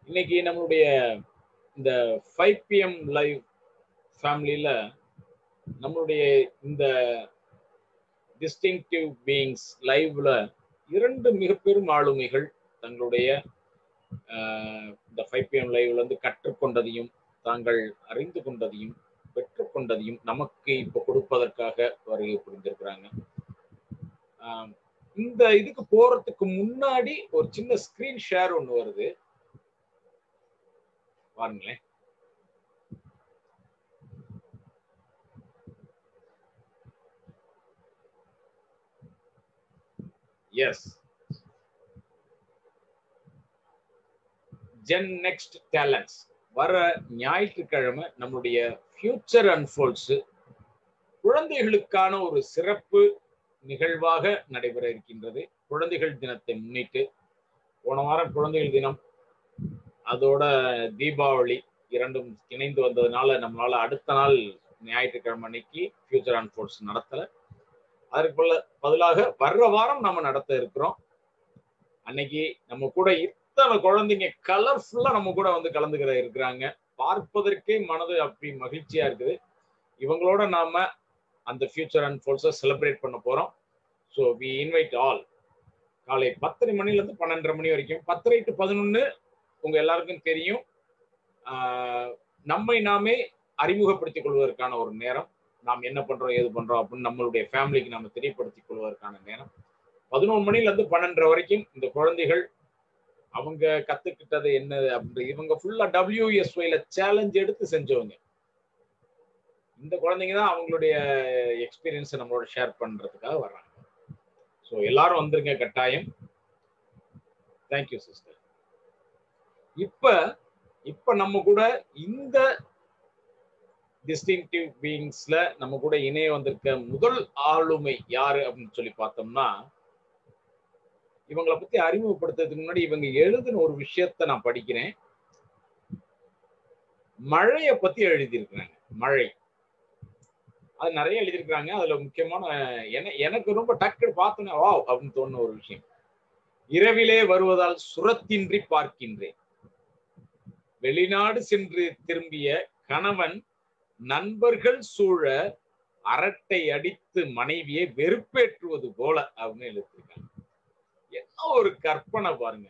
இன்னைக்கு நம்மளுடைய இந்த ஃபைவ் பிஎம் லைவ் ஃபேமிலியில நம்மளுடைய இந்த டிஸ்டிங்டிவ் பீயிங்ஸ் லைவ்ல இரண்டு மிக பெரும் ஆளுமைகள் தங்களுடைய ஆஹ், இந்த ஃபைவ் பிஎம் லைவ்ல இருந்து கற்றுக்கொண்டதையும் தாங்கள் அறிந்து கொண்டதையும் பெற்றுக்கொண்டதையும் நமக்கு இப்ப கொடுப்பதற்காக வருகை புரிந்திருக்கிறாங்க ஆஹ், இந்த இதுக்கு போறதுக்கு முன்னாடி ஒரு சின்ன ஸ்கிரீன் ஷேர் ஒண்ணு வருது பாருங்களேன் எஸ் ஜென் நெக்ஸ்ட் டேலண்ட்ஸ் வர ஞாயிற்றுக்கிழமை நம்முடைய ஃபியூச்சர் அன்ஃபோல்ட்ஸ் குழந்தைகளுக்கான ஒரு சிறப்பு நிகழ்வாக நடைபெற இருக்கின்றது குழந்தைகள் தினத்தை முன்னிட்டு போன வாரம் குழந்தைகள் தினம் அதோட தீபாவளி இரண்டும் இணைந்து வந்ததுனால நம்மளால அடுத்த நாள் ஞாயிற்றுக்கிழமை அன்னைக்கு ஃபியூச்சர் அன்ஃபோல்ட்ஸ் நடத்தல அதற்கு பல- பதிலாக வர்ற வாரம் நம்ம நடத்த இருக்கிறோம் அன்னைக்கு நம்ம கூட இத்தனை குழந்தைங்க கலர்ஃபுல்லா நம்ம கூட வந்து கலந்துக்கிற இருக்கிறாங்க பார்ப்பதற்கே மனது அப்படி மகிழ்ச்சியா இருக்குது இவங்களோட நாம அந்த ஃபியூச்சர் அன்ஃபோல்ஸை செலிப்ரேட் பண்ண போறோம் ஸோ வி இன்வைட் ஆல் காலை பத்தரை மணில இருந்து பன்னெண்டரை மணி வரைக்கும் பத்தரை டு பதினொன்னு உங்க எல்லாருக்கும் தெரியும் ஆஹ் நம்மை நாமே அறிமுகப்படுத்திக் கொள்வதற்கான ஒரு நேரம் நாம் என்ன பண்றோம் ஏது பண்றோம் அப்படின்னு நம்மளுடைய ஃபேமிலிக்கு நாம தெரியப்படுத்திக் கொள்வதற்கான நேரம் பதினொன்று மணில இருந்து பன்னெண்டரை வரைக்கும் இந்த குழந்தைகள் அவங்க கத்துக்கிட்டது என்ன அப்படி இவங்க ஃபுல்லா டபிள்யூஎஸ்ஒய்ல சேலஞ்ச் எடுத்து செஞ்சவங்க இந்த குழந்தைங்க தான் அவங்களுடைய எக்ஸ்பீரியன்ஸை நம்மளோட ஷேர் பண்றதுக்காக வர்றாங்க ஸோ எல்லாரும் வந்துருங்க கட்டாயம் தேங்க்யூ சிஸ்டர் இப்ப இப்ப நம்ம கூட இந்த டிஸ்டிங்டிவ் பீயிங்ஸ்ல நம்ம கூட இணைய வந்திருக்க முதல் ஆளுமை யாரு அப்படின்னு சொல்லி பார்த்தோம்னா இவங்களை பத்தி அறிமுகப்படுத்துறதுக்கு முன்னாடி இவங்க எழுதின ஒரு விஷயத்த நான் படிக்கிறேன் மழைய பத்தி எழுதியிருக்கிறாங்க மழை அது நிறைய எழுதியிருக்கிறாங்க அதுல முக்கியமான என- எனக்கு ரொம்ப டக்கு பார்த்தோன்னே வாவ் அப்படின்னு தோணுன ஒரு விஷயம் இரவிலே வருவதால் சுரத்தின்றி பார்க்கின்றேன் வெளிநாடு சென்று திரும்பிய கணவன் நண்பர்கள் சூழ அரட்டை அடித்து மனைவியை வெறுப்பேற்றுவது போல அப்படின்னு எழுதியிருக்காங்க என்ன ஒரு கற்பனை பாருங்க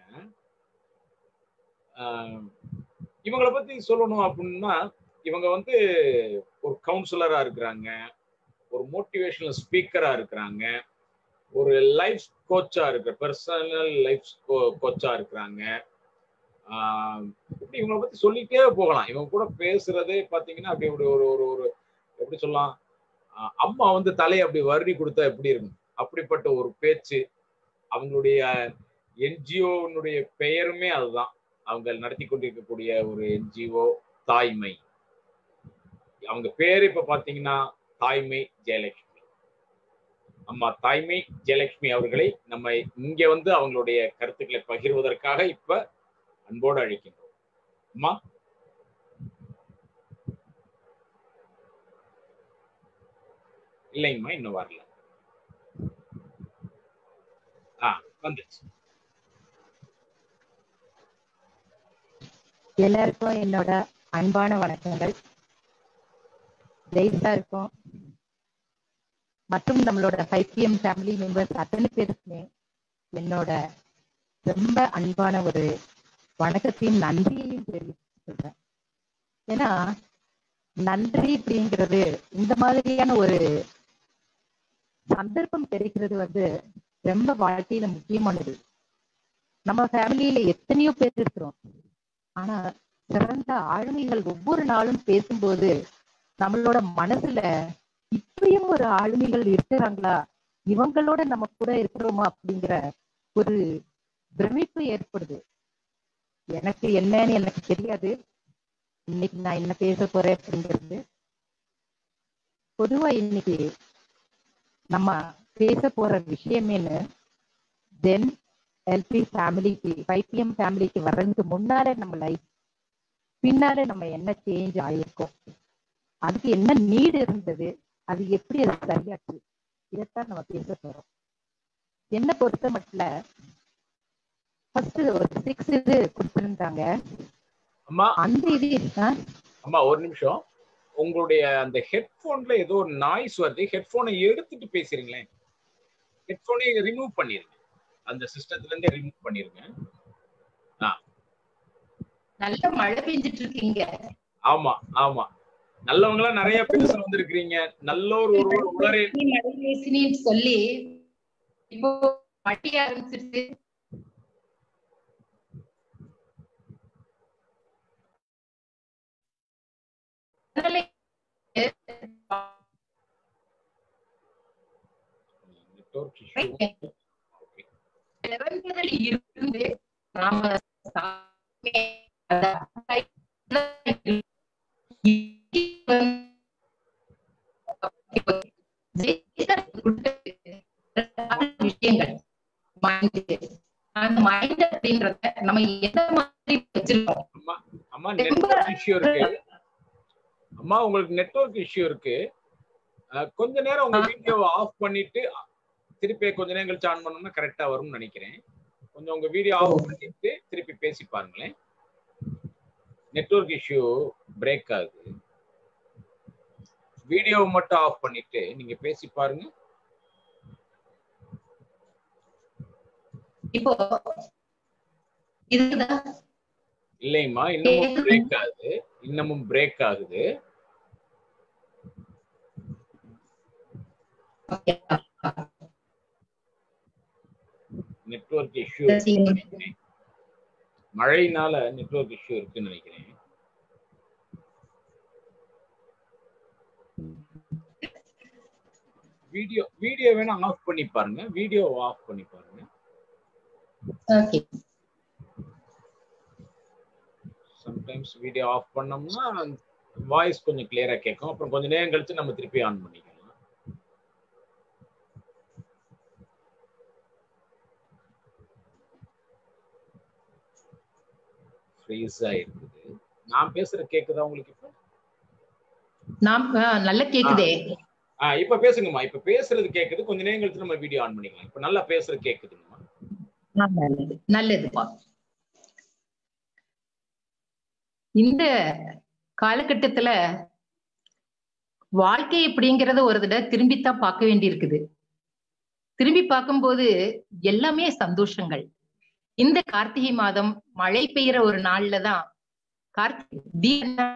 ஆஹ் இவங்கள பத்தி சொல்லணும் அப்படின்னா இவங்க வந்து ஒரு கவுன்சிலரா இருக்கிறாங்க ஒரு மோட்டிவேஷனல் ஸ்பீக்கரா இருக்கிறாங்க ஒரு லைஃப் கோச்சா இருக்கிற பர்சனல் லைஃப் கோச்சா இருக்கிறாங்க ஆஹ் இப்படி இவங்களை பத்தி சொல்லிட்டே போகலாம் இவங்க கூட பேசுறதே பாத்தீங்கன்னா அப்படி ஒரு ஒரு ஒரு ஒரு எப்படி சொல்லலாம் ஆஹ் அம்மா வந்து தலையை அப்படி வருடி கொடுத்தா எப்படி இருக்கும் அப்படிப்பட்ட ஒரு பேச்சு அவங்களுடைய என்ஜிஓனுடைய பெயருமே அதுதான் அவங்க நடத்தி கொண்டிருக்கக்கூடிய ஒரு என்ஜிஓ தாய்மை அவங்க பேர் இப்ப பாத்தீங்கன்னா தாய்மை ஜெயலட்சுமி அம்மா தாய்மை ஜெயலட்சுமி அவர்களை நம்ம இங்க வந்து அவங்களுடைய கருத்துக்களை பகிர்வதற்காக இப்ப அன்போடு அழைக்கின்றோம் அம்மா இல்லைங்கம்மா இன்னும் வரல ஆ வந்துச்சு எல்லாருக்கும் என்னோட அன்பான வணக்கங்கள் ஜெய்ஸா இருக்கும் மற்றும் நம்மளோட ஃபைவ் ஃபேமிலி மெம்பர்ஸ் அத்தனை பேருக்குமே என்னோட ரொம்ப அன்பான ஒரு வணக்கத்தையும் நன்றியையும் தெரிவிச்சுக்கிறேன் ஏன்னா நன்றி அப்படிங்கிறது இந்த மாதிரியான ஒரு சந்தர்ப்பம் கிடைக்கிறது வந்து ரொம்ப வாழ்க்கையில முக்கியமானது நம்ம ஃபேமிலியில எத்தனையோ பேர் இருக்கிறோம் ஆனா சிறந்த ஆளுமைகள் ஒவ்வொரு நாளும் பேசும்போது நம்மளோட மனசுல இப்பயும் ஒரு ஆளுமைகள் இருக்கிறாங்களா இவங்களோட நம்ம கூட இருக்கிறோமா அப்படிங்கிற ஒரு பிரமிப்பு ஏற்படுது எனக்கு என்னன்னு எனக்கு தெரியாது இன்னைக்கு நான் என்ன பேச போறேன் அப்படிங்கிறது பொதுவா இன்னைக்கு நம்ம பேச போற விஷயமேன்னு தென் எல்பி ஃபேமிலிக்கு பைபிஎம் ஃபேமிலிக்கு வர்றதுக்கு முன்னால நம்ம லைஃப் பின்னால நம்ம என்ன சேஞ்ச் ஆயிருக்கோம் அதுக்கு என்ன நீடு இருந்தது அது எப்படி அது சரியாச்சு இதைத்தான் நம்ம பேச போறோம் என்ன பொறுத்த மட்டும் ஃபர்ஸ்ட் ஒரு சிக்ஸ் இது கொடுத்திருந்தாங்க அம்மா அந்த இது ஆ, அம்மா ஒரு நிமிஷம் உங்களுடைய அந்த ஹெட்போன்ல ஏதோ ஒரு நாய்ஸ் வருது ஹெட்போனை எடுத்துட்டு பேசுறீங்களேன் ஹெட்போனை ரிமூவ் பண்ணிருங்க அந்த சிஸ்டத்துல இருந்தே ரிமூவ் பண்ணிருங்க நல்ல மழை பெஞ்சிட்டு இருக்கீங்க ஆமா ஆமா நல்லவங்களா நிறைய பேச வந்திருக்கிறீங்க நல்ல ஒரு ஒரு உளரே மழை பேசினின்னு சொல்லி இப்போ மட்டி ஆரம்பிச்சிருச்சு அதனால நெட்வொர்க் இஷ்யூ பிறந்ததில் இருந்து நாம சாமி அத விஷயங்கள் மைண்ட் அந்த மைண்ட் அப்படின்றத நம்ம எந்த மாதிரி வச்சிருக்கோம் அம்மா அம்மா நெட்வொர்க் இஷ்யூ இருக்கு அம்மா உங்களுக்கு நெட்வொர்க் இஷ்யூ இருக்கு அஹ், கொஞ்ச நேரம் உங்க வீடியோவை ஆஃப் பண்ணிட்டு திருப்பி கொஞ்ச நேரம் கழிச்சு ஆன் பண்ணோம்னா கரெக்டா வரும்னு நினைக்கிறேன் கொஞ்சம் உங்க வீடியோ ஆஃப் பண்ணிட்டு திருப்பி பேசி பாருங்களேன் நெட்வொர்க் இஷ்யூ பிரேக் ஆகுது வீடியோவை மட்டும் ஆஃப் பண்ணிட்டு நீங்க பேசி பாருங்க இப்போ இதுதான் இல்லைம்மா இன்னமும் பிரேக் ஆகுது இன்னமும் பிரேக் ஆகுது நெட்வொர்க் இஷ்யூ மழையினால நெட்வொர்க் இஷ்யூ இருக்குன்னு நினைக்கிறேன் வீடியோ வீடியோ வேணா ஆஃப் பண்ணி பாருங்க வீடியோ ஆஃப் பண்ணி பாருங்க ஓகே சம்டைம்ஸ் வீடியோ ஆஃப் பண்ணோம்னா வாய்ஸ் கொஞ்சம் கிளியரா கேட்கும் அப்புறம் கொஞ்ச நேரம் கழிச்சு நம்ம திருப்பி ஆன் பண்ணிக்கலாம் ஃப்ரீஸ் ஆயிருக்குது நான் பேசுற கேக்குதா உங்களுக்கு இப்போ நாம் ஆ, நல்ல கேக்குதே ஆ இப்ப பேசுங்கம்மா இப்ப பேசுறது கேக்குது கொஞ்ச நேரம் கழிச்சு நம்ம வீடியோ ஆன் பண்ணிக்கலாம் இப்ப நல்லா பேசுறது கேக்குதுங்கம்மா ஆ, நல்லது நல்லதுப்பா இந்த காலகட்டத்துல வாழ்க்கை அப்படிங்கறத ஒரு தடவை திரும்பித்தான் பார்க்க வேண்டியிருக்குது திரும்பி பார்க்கும்போது எல்லாமே சந்தோஷங்கள் இந்த கார்த்திகை மாதம் மழை பெய்யற ஒரு நாள்ல தான் கார்த்திகை தீப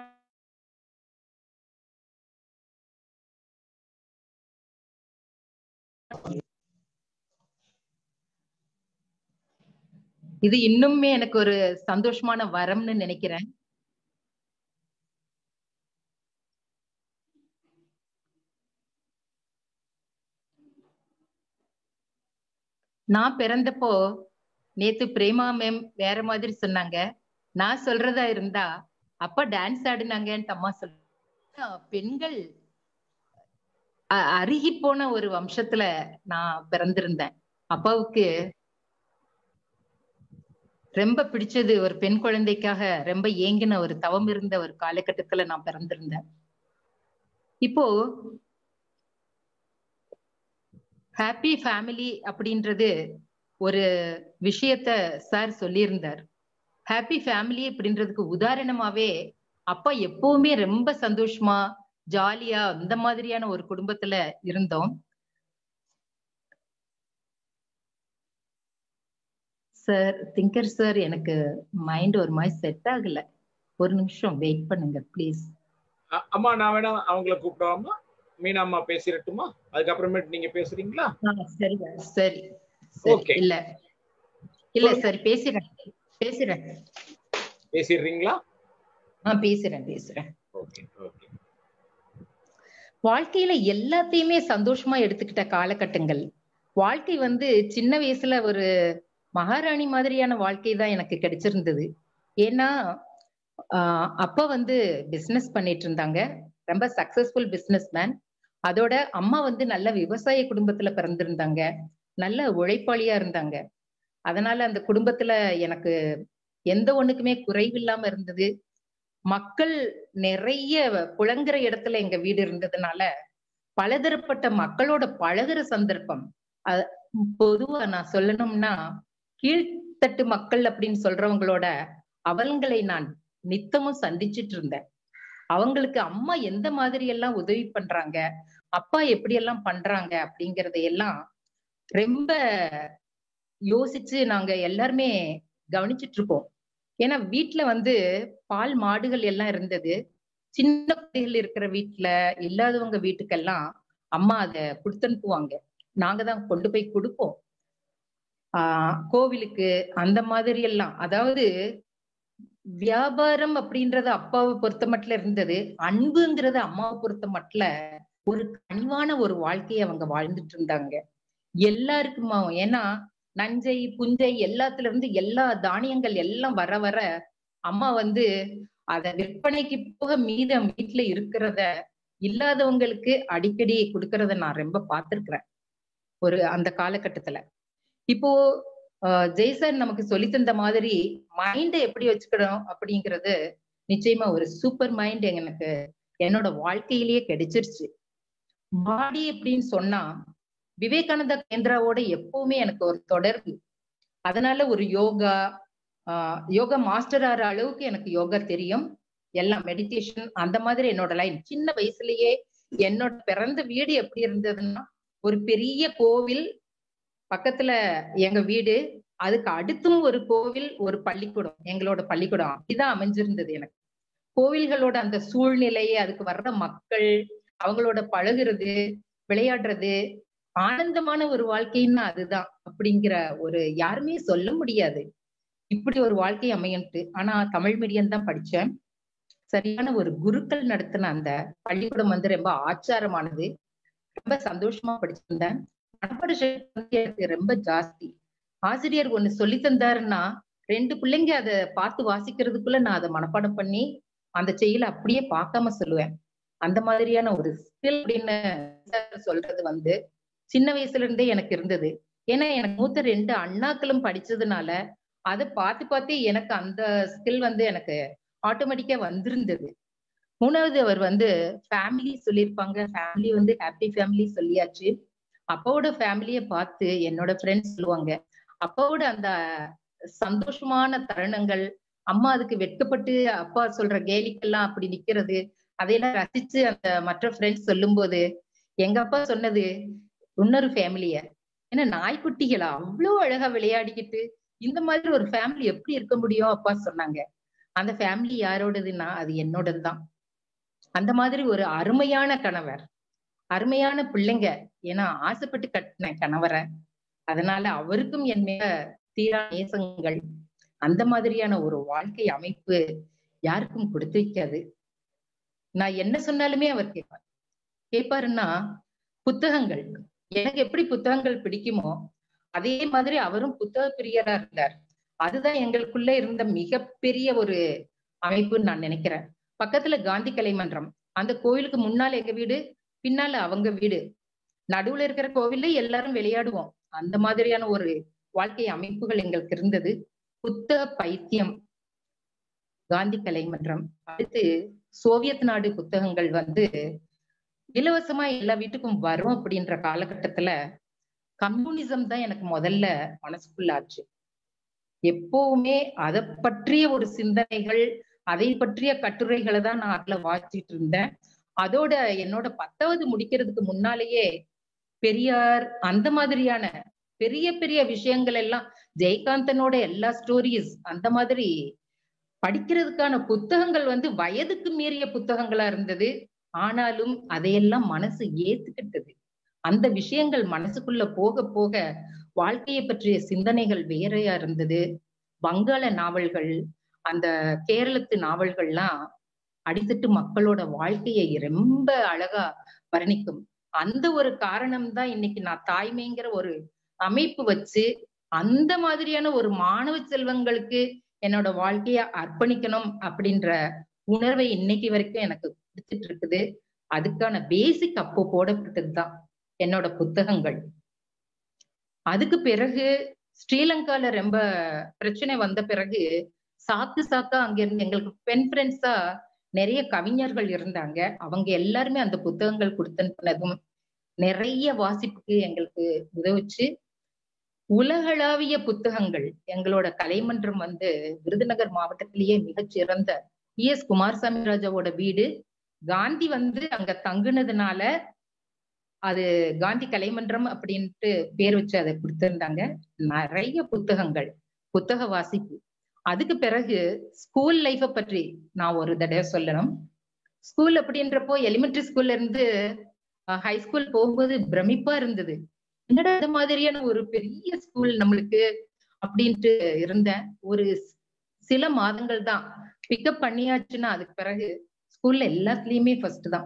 இது இன்னுமே எனக்கு ஒரு சந்தோஷமான வரம்னு நினைக்கிறேன் நான் பிறந்தப்போ நேத்து பிரேமா மேம் வேற மாதிரி சொன்னாங்க நான் சொல்றதா இருந்தா அப்பா டான்ஸ் ஆடினாங்கன்ட்டு அம்மா சொல்ல பெண்கள் அ- அருகி போன ஒரு வம்சத்துல நான் பிறந்திருந்தேன் அப்பாவுக்கு ரொம்ப பிடிச்சது ஒரு பெண் குழந்தைக்காக ரொம்ப ஏங்கின ஒரு தவம் இருந்த ஒரு காலகட்டத்துல நான் பிறந்திருந்தேன் இப்போ ஹாப்பி ஃபேமிலி அப்படின்றது ஒரு விஷயத்த சார் சொல்லியிருந்தார் ஹாப்பி ஃபேமிலி அப்படின்றதுக்கு உதாரணமாவே அப்பா எப்பவுமே ரொம்ப சந்தோஷமா ஜாலியா அந்த மாதிரியான ஒரு குடும்பத்துல இருந்தோம் சார் திங்கர் சார் எனக்கு மைண்ட் ஒரு மாதிரி செட் ஆகல ஒரு நிமிஷம் வெயிட் பண்ணுங்க ப்ளீஸ் அ- அம்மா நான் வேணா அவங்கள கூப்பிடவாமா மீனா அம்மா பேசிடட்டுமா அதுக்கப்புறமேட்டு நீங்க பேசுறீங்களா சரி சரி Okay. இல்ல இல்ல சரி பேசுறேன் பேசுறேன் பேசிடுறீங்களா ஆஹ் பேசுறேன் பேசுறேன் ஓகே ஓகே வாழ்க்கையில எல்லாத்தையுமே சந்தோஷமா எடுத்துக்கிட்ட காலகட்டங்கள் வாழ்க்கை வந்து சின்ன வயசுல ஒரு மகாராணி மாதிரியான வாழ்க்கை தான் எனக்கு கிடைச்சிருந்தது ஏன்னா ஆஹ் அப்பா வந்து பிசினஸ் பண்ணிட்டு இருந்தாங்க ரொம்ப சக்சஸ்ஃபுல் பிசினஸ் மேன் அதோட அம்மா வந்து நல்ல விவசாய குடும்பத்துல பிறந்திருந்தாங்க நல்ல உழைப்பாளியா இருந்தாங்க அதனால அந்த குடும்பத்துல எனக்கு எந்த ஒண்ணுக்குமே குறைவில்லாம இருந்தது மக்கள் நிறைய புழங்குற இடத்துல எங்க வீடு இருந்ததுனால பலதரப்பட்ட மக்களோட பழகுற சந்தர்ப்பம் அ- பொதுவா நான் சொல்லணும்னா கீழ் கீழ்த்தட்டு மக்கள் அப்படின்னு சொல்றவங்களோட அவங்களை நான் நித்தமும் சந்திச்சிட்டு இருந்தேன் அவங்களுக்கு அம்மா எந்த மாதிரி எல்லாம் உதவி பண்றாங்க அப்பா எப்படி எல்லாம் பண்றாங்க அப்படிங்கறத எல்லாம் ரொம்ப யோசிச்சு நாங்க எல்லாருமே கவனிச்சிட்டு இருப்போம் ஏன்னா வீட்டுல வந்து பால் மாடுகள் எல்லாம் இருந்தது சின்ன குழந்தைகள் இருக்கிற வீட்டுல இல்லாதவங்க வீட்டுக்கெல்லாம் அம்மா அத கொடுத்து அனுப்புவாங்க நாங்க தான் கொண்டு போய் கொடுப்போம் ஆஹ் கோவிலுக்கு அந்த மாதிரி எல்லாம் அதாவது வியாபாரம் அப்படின்றது அப்பாவை பொறுத்த மட்டும் இருந்தது அன்புங்கிறது அம்மாவை பொறுத்த மட்டும் ஒரு கனிவான ஒரு வாழ்க்கையை அவங்க வாழ்ந்துட்டு இருந்தாங்க எல்லாருக்குமா ஏன்னா நஞ்சை புஞ்சை எல்லாத்துல இருந்து எல்லா தானியங்கள் எல்லாம் வர வர அம்மா வந்து அத விற்பனைக்கு போக மீதம் வீட்டுல இருக்கிறத இல்லாதவங்களுக்கு அடிக்கடி கொடுக்கறத நான் ரொம்ப பார்த்திருக்கிறேன் ஒரு அந்த காலகட்டத்துல இப்போ ஜெய்சன் நமக்கு சொல்லி தந்த மாதிரி மைண்டை எப்படி வச்சுக்கணும் அப்படிங்கிறது நிச்சயமா ஒரு சூப்பர் மைண்ட் எனக்கு என்னோட வாழ்க்கையிலேயே கிடைச்சிருச்சு பாடி அப்படின்னு சொன்னா விவேகானந்தா கேந்திராவோட எப்பவுமே எனக்கு ஒரு தொடர்பு அதனால ஒரு யோகா ஆஹ் யோகா மாஸ்டர் ஆற அளவுக்கு எனக்கு யோகா தெரியும் எல்லாம் மெடிடேஷன் அந்த மாதிரி என்னோட லைன் சின்ன வயசுலயே என்னோட பிறந்த வீடு எப்படி இருந்ததுன்னா ஒரு பெரிய கோவில் பக்கத்துல எங்க வீடு அதுக்கு அடுத்தும் ஒரு கோவில் ஒரு பள்ளிக்கூடம் எங்களோட பள்ளிக்கூடம் அப்படிதான் அமைஞ்சிருந்தது எனக்கு கோவில்களோட அந்த சூழ்நிலை அதுக்கு வர்ற மக்கள் அவங்களோட பழகுறது விளையாடுறது ஆனந்தமான ஒரு வாழ்க்கைன்னா அதுதான் அப்படிங்கிற ஒரு யாருமே சொல்ல முடியாது இப்படி ஒரு வாழ்க்கை அமையன்ட்டு ஆனா தமிழ் மீடியம் தான் படிச்சேன் சரியான ஒரு குருக்கள் நடத்தின அந்த பள்ளிக்கூடம் வந்து ரொம்ப ஆச்சாரமானது ரொம்ப சந்தோஷமா படிச்சிருந்தேன் மனப்பாட எனக்கு ரொம்ப ஜாஸ்தி ஆசிரியர் ஒண்ணு சொல்லி தந்தாருன்னா ரெண்டு பிள்ளைங்க அதை பார்த்து வாசிக்கிறதுக்குள்ள நான் அதை மனப்பாடம் பண்ணி அந்த செயலை அப்படியே பார்க்காம சொல்லுவேன் அந்த மாதிரியான ஒரு ஸ்கில் அப்படின்னு சொல்றது வந்து சின்ன வயசுல இருந்தே எனக்கு இருந்தது ஏன்னா எனக்கு மூத்த ரெண்டு அண்ணாக்களும் படிச்சதுனால அதை பார்த்து பார்த்து எனக்கு அந்த ஸ்கில் வந்து எனக்கு ஆட்டோமேட்டிக்கா வந்திருந்தது மூணாவது அவர் வந்து ஃபேமிலி சொல்லியிருப்பாங்க ஃபேமிலி வந்து ஹாப்பி ஃபேமிலி சொல்லியாச்சு அப்பாவோட ஃபேமிலிய பார்த்து என்னோட ஃப்ரெண்ட்ஸ் சொல்லுவாங்க அப்பாவோட அந்த சந்தோஷமான தருணங்கள் அம்மா அதுக்கு வெட்கப்பட்டு அப்பா சொல்ற கேலிக்கெல்லாம் அப்படி நிக்கிறது அதையெல்லாம் ரசிச்சு அந்த மற்ற ஃப்ரெண்ட்ஸ் சொல்லும் போது எங்க அப்பா சொன்னது இன்னொரு ஃபேமிலிய ஏன்னா நாய்க்குட்டிகளா அவ்வளவு அழகா விளையாடிக்கிட்டு இந்த மாதிரி ஒரு ஃபேமிலி எப்படி இருக்க முடியும் அப்பா சொன்னாங்க அந்த ஃபேமிலி யாரோடதுன்னா அது என்னோடது தான் அந்த மாதிரி ஒரு அருமையான கணவர் அருமையான பிள்ளைங்க ஏன்னா ஆசைப்பட்டு கட்டின கணவரை அதனால அவருக்கும் என் மேல தீரா நேசங்கள் அந்த மாதிரியான ஒரு வாழ்க்கை அமைப்பு யாருக்கும் கொடுத்து வைக்காது நான் என்ன சொன்னாலுமே அவர் கேட்பார் கேட்பாருன்னா புத்தகங்கள் எனக்கு எப்படி புத்தகங்கள் பிடிக்குமோ அதே மாதிரி அவரும் புத்தக பிரியரா இருந்தார் அதுதான் எங்களுக்குள்ள இருந்த மிகப்பெரிய ஒரு அமைப்புன்னு நான் நினைக்கிறேன் பக்கத்துல காந்தி கலை மன்றம் அந்த கோயிலுக்கு முன்னால எங்க வீடு பின்னால அவங்க வீடு நடுவுல இருக்கிற கோவில்ல எல்லாரும் விளையாடுவோம் அந்த மாதிரியான ஒரு வாழ்க்கை அமைப்புகள் எங்களுக்கு இருந்தது புத்தக பைத்தியம் காந்தி கலை மன்றம் அடுத்து சோவியத் நாடு புத்தகங்கள் வந்து இலவசமா எல்லா வீட்டுக்கும் வரும் அப்படின்ற காலகட்டத்துல கம்யூனிசம் தான் எனக்கு முதல்ல மனசுக்குள்ள ஆச்சு எப்பவுமே அதை பற்றிய ஒரு சிந்தனைகள் அதை பற்றிய கட்டுரைகளை தான் நான் அதுல வாசிச்சுட்டு இருந்தேன் அதோட என்னோட பத்தாவது முடிக்கிறதுக்கு முன்னாலேயே பெரியார் அந்த மாதிரியான பெரிய பெரிய விஷயங்கள் எல்லாம் ஜெயகாந்தனோட எல்லா ஸ்டோரிஸ் அந்த மாதிரி படிக்கிறதுக்கான புத்தகங்கள் வந்து வயதுக்கு மீறிய புத்தகங்களா இருந்தது ஆனாலும் அதையெல்லாம் மனசு ஏத்துக்கிட்டது அந்த விஷயங்கள் மனசுக்குள்ள போக போக வாழ்க்கையை பற்றிய சிந்தனைகள் வேறையா இருந்தது வங்காள நாவல்கள் அந்த கேரளத்து நாவல்கள்லாம் அடித்தட்டு மக்களோட வாழ்க்கையை ரொம்ப அழகா வர்ணிக்கும் அந்த ஒரு காரணம் தான் இன்னைக்கு நான் தாய்மைங்கிற ஒரு அமைப்பு வச்சு அந்த மாதிரியான ஒரு மாணவ செல்வங்களுக்கு என்னோட வாழ்க்கைய அர்ப்பணிக்கணும் அப்படின்ற உணர்வை இன்னைக்கு வரைக்கும் எனக்கு கொடுத்துட்டு இருக்குது அதுக்கான பேசிக் அப்போ போடப்பட்டதுதான் என்னோட புத்தகங்கள் அதுக்கு பிறகு ஸ்ரீலங்கால ரொம்ப பிரச்சனை வந்த பிறகு சாக்கு சாக்கா அங்க இருந்து எங்களுக்கு பெண் ஃப்ரெண்ட்ஸா நிறைய கவிஞர்கள் இருந்தாங்க அவங்க எல்லாருமே அந்த புத்தகங்கள் கொடுத்தனுப்பினதும் நிறைய வாசிப்புக்கு எங்களுக்கு உதவுச்சு உலகளாவிய புத்தகங்கள் எங்களோட கலைமன்றம் வந்து விருதுநகர் மாவட்டத்திலேயே மிகச்சிறந்த பி எஸ் குமாரசாமி ராஜாவோட வீடு காந்தி வந்து அங்க தங்குனதுனால அது காந்தி கலைமன்றம் அப்படின்ட்டு பேர் வச்சு அதை கொடுத்திருந்தாங்க நிறைய புத்தகங்கள் புத்தக வாசிப்பு அதுக்கு பிறகு ஸ்கூல் லைஃப பற்றி நான் ஒரு தடவை சொல்லணும் ஸ்கூல் அப்படின்றப்போ எலிமெண்டரி ஸ்கூல்ல இருந்து ஹை ஸ்கூல் போகும்போது பிரமிப்பா இருந்தது என்னடா இந்த மாதிரியான ஒரு பெரிய ஸ்கூல் நம்மளுக்கு அப்படின்ட்டு இருந்தேன் ஒரு சில மாதங்கள் தான் பிக்கப் பண்ணியாச்சுன்னா அதுக்கு பிறகு ஸ்கூல்ல எல்லாத்துலயுமே ஃபர்ஸ்ட் தான்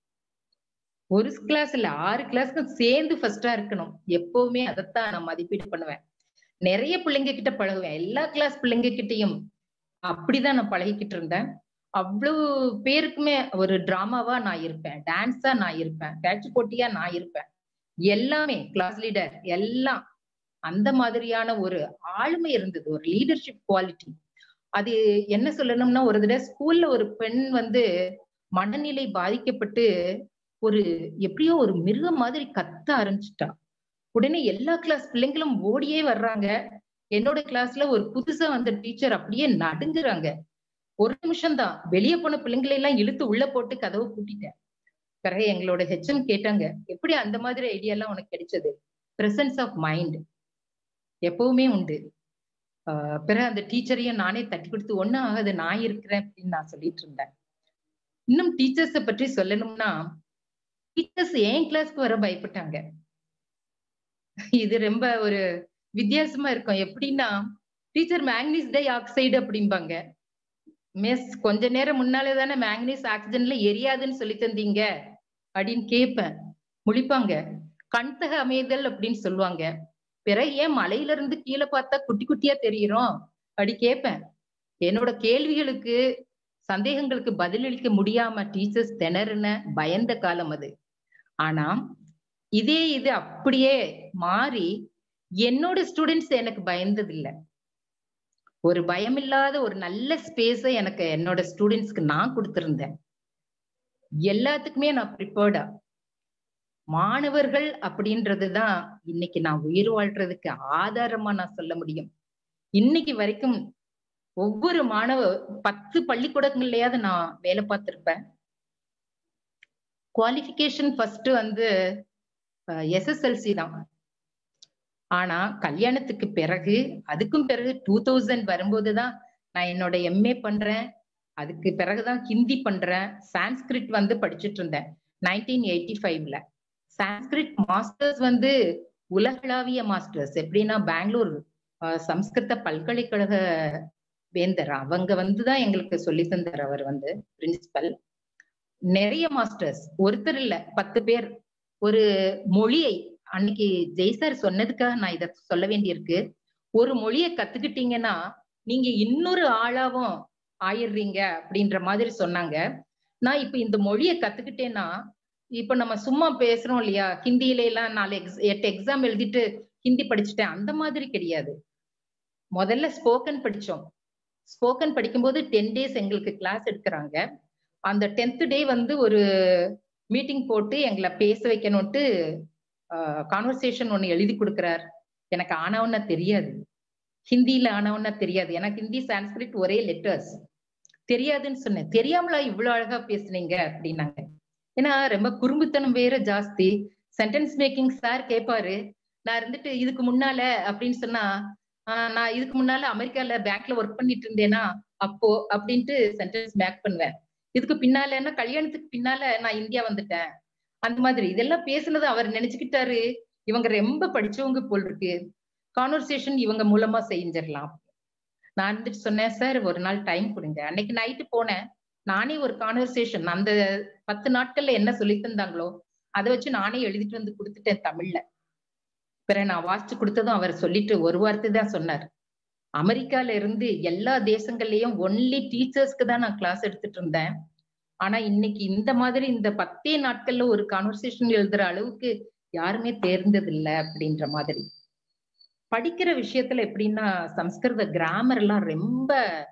ஒரு கிளாஸ் இல்ல ஆறு கிளாஸ்க்கும் சேர்ந்து ஃபர்ஸ்டா இருக்கணும் எப்பவுமே அதைத்தான் நான் மதிப்பீடு பண்ணுவேன் நிறைய பிள்ளைங்க கிட்ட பழகுவேன் எல்லா கிளாஸ் பிள்ளைங்க கிட்டயும் அப்படிதான் நான் பழகிக்கிட்டு இருந்தேன் அவ்வளவு பேருக்குமே ஒரு டிராமாவா நான் இருப்பேன் டான்ஸா நான் இருப்பேன் பேச்சு போட்டியா நான் இருப்பேன் எல்லாமே கிளாஸ் லீடர் எல்லாம் அந்த மாதிரியான ஒரு ஆளுமை இருந்தது ஒரு லீடர்ஷிப் குவாலிட்டி அது என்ன சொல்லணும்னா ஒரு தடவை ஸ்கூல்ல ஒரு பெண் வந்து மனநிலை பாதிக்கப்பட்டு ஒரு எப்படியோ ஒரு மிருகம் மாதிரி கத்த ஆரம்பிச்சுட்டா உடனே எல்லா கிளாஸ் பிள்ளைங்களும் ஓடியே வர்றாங்க என்னோட கிளாஸ்ல ஒரு புதுசா வந்த டீச்சர் அப்படியே நடுங்குறாங்க ஒரு நிமிஷம் தான் வெளியே போன பிள்ளைங்களை எல்லாம் இழுத்து உள்ள போட்டு கதவை பூட்டிட்டேன் பிறகு எங்களோட ஹெச்எம் கேட்டாங்க எப்படி அந்த மாதிரி ஐடியா எல்லாம் உனக்கு கிடைச்சது பிரசன்ஸ் ஆஃப் மைண்ட் எப்பவுமே உண்டு ஆஹ் பிறகு அந்த டீச்சரையும் நானே தட்டி கொடுத்து ஒன்னும் ஆகாது நான் இருக்கிறேன் அப்படின்னு நான் சொல்லிட்டு இருந்தேன் இன்னும் டீச்சர்ஸ பற்றி சொல்லணும்னா டீச்சர்ஸ் ஏன் கிளாஸ்க்கு வர பயப்பட்டாங்க இது ரொம்ப ஒரு வித்தியாசமா இருக்கும் எப்படின்னா டீச்சர் மேக்னீஸ் டை ஆக்சைடு அப்படிம்பாங்க மிஸ் கொஞ்ச நேரம் முன்னாலே தானே மேக்னீஸ் ஆக்சிஜன்ல எரியாதுன்னு சொல்லி தந்தீங்க அப்படின்னு கேட்பேன் முழிப்பாங்க கண்தக அமைதல் அப்படின்னு சொல்லுவாங்க பிறகு ஏன் மலையில இருந்து கீழே பார்த்தா குட்டி குட்டியா தெரியுறோம் அப்படி கேட்பேன் என்னோட கேள்விகளுக்கு சந்தேகங்களுக்கு பதிலளிக்க முடியாம டீச்சர்ஸ் திணறுன பயந்த காலம் அது ஆனா இதே இது அப்படியே மாறி என்னோட ஸ்டூடெண்ட்ஸ் எனக்கு பயந்தது இல்லை ஒரு பயமில்லாத ஒரு நல்ல ஸ்பேஸ எனக்கு என்னோட ஸ்டூடெண்ட்ஸ்க்கு நான் கொடுத்திருந்தேன் எல்லாத்துக்குமே நான் ப்ரிப்பேர்டா மாணவர்கள் அப்படின்றதுதான் இன்னைக்கு நான் உயிர் வாழ்றதுக்கு ஆதாரமா நான் சொல்ல முடியும் இன்னைக்கு வரைக்கும் ஒவ்வொரு மாணவ பத்து பள்ளிக்கூடங்கள்லயாவது நான் வேலை பார்த்திருப்பேன் குவாலிபிகேஷன் ஃபர்ஸ்ட் வந்து எஸ்எஸ்எல்சி தான் ஆனா கல்யாணத்துக்கு பிறகு அதுக்கும் பிறகு டூ தௌசண்ட் வரும்போதுதான் நான் என்னோட எம்ஏ பண்றேன் அதுக்கு பிறகுதான் ஹிந்தி பண்றேன் சான்ஸ்கிரிட் வந்து படிச்சுட்டு இருந்தேன் நைன்டீன் எயிட்டி ஃபைவ்ல சான்ஸ்கிரிட் மாஸ்டர்ஸ் வந்து உலகளாவிய மாஸ்டர்ஸ் எப்படின்னா பெங்களூர் சம்ஸ்கிருத பல்கலைக்கழக வேந்தர் அவங்க வந்துதான் எங்களுக்கு சொல்லி தந்தார் அவர் வந்து பிரின்சிபல் நிறைய மாஸ்டர்ஸ் ஒருத்தர் இல்ல பத்து பேர் ஒரு மொழியை அன்னைக்கு ஜெய் சார் சொன்னதுக்காக நான் இத சொல்ல வேண்டியிருக்கு ஒரு மொழியை கத்துக்கிட்டீங்கன்னா நீங்க இன்னொரு ஆளாவும் ஆயிடுறீங்க அப்படின்ற மாதிரி சொன்னாங்க நான் இப்ப இந்த மொழியை கத்துக்கிட்டேன்னா இப்ப நம்ம சும்மா பேசுறோம் இல்லையா ஹிந்தியில எல்லாம் நாலு எக்ஸ் எட்டு எக்ஸாம் எழுதிட்டு ஹிந்தி படிச்சுட்டேன் அந்த மாதிரி கிடையாது முதல்ல ஸ்போக்கன் படிச்சோம் ஸ்போக்கன் படிக்கும்போது டென் டேஸ் எங்களுக்கு கிளாஸ் எடுக்கிறாங்க அந்த டென்த் டே வந்து ஒரு மீட்டிங் போட்டு எங்களை பேச வைக்கணும்ட்டு கான்வர்சேஷன் ஒண்ணு எழுதி கொடுக்குறார் எனக்கு ஆனவன்னா தெரியாது ஹிந்தியில ஆனவன்னா தெரியாது எனக்கு ஹிந்தி சான்ஸ்கிரிட் ஒரே லெட்டர்ஸ் தெரியாதுன்னு சொன்னேன் தெரியாமலா இவ்வளவு அழகா பேசுனீங்க அப்படின்னாங்க ஏன்னா ரொம்ப குறும்புத்தனம் வேற ஜாஸ்தி சென்டென்ஸ் மேக்கிங் சார் கேட்பாரு நான் இருந்துட்டு இதுக்கு முன்னால அப்படின்னு சொன்னா நான் இதுக்கு முன்னால அமெரிக்கால பேங்க்ல ஒர்க் பண்ணிட்டு இருந்தேனா அப்போ அப்படின்ட்டு சென்டென்ஸ் மேக் பண்ணுவேன் இதுக்கு பின்னாலன்னா கல்யாணத்துக்கு பின்னால நான் இந்தியா வந்துட்டேன் அந்த மாதிரி இதெல்லாம் பேசுனது அவர் நினைச்சுக்கிட்டாரு இவங்க ரொம்ப படிச்சவங்க போல் இருக்கு கான்வர்சேஷன் இவங்க மூலமா செஞ்சிடலாம் நான் வந்துட்டு சொன்னேன் சார் ஒரு நாள் டைம் கொடுங்க அன்னைக்கு நைட்டு போனேன் நானே ஒரு கான்வர்சேஷன் அந்த பத்து நாட்கள்ல என்ன சொல்லி தந்தாங்களோ அதை வச்சு நானே எழுதிட்டு வந்து கொடுத்துட்டேன் தமிழ்ல பிறகு நான் வாசிச்சு கொடுத்ததும் அவர் சொல்லிட்டு ஒரு வார்த்தை தான் சொன்னார் அமெரிக்கால இருந்து எல்லா தேசங்கள்லயும் ஒன்லி டீச்சர்ஸ்க்கு தான் நான் கிளாஸ் எடுத்துட்டு இருந்தேன் ஆனா இன்னைக்கு இந்த மாதிரி இந்த பத்தே நாட்கள்ல ஒரு கான்வர்சேஷன் எழுதுற அளவுக்கு யாருமே தேர்ந்தது இல்லை அப்படின்ற மாதிரி படிக்கிற விஷயத்துல எப்படின்னா சம்ஸ்கிருத கிராமர் எல்லாம் ரொம்ப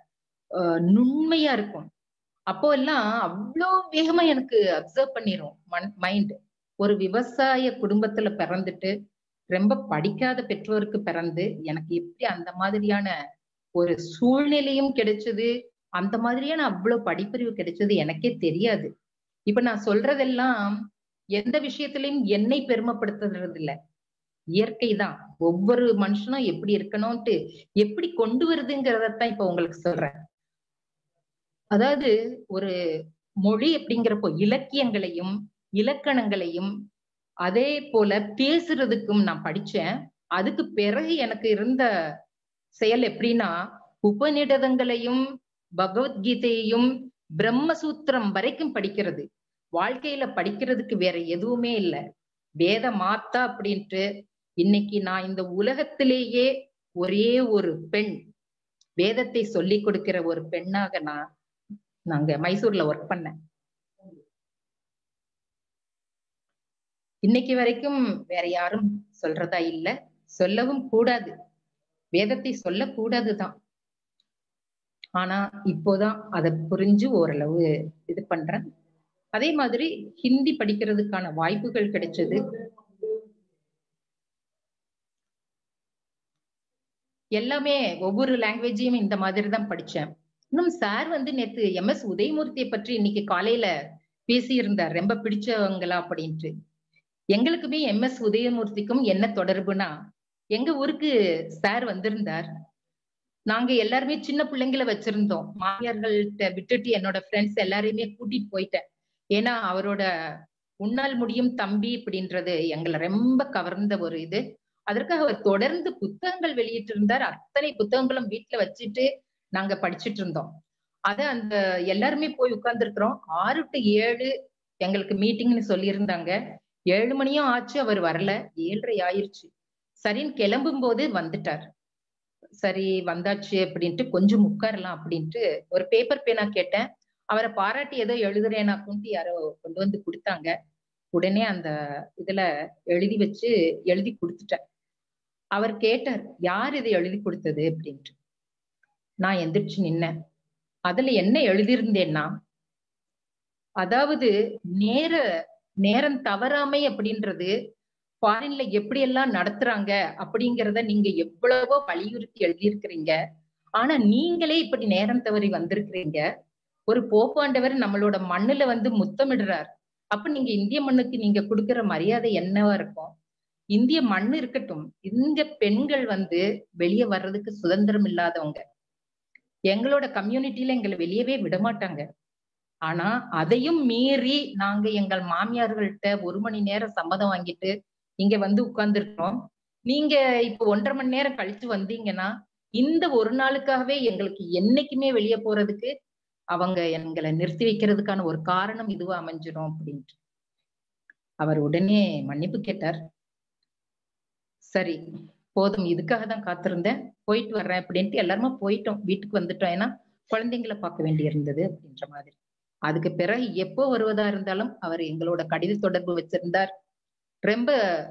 நுண்மையா இருக்கும் அப்போ எல்லாம் அவ்வளோ வேகமா எனக்கு அப்சர்வ் பண்ணிரும் மைண்ட் ஒரு விவசாய குடும்பத்துல பிறந்துட்டு ரொம்ப படிக்காத பெற்றோருக்கு பிறந்து எனக்கு எப்படி அந்த மாதிரியான ஒரு சூழ்நிலையும் கிடைச்சது அந்த மாதிரியான அவ்வளவு படிப்பறிவு கிடைச்சது எனக்கே தெரியாது இப்ப நான் சொல்றதெல்லாம் எந்த விஷயத்திலையும் என்னை பெருமைப்படுத்துறது இல்ல இயற்கை தான் ஒவ்வொரு மனுஷனும் எப்படி இருக்கணும்ட்டு எப்படி கொண்டு வருதுங்கிறதான் இப்ப உங்களுக்கு சொல்றேன் அதாவது ஒரு மொழி அப்படிங்கிறப்போ இலக்கியங்களையும் இலக்கணங்களையும் அதே போல பேசுறதுக்கும் நான் படிச்சேன் அதுக்கு பிறகு எனக்கு இருந்த செயல் எப்படின்னா உபநிடதங்களையும் பகவத்கீதையையும் பிரம்மசூத்திரம் வரைக்கும் படிக்கிறது வாழ்க்கையில படிக்கிறதுக்கு வேற எதுவுமே இல்லை வேத மாத்தா அப்படின்ட்டு இன்னைக்கு நான் இந்த உலகத்திலேயே ஒரே ஒரு பெண் வேதத்தை சொல்லி கொடுக்கிற ஒரு பெண்ணாக நான் நாங்க மைசூர்ல ஒர்க் பண்ணேன் இன்னைக்கு வரைக்கும் வேற யாரும் சொல்றதா இல்ல சொல்லவும் கூடாது வேதத்தை சொல்லக்கூடாதுதான் ஆனா இப்போதான் அதை புரிஞ்சு ஓரளவு இது பண்றேன் அதே மாதிரி ஹிந்தி படிக்கிறதுக்கான வாய்ப்புகள் கிடைச்சது எல்லாமே ஒவ்வொரு லாங்குவேஜையும் இந்த மாதிரி தான் படிச்சேன் இன்னும் சார் வந்து நேத்து எம் எஸ் உதயமூர்த்தியை பற்றி இன்னைக்கு காலையில பேசியிருந்தார் ரொம்ப பிடிச்சவங்களா அப்படின்ட்டு எங்களுக்குமே எம் எஸ் உதயமூர்த்திக்கும் என்ன தொடர்புனா எங்க ஊருக்கு சார் வந்திருந்தார் நாங்க எல்லாருமே சின்ன பிள்ளைங்களை வச்சிருந்தோம் மாமியார்கள்ட்ட விட்டுட்டு என்னோட ஃப்ரெண்ட்ஸ் எல்லாரையுமே கூட்டிட்டு போயிட்டேன் ஏன்னா அவரோட உன்னால் முடியும் தம்பி அப்படின்றது எங்களை ரொம்ப கவர்ந்த ஒரு இது அதற்காக அவர் தொடர்ந்து புத்தகங்கள் வெளியிட்டு இருந்தார் அத்தனை புத்தகங்களும் வீட்டுல வச்சுட்டு நாங்க படிச்சுட்டு இருந்தோம் அத அந்த எல்லாருமே போய் உட்கார்ந்துருக்கிறோம் ஆறு டு ஏழு எங்களுக்கு மீட்டிங்னு சொல்லியிருந்தாங்க ஏழு மணியும் ஆச்சு அவர் வரல ஏழரை ஆயிருச்சு சரின்னு கிளம்பும் போது வந்துட்டார் சரி வந்தாச்சு அப்படின்ட்டு கொஞ்சம் உட்காரலாம் அப்படின்ட்டு ஒரு பேப்பர் பேனா கேட்டேன் அவரை பாராட்டி ஏதோ எழுதுறேனாக்குன்ட்டு யாரோ கொண்டு வந்து கொடுத்தாங்க உடனே அந்த இதுல எழுதி வச்சு எழுதி கொடுத்துட்டேன் அவர் கேட்டார் யார் இதை எழுதி கொடுத்தது அப்படின்ட்டு நான் எந்திரிச்சு நின்னேன் அதுல என்ன எழுதியிருந்தேன்னா அதாவது நேர நேரம் தவறாமை அப்படின்றது ஃபாரின்ல எப்படி எல்லாம் நடத்துறாங்க அப்படிங்கிறத நீங்க எவ்வளவோ வலியுறுத்தி எழுதியிருக்கிறீங்க ஆனா நீங்களே இப்படி நேரம் தவறி வந்திருக்கிறீங்க ஒரு போப்பாண்டவர் நம்மளோட மண்ணுல வந்து முத்தமிடுறார் அப்ப நீங்க இந்திய மண்ணுக்கு நீங்க கொடுக்கிற மரியாதை என்னவா இருக்கும் இந்திய மண் இருக்கட்டும் இந்த பெண்கள் வந்து வெளியே வர்றதுக்கு சுதந்திரம் இல்லாதவங்க எங்களோட கம்யூனிட்டியில எங்களை வெளியவே விட மாட்டாங்க ஆனா அதையும் மீறி நாங்க எங்கள் மாமியார்கள்ட்ட ஒரு மணி நேரம் சம்மதம் வாங்கிட்டு இங்க வந்து உட்கார்ந்துருக்கோம் நீங்க இப்ப ஒன்றரை மணி நேரம் கழிச்சு வந்தீங்கன்னா இந்த ஒரு நாளுக்காகவே எங்களுக்கு என்னைக்குமே வெளியே போறதுக்கு அவங்க எங்களை நிறுத்தி வைக்கிறதுக்கான ஒரு காரணம் இதுவா அமைஞ்சிடும் அப்படின்ட்டு அவர் உடனே மன்னிப்பு கேட்டார் சரி போதும் இதுக்காக தான் காத்திருந்தேன் போயிட்டு வர்றேன் அப்படின்ட்டு எல்லாருமே போயிட்டோம் வீட்டுக்கு வந்துட்டோம் ஏன்னா குழந்தைங்களை பார்க்க வேண்டி இருந்தது அப்படின்ற மாதிரி அதுக்கு பிறகு எப்போ வருவதா இருந்தாலும் அவர் எங்களோட கடித தொடர்பு வச்சிருந்தார் ரொம்ப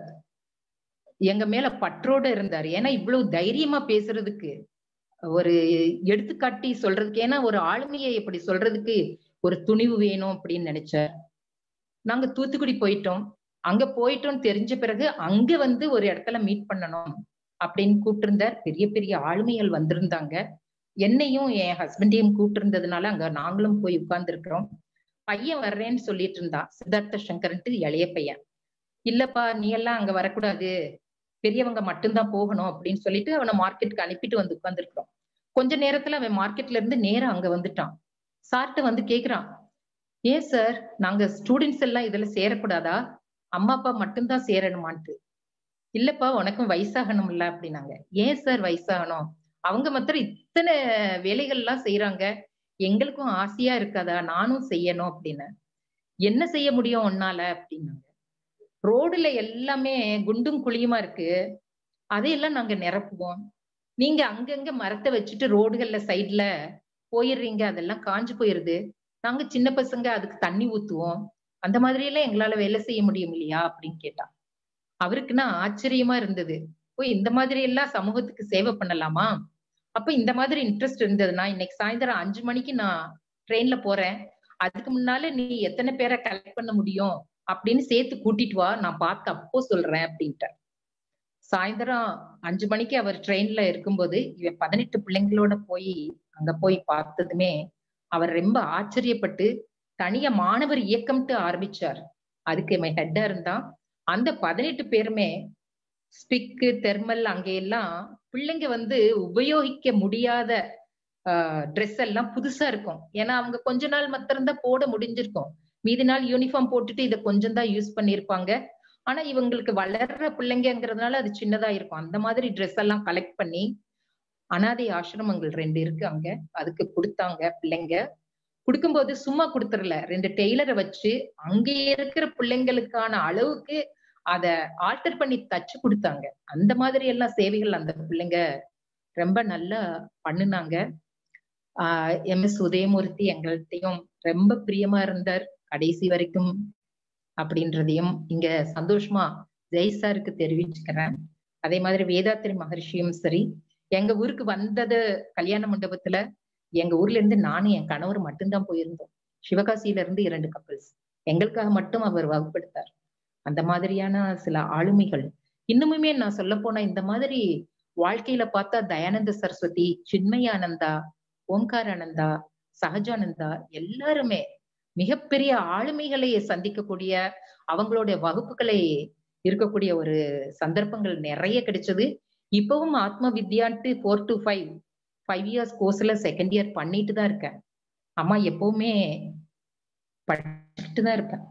எங்க மேல பற்றோட இருந்தார் ஏன்னா இவ்வளவு தைரியமா பேசுறதுக்கு ஒரு எடுத்துக்காட்டி சொல்றதுக்கு ஏன்னா ஒரு ஆளுமையை இப்படி சொல்றதுக்கு ஒரு துணிவு வேணும் அப்படின்னு நினைச்சார் நாங்க தூத்துக்குடி போயிட்டோம் அங்க போயிட்டோம் தெரிஞ்ச பிறகு அங்க வந்து ஒரு இடத்துல மீட் பண்ணணும் அப்படின்னு கூப்பிட்டிருந்தார் பெரிய பெரிய ஆளுமைகள் வந்திருந்தாங்க என்னையும் என் ஹஸ்பண்டையும் கூப்பிட்டிருந்ததுனால அங்க நாங்களும் போய் உட்கார்ந்து இருக்கிறோம் பையன் வர்றேன்னு சொல்லிட்டு இருந்தான் சித்தார்த்த சங்கர்ன்ட்டு இளைய பையன் இல்லப்பா நீ எல்லாம் அங்க வரக்கூடாது பெரியவங்க மட்டும்தான் போகணும் அப்படின்னு சொல்லிட்டு அவனை மார்க்கெட்டுக்கு அனுப்பிட்டு வந்து உட்கார்ந்துருக்கிறோம் கொஞ்ச நேரத்துல அவன் மார்க்கெட்ல இருந்து நேரம் அங்க வந்துட்டான் சார்ட்ட வந்து கேக்குறான் ஏன் சார் நாங்க ஸ்டூடெண்ட்ஸ் எல்லாம் இதுல சேரக்கூடாதா அம்மா அப்பா மட்டும்தான் சேரணுமான்ட்டு இல்லப்பா உனக்கும் வயசாகணும்ல அப்படின்னாங்க ஏன் சார் வயசாகணும் அவங்க மாத்திரம் இத்தனை வேலைகள் எல்லாம் செய்யறாங்க எங்களுக்கும் ஆசையா இருக்காதா நானும் செய்யணும் அப்படின்னு என்ன செய்ய முடியும் உன்னால அப்படின்னாங்க ரோடுல எல்லாமே குண்டும் குழியுமா இருக்கு அதையெல்லாம் நாங்க நிரப்புவோம் நீங்க அங்கங்க மரத்தை வச்சுட்டு ரோடுகள்ல சைட்ல போயிடுறீங்க அதெல்லாம் காஞ்சு போயிருது நாங்க சின்ன பசங்க அதுக்கு தண்ணி ஊத்துவோம் அந்த மாதிரி எல்லாம் எங்களால வேலை செய்ய முடியும் இல்லையா அப்படின்னு கேட்டான் அவருக்குன்னா ஆச்சரியமா இருந்தது ஓ இந்த மாதிரி எல்லாம் சமூகத்துக்கு சேவை பண்ணலாமா அப்ப இந்த மாதிரி இன்ட்ரெஸ்ட் இருந்ததுன்னா இன்னைக்கு சாயந்தரம் அஞ்சு மணிக்கு நான் ட்ரெயின்ல போறேன் அதுக்கு முன்னால நீ எத்தனை பேரை கலெக்ட் பண்ண முடியும் அப்படின்னு சேர்த்து கூட்டிட்டு வா நான் பார்த்து அப்போ சொல்றேன் அப்படின்ட்டு சாயந்தரம் அஞ்சு மணிக்கு அவர் ட்ரெயின்ல இருக்கும்போது இவன் பதினெட்டு பிள்ளைங்களோட போய் அங்க போய் பார்த்ததுமே அவர் ரொம்ப ஆச்சரியப்பட்டு தனியா மாணவர் இயக்கம்ட்டு ஆரம்பிச்சார் அதுக்கு இவன் ஹெட்டா இருந்தான் அந்த பதினெட்டு பேருமே ஸ்பிக்கு தெர்மல் அங்க எல்லாம் பிள்ளைங்க வந்து உபயோகிக்க முடியாத ட்ரெஸ் எல்லாம் புதுசா இருக்கும் ஏன்னா அவங்க கொஞ்ச நாள் மாத்திரம்தான் போட முடிஞ்சிருக்கும் மீதி நாள் யூனிஃபார்ம் போட்டுட்டு இதை கொஞ்சம் தான் யூஸ் பண்ணிருப்பாங்க ஆனா இவங்களுக்கு வளர்ற பிள்ளைங்கிறதுனால அது சின்னதா இருக்கும் அந்த மாதிரி ட்ரெஸ் எல்லாம் கலெக்ட் பண்ணி அனாதை ஆசிரமங்கள் ரெண்டு இருக்கு அங்க அதுக்கு கொடுத்தாங்க பிள்ளைங்க கொடுக்கும்போது சும்மா கொடுத்துடல ரெண்டு டெய்லரை வச்சு அங்க இருக்கிற பிள்ளைங்களுக்கான அளவுக்கு அத ஆல்டர் பண்ணி தச்சு கொடுத்தாங்க அந்த மாதிரி எல்லாம் சேவைகள் அந்த பிள்ளைங்க ரொம்ப நல்லா பண்ணுனாங்க ஆஹ் எம் எஸ் உதயமூர்த்தி எங்கள்கிட்டையும் ரொம்ப பிரியமா இருந்தார் கடைசி வரைக்கும் அப்படின்றதையும் இங்க சந்தோஷமா ஜெய் சாருக்கு தெரிவிச்சுக்கிறேன் அதே மாதிரி வேதாத்திரி மகர்ஷியும் சரி எங்க ஊருக்கு வந்தது கல்யாண மண்டபத்துல எங்க ஊர்ல இருந்து நானும் என் கணவர் மட்டும்தான் போயிருந்தோம் சிவகாசியில இருந்து இரண்டு கப்பல்ஸ் எங்களுக்காக மட்டும் அவர் வகுப்படுத்தார் அந்த மாதிரியான சில ஆளுமைகள் இன்னுமுமே நான் சொல்ல போனா இந்த மாதிரி வாழ்க்கையில பார்த்தா தயானந்த சரஸ்வதி சின்மயானந்தா ஓம்காரானந்தா சகஜானந்தா எல்லாருமே மிகப்பெரிய ஆளுமைகளை சந்திக்கக்கூடிய அவங்களுடைய வகுப்புகளை இருக்கக்கூடிய ஒரு சந்தர்ப்பங்கள் நிறைய கிடைச்சது இப்பவும் ஆத்ம வித்யான்ட்டு four to five five years கோர்ஸ்ல செகண்ட் இயர் பண்ணிட்டு தான் இருக்கேன் அம்மா எப்பவுமே படிச்சுட்டு தான் இருப்பேன்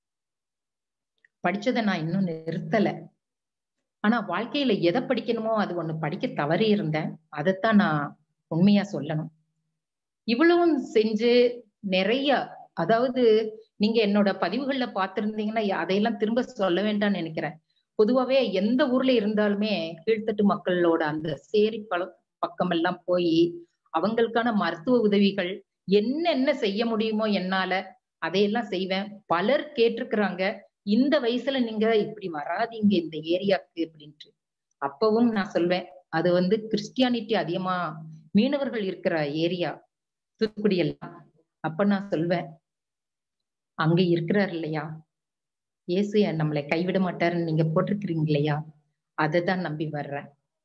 படிச்சதை நான் இன்னும் நிறுத்தல ஆனா வாழ்க்கையில எதை படிக்கணுமோ அது ஒண்ணு படிக்க தவறி இருந்தேன் அதைத்தான் நான் உண்மையா சொல்லணும் இவ்வளவும் செஞ்சு நிறைய அதாவது நீங்க என்னோட பதிவுகள்ல பார்த்திருந்தீங்கன்னா அதையெல்லாம் திரும்ப சொல்ல வேண்டாம்னு நினைக்கிறேன் பொதுவாவே எந்த ஊர்ல இருந்தாலுமே கீழ்த்தட்டு மக்களோட அந்த சேரி பழ பக்கம் எல்லாம் போய் அவங்களுக்கான மருத்துவ உதவிகள் என்னென்ன செய்ய முடியுமோ என்னால அதையெல்லாம் செய்வேன் பலர் கேட்டிருக்கிறாங்க இந்த வயசுல நீங்க இப்படி வராதீங்க இந்த ஏரியாவுக்கு அப்படின்ட்டு அப்பவும் நான் சொல்வேன் அது வந்து கிறிஸ்டியானிட்டி அதிகமா மீனவர்கள் இருக்கிற ஏரியா தூத்துக்குடி எல்லாம் அப்ப நான் சொல்வேன் அங்க இருக்கிறார் இல்லையா இயேசு நம்மளை கைவிட மாட்டாருன்னு நீங்க போட்டிருக்கிறீங்க இல்லையா அதை தான் நம்பி வர்றேன்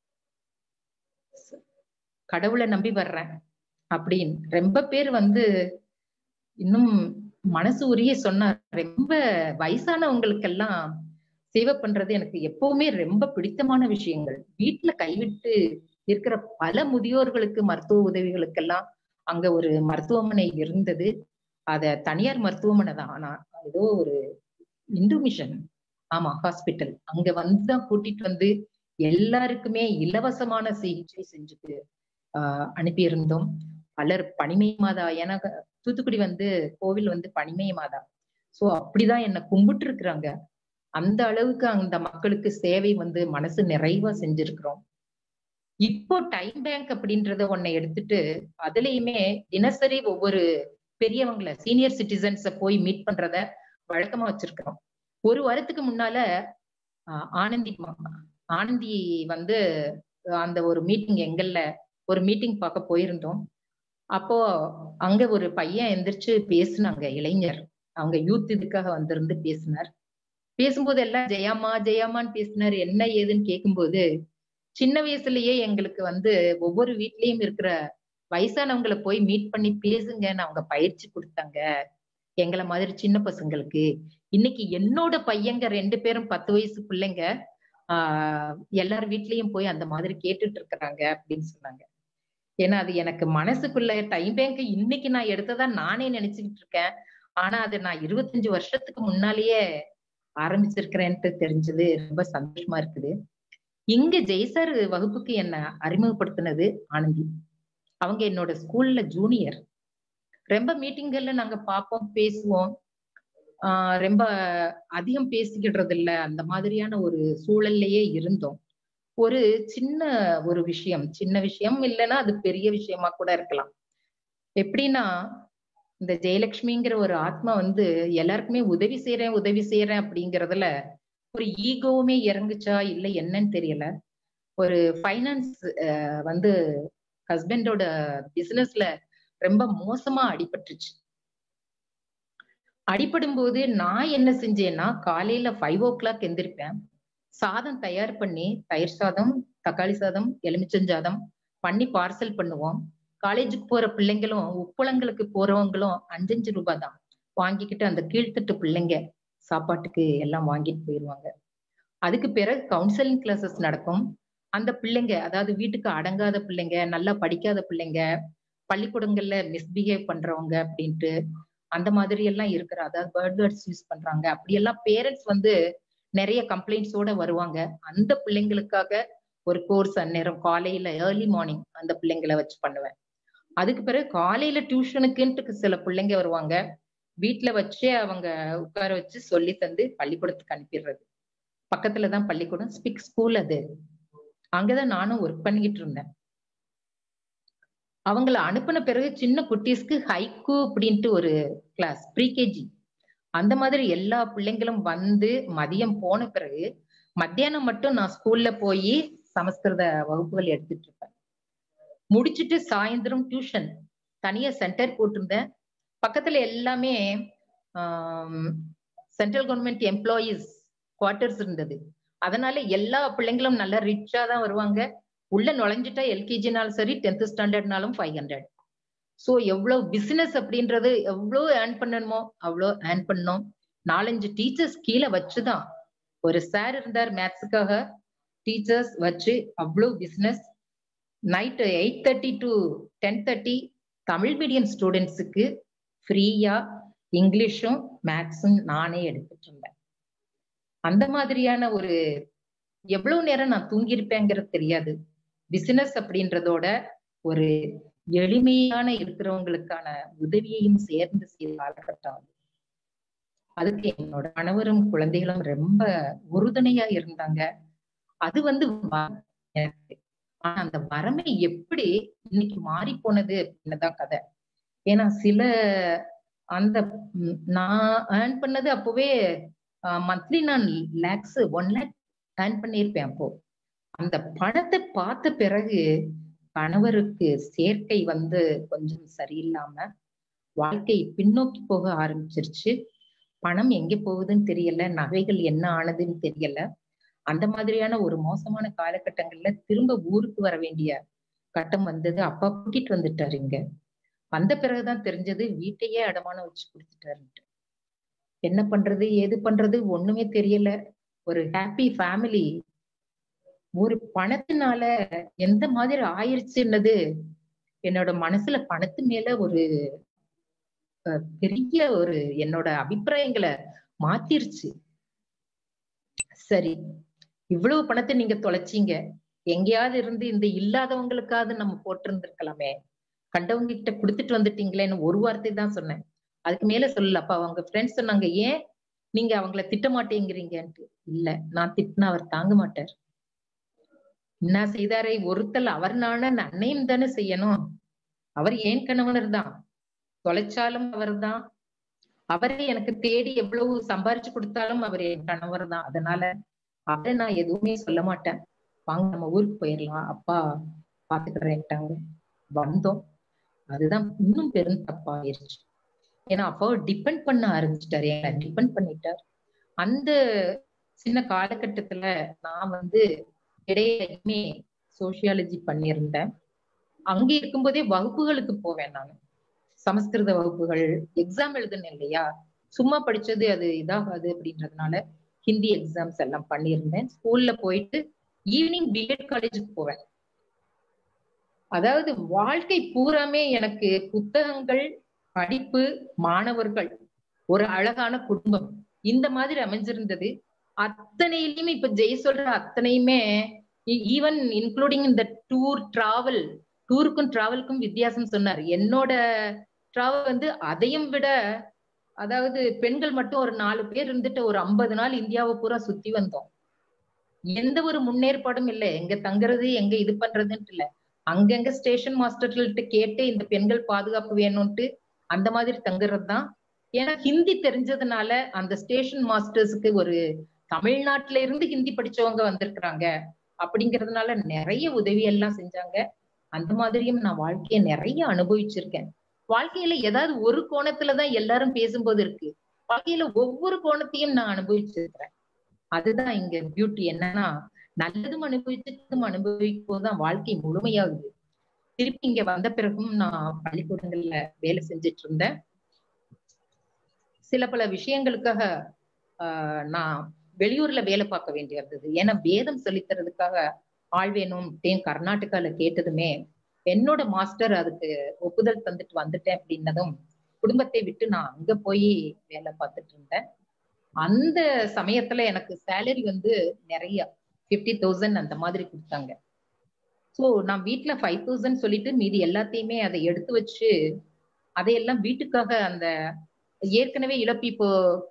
கடவுளை நம்பி வர்றேன் அப்படின்னு ரொம்ப பேர் வந்து இன்னும் மனசு உரிய சொன்னார் ரொம்ப வயசானவங்களுக்கெல்லாம் சேவை பண்றது எனக்கு எப்பவுமே ரொம்ப பிடித்தமான விஷயங்கள் வீட்டுல கைவிட்டு இருக்கிற பல முதியோர்களுக்கு மருத்துவ உதவிகளுக்கெல்லாம் அங்க ஒரு மருத்துவமனை இருந்தது அத தனியார் மருத்துவமனை தான் ஆனா ஏதோ ஒரு இந்து மிஷன் ஆமா ஹாஸ்பிட்டல் அங்க வந்துதான் கூட்டிட்டு வந்து எல்லாருக்குமே இலவசமான சிகிச்சை செஞ்சுட்டு ஆஹ் அனுப்பியிருந்தோம் பலர் பனிமை மாதா ஏன்னா தூத்துக்குடி வந்து கோவில் வந்து பனிமை மாதா சோ அப்படிதான் என்ன கும்பிட்டு இருக்கிறாங்க அந்த அளவுக்கு அந்த மக்களுக்கு சேவை வந்து மனசு நிறைவா செஞ்சிருக்கிறோம் இப்போ டைம் பேங்க் அப்படின்றத ஒன்னை எடுத்துட்டு அதுலயுமே தினசரி ஒவ்வொரு பெரியவங்கள சீனியர் சிட்டிசன்ஸ போய் மீட் பண்றத வழக்கமா வச்சிருக்கிறோம் ஒரு வாரத்துக்கு முன்னால ஆனந்தி ஆனந்தி வந்து அந்த ஒரு மீட்டிங் எங்கள்ல ஒரு மீட்டிங் பார்க்க போயிருந்தோம் அப்போ அங்க ஒரு பையன் எந்திரிச்சு பேசினாங்க இளைஞர் அவங்க யூத் இதுக்காக வந்திருந்து பேசினார் பேசும்போது எல்லாம் ஜெயாமா ஜெயாமான்னு பேசினார் என்ன ஏதுன்னு கேட்கும்போது சின்ன வயசுலயே எங்களுக்கு வந்து ஒவ்வொரு வீட்லயும் இருக்கிற வயசானவங்களை போய் மீட் பண்ணி பேசுங்கன்னு அவங்க பயிற்சி கொடுத்தாங்க எங்களை மாதிரி சின்ன பசங்களுக்கு இன்னைக்கு என்னோட பையங்க ரெண்டு பேரும் பத்து வயசு பிள்ளைங்க ஆஹ் எல்லார் வீட்லயும் போய் அந்த மாதிரி கேட்டுட்டு இருக்கிறாங்க அப்படின்னு சொன்னாங்க ஏன்னா அது எனக்கு மனசுக்குள்ள டைம் பேங்க் இன்னைக்கு நான் எடுத்ததா நானே நினைச்சுக்கிட்டு இருக்கேன் ஆனா அது நான் இருபத்தஞ்சு வருஷத்துக்கு முன்னாலேயே ஆரம்பிச்சிருக்கிறேன்ட்டு தெரிஞ்சது ரொம்ப சந்தோஷமா இருக்குது இங்க ஜெய்சார் வகுப்புக்கு என்ன அறிமுகப்படுத்தினது ஆனந்தி அவங்க என்னோட ஸ்கூல்ல ஜூனியர் ரொம்ப மீட்டிங்கள்ல நாங்க பார்ப்போம் பேசுவோம் ஆஹ் ரொம்ப அதிகம் பேசிக்கிடுறது இல்ல அந்த மாதிரியான ஒரு சூழல்லையே இருந்தோம் ஒரு சின்ன ஒரு விஷயம் சின்ன விஷயம் இல்லைன்னா அது பெரிய விஷயமா கூட இருக்கலாம் எப்படின்னா இந்த ஜெயலட்சுமிங்கிற ஒரு ஆத்மா வந்து எல்லாருக்குமே உதவி செய்யறேன் உதவி செய்யறேன் அப்படிங்கறதுல ஒரு ஈகோவுமே இறங்குச்சா இல்லை என்னன்னு தெரியல ஒரு ஃபைனான்ஸ் வந்து ஹஸ்பண்டோட பிசினஸ்ல ரொம்ப மோசமா அடிபட்டுருச்சு அடிபடும் போது நான் என்ன செஞ்சேன்னா காலையில ஃபைவ் ஓ கிளாக் எந்திரிப்பேன் சாதம் தயார் பண்ணி தயிர் சாதம் தக்காளி சாதம் எலுமிச்சஞ்சாதம் பண்ணி பார்சல் பண்ணுவோம் காலேஜுக்கு போற பிள்ளைங்களும் உப்பளங்களுக்கு போறவங்களும் அஞ்சஞ்சு ரூபாய் தான் வாங்கிக்கிட்டு அந்த கீழ்த்தட்டு பிள்ளைங்க சாப்பாட்டுக்கு எல்லாம் வாங்கிட்டு போயிடுவாங்க அதுக்கு பிறகு கவுன்சிலிங் கிளாஸஸ் நடக்கும் அந்த பிள்ளைங்க அதாவது வீட்டுக்கு அடங்காத பிள்ளைங்க நல்லா படிக்காத பிள்ளைங்க பள்ளிக்கூடங்கள்ல மிஸ்பிஹேவ் பண்றவங்க அப்படின்ட்டு அந்த மாதிரி எல்லாம் இருக்கிற அதாவது பேர்ட் வேர்ட்ஸ் யூஸ் பண்றாங்க அப்படியெல்லாம் பேரண்ட்ஸ் வந்து நிறைய கம்ப்ளைண்ட்ஸோட வருவாங்க அந்த பிள்ளைங்களுக்காக ஒரு கோர்ஸ் அந்நேரம் காலையில ஏர்லி மார்னிங் அந்த பிள்ளைங்களை வச்சு பண்ணுவேன் அதுக்கு பிறகு காலையில டியூஷனுக்குன்ட்டு சில பிள்ளைங்க வருவாங்க வீட்டுல வச்சே அவங்க உட்கார வச்சு சொல்லி தந்து பள்ளிக்கூடத்துக்கு அனுப்பிடுறது பக்கத்துலதான் பள்ளிக்கூடம் ஸ்பிக் ஸ்கூல் அது அங்கதான் நானும் ஒர்க் பண்ணிக்கிட்டு இருந்தேன் அவங்கள அனுப்பின பிறகு சின்ன குட்டீஸ்க்கு ஹைக்கு அப்படின்ட்டு ஒரு கிளாஸ் ப்ரீகேஜி அந்த மாதிரி எல்லா பிள்ளைங்களும் வந்து மதியம் போன பிறகு மத்தியானம் மட்டும் நான் ஸ்கூல்ல போய் சமஸ்கிருத வகுப்புகள் எடுத்துட்டு இருப்பேன் முடிச்சுட்டு சாயந்தரம் டியூஷன் தனியா சென்டர் போட்டிருந்தேன் பக்கத்துல எல்லாமே சென்ட்ரல் கவர்மெண்ட் எம்ப்ளாயீஸ் குவார்டர்ஸ் இருந்தது அதனால எல்லா பிள்ளைங்களும் நல்லா ரிச்சா தான் வருவாங்க உள்ள நுழைஞ்சிட்டா எல்கேஜினாலும் சரி டென்த் ஸ்டாண்டர்ட்னாலும் ஃபைவ் ஹண்ட்ரட் ஸோ எவ்வளவு பிசினஸ் அப்படின்றது எவ்வளோ ஏர்ன் பண்ணணுமோ அவ்வளோ ஏர்ன் பண்ணோம் நாலஞ்சு டீச்சர்ஸ் கீழே வச்சுதான் ஒரு சார் இருந்தார் மேத்ஸுக்காக டீச்சர்ஸ் வச்சு அவ்வளோ business night eight thirty to ten thirty Tamil medium ஸ்டூடெண்ட்ஸுக்கு ஃப்ரீயா இங்கிலீஷும் மேத்ஸும் நானே எடுத்துட்டு இருந்தேன் அந்த மாதிரியான ஒரு எவ்வளவு நேரம் நான் தூங்கியிருப்பேங்கிறது தெரியாது பிசினஸ் அப்படின்றதோட ஒரு எளிமையான இருக்கிறவங்களுக்கான உதவியையும் சேர்ந்து செய்த காலகட்டம் அதுக்கு என்னோட கணவரும் குழந்தைகளும் ரொம்ப உறுதுணையா இருந்தாங்க அது வந்து எனக்கு ஆனா அந்த வறுமை எப்படி இன்னைக்கு மாறி போனது அப்படின்னுதான் கதை ஏன்னா சில அந்த நான் ஏர்ன் பண்ணது அப்பவே மந்த்லி நான் லேக்ஸ் ஒன் லேக் ஏர்ன் பண்ணியிருப்பேன் அப்போ அந்த பணத்தை பார்த்த பிறகு கணவருக்கு சேர்க்கை வந்து கொஞ்சம் சரியில்லாம வாழ்க்கை பின்னோக்கி போக ஆரம்பிச்சிருச்சு பணம் எங்க போகுதுன்னு தெரியல நகைகள் என்ன ஆனதுன்னு தெரியல அந்த மாதிரியான ஒரு மோசமான காலகட்டங்கள்ல திரும்ப ஊருக்கு வர வேண்டிய கட்டம் வந்தது அப்பா கூட்டிட்டு வந்துட்டாரு இங்க வந்த பிறகுதான் தெரிஞ்சது வீட்டையே அடமானம் வச்சு கொடுத்துட்டாருன்ட்டு என்ன பண்றது ஏது பண்றது ஒண்ணுமே தெரியல ஒரு ஹாப்பி ஃபேமிலி ஒரு பணத்தினால எந்த மாதிரி ஆயிருச்சுன்னது என்னோட மனசுல பணத்து மேல ஒரு பெரிய ஒரு என்னோட அபிப்பிராயங்களை மாத்திருச்சு சரி இவ்வளவு பணத்தை நீங்க தொலைச்சீங்க எங்கேயாவது இருந்து இந்த இல்லாதவங்களுக்காவது நம்ம போட்டிருந்திருக்கலாமே கண்டவங்க கிட்ட கொடுத்துட்டு வந்துட்டீங்களேன்னு ஒரு வார்த்தை தான் சொன்னேன் அதுக்கு மேல சொல்லல அப்ப அவங்க ஃப்ரெண்ட்ஸ் சொன்னாங்க ஏன் நீங்க அவங்கள திட்ட மாட்டேங்கிறீங்கன்ட்டு இல்ல நான் திட்டினா அவர் தாங்க மாட்டார் என்ன செய்தாரை ஒருத்தல் அவர்னால அன்னையும் தானே செய்யணும் அவர் ஏன் கணவனர் தான் தொலைச்சாலும் அவர் தான் அவரே எனக்கு தேடி எவ்வளவு சம்பாரிச்சு கொடுத்தாலும் அவர் என் கணவர் தான் அதனால அவரை நான் எதுவுமே சொல்ல மாட்டேன் வாங்க நம்ம ஊருக்கு போயிடலாம் அப்பா பாத்துக்கிறேன்ட்டாங்க வந்தோம் அதுதான் இன்னும் பெரும் தப்பாயிருச்சு ஏன்னா அப்பாவை டிபெண்ட் பண்ண ஆரம்பிச்சிட்டாரு என்ன டிபெண்ட் பண்ணிட்டார் அந்த சின்ன காலகட்டத்துல நான் வந்து இடையிலுமே சோசியாலஜி பண்ணியிருந்தேன் அங்க இருக்கும்போதே வகுப்புகளுக்கு போவேன் நான் சமஸ்கிருத வகுப்புகள் எக்ஸாம் எழுதுனேன் இல்லையா சும்மா படிச்சது அது இதாகாது அப்படின்றதுனால ஹிந்தி எக்ஸாம்ஸ் எல்லாம் பண்ணியிருந்தேன் ஸ்கூல்ல போயிட்டு ஈவினிங் பிஎட் காலேஜுக்கு போவேன் அதாவது வாழ்க்கை பூராமே எனக்கு புத்தகங்கள் படிப்பு மாணவர்கள் ஒரு அழகான குடும்பம் இந்த மாதிரி அமைஞ்சிருந்தது அத்தனையிலுமே இப்ப ஜெய் சொல்ற அத்தனையுமே ஈவன் இன்க்ளூடிங் இந்த டூர் டிராவல் டூருக்கும் டிராவலுக்கும் வித்தியாசம் சொன்னார் என்னோட டிராவல் வந்து அதையும் விட அதாவது பெண்கள் மட்டும் ஒரு நாலு பேர் இருந்துட்டு ஒரு ஐம்பது நாள் இந்தியாவை பூரா சுத்தி வந்தோம் எந்த ஒரு முன்னேற்பாடும் இல்லை எங்க தங்குறது எங்க இது பண்றதுன்ட்டு இல்ல அங்கங்க ஸ்டேஷன் மாஸ்டர்கள்ட்ட கேட்டு இந்த பெண்கள் பாதுகாப்பு வேணும்ட்டு அந்த மாதிரி தங்குறது தான் ஏன்னா ஹிந்தி தெரிஞ்சதுனால அந்த ஸ்டேஷன் மாஸ்டர்ஸுக்கு ஒரு தமிழ்நாட்டுல இருந்து ஹிந்தி படிச்சவங்க வந்திருக்கிறாங்க அப்படிங்கறதுனால நிறைய உதவி எல்லாம் செஞ்சாங்க அந்த மாதிரியும் நான் வாழ்க்கைய நிறைய அனுபவிச்சிருக்கேன் வாழ்க்கையில ஏதாவது ஒரு கோணத்துலதான் எல்லாரும் பேசும்போது இருக்கு வாழ்க்கையில ஒவ்வொரு கோணத்தையும் நான் அனுபவிச்சிருக்கிறேன் அதுதான் இங்க பியூட்டி என்னன்னா நல்லதும் அனுபவிச்சதும் அனுபவிக்கும் போதுதான் வாழ்க்கை முழுமையாகுது திருப்பி இங்க வந்த பிறகும் நான் பள்ளிக்கூடங்கள்ல வேலை செஞ்சுட்டு இருந்தேன் சில பல விஷயங்களுக்காக ஆஹ் நான் வெளியூர்ல வேலை பார்க்க வேண்டி இருந்தது ஏன்னா வேதம் சொல்லித்தரதுக்காக ஆள் வேணும் தேன் கர்நாடகால கேட்டதுமே என்னோட மாஸ்டர் அதுக்கு ஒப்புதல் தந்துட்டு வந்துட்டேன் அப்படின்னதும் குடும்பத்தை விட்டு நான் அங்க போய் வேலை பார்த்துட்டு இருந்தேன் அந்த சமயத்துல எனக்கு சேலரி வந்து நிறைய ஃபிஃப்டி தௌசண்ட் அந்த மாதிரி கொடுத்தாங்க ஸோ நான் வீட்டுல ஃபைவ் தௌசண்ட் சொல்லிட்டு மீதி எல்லாத்தையுமே அதை எடுத்து வச்சு அதையெல்லாம் வீட்டுக்காக அந்த ஏற்கனவே இழப்பு இப்போ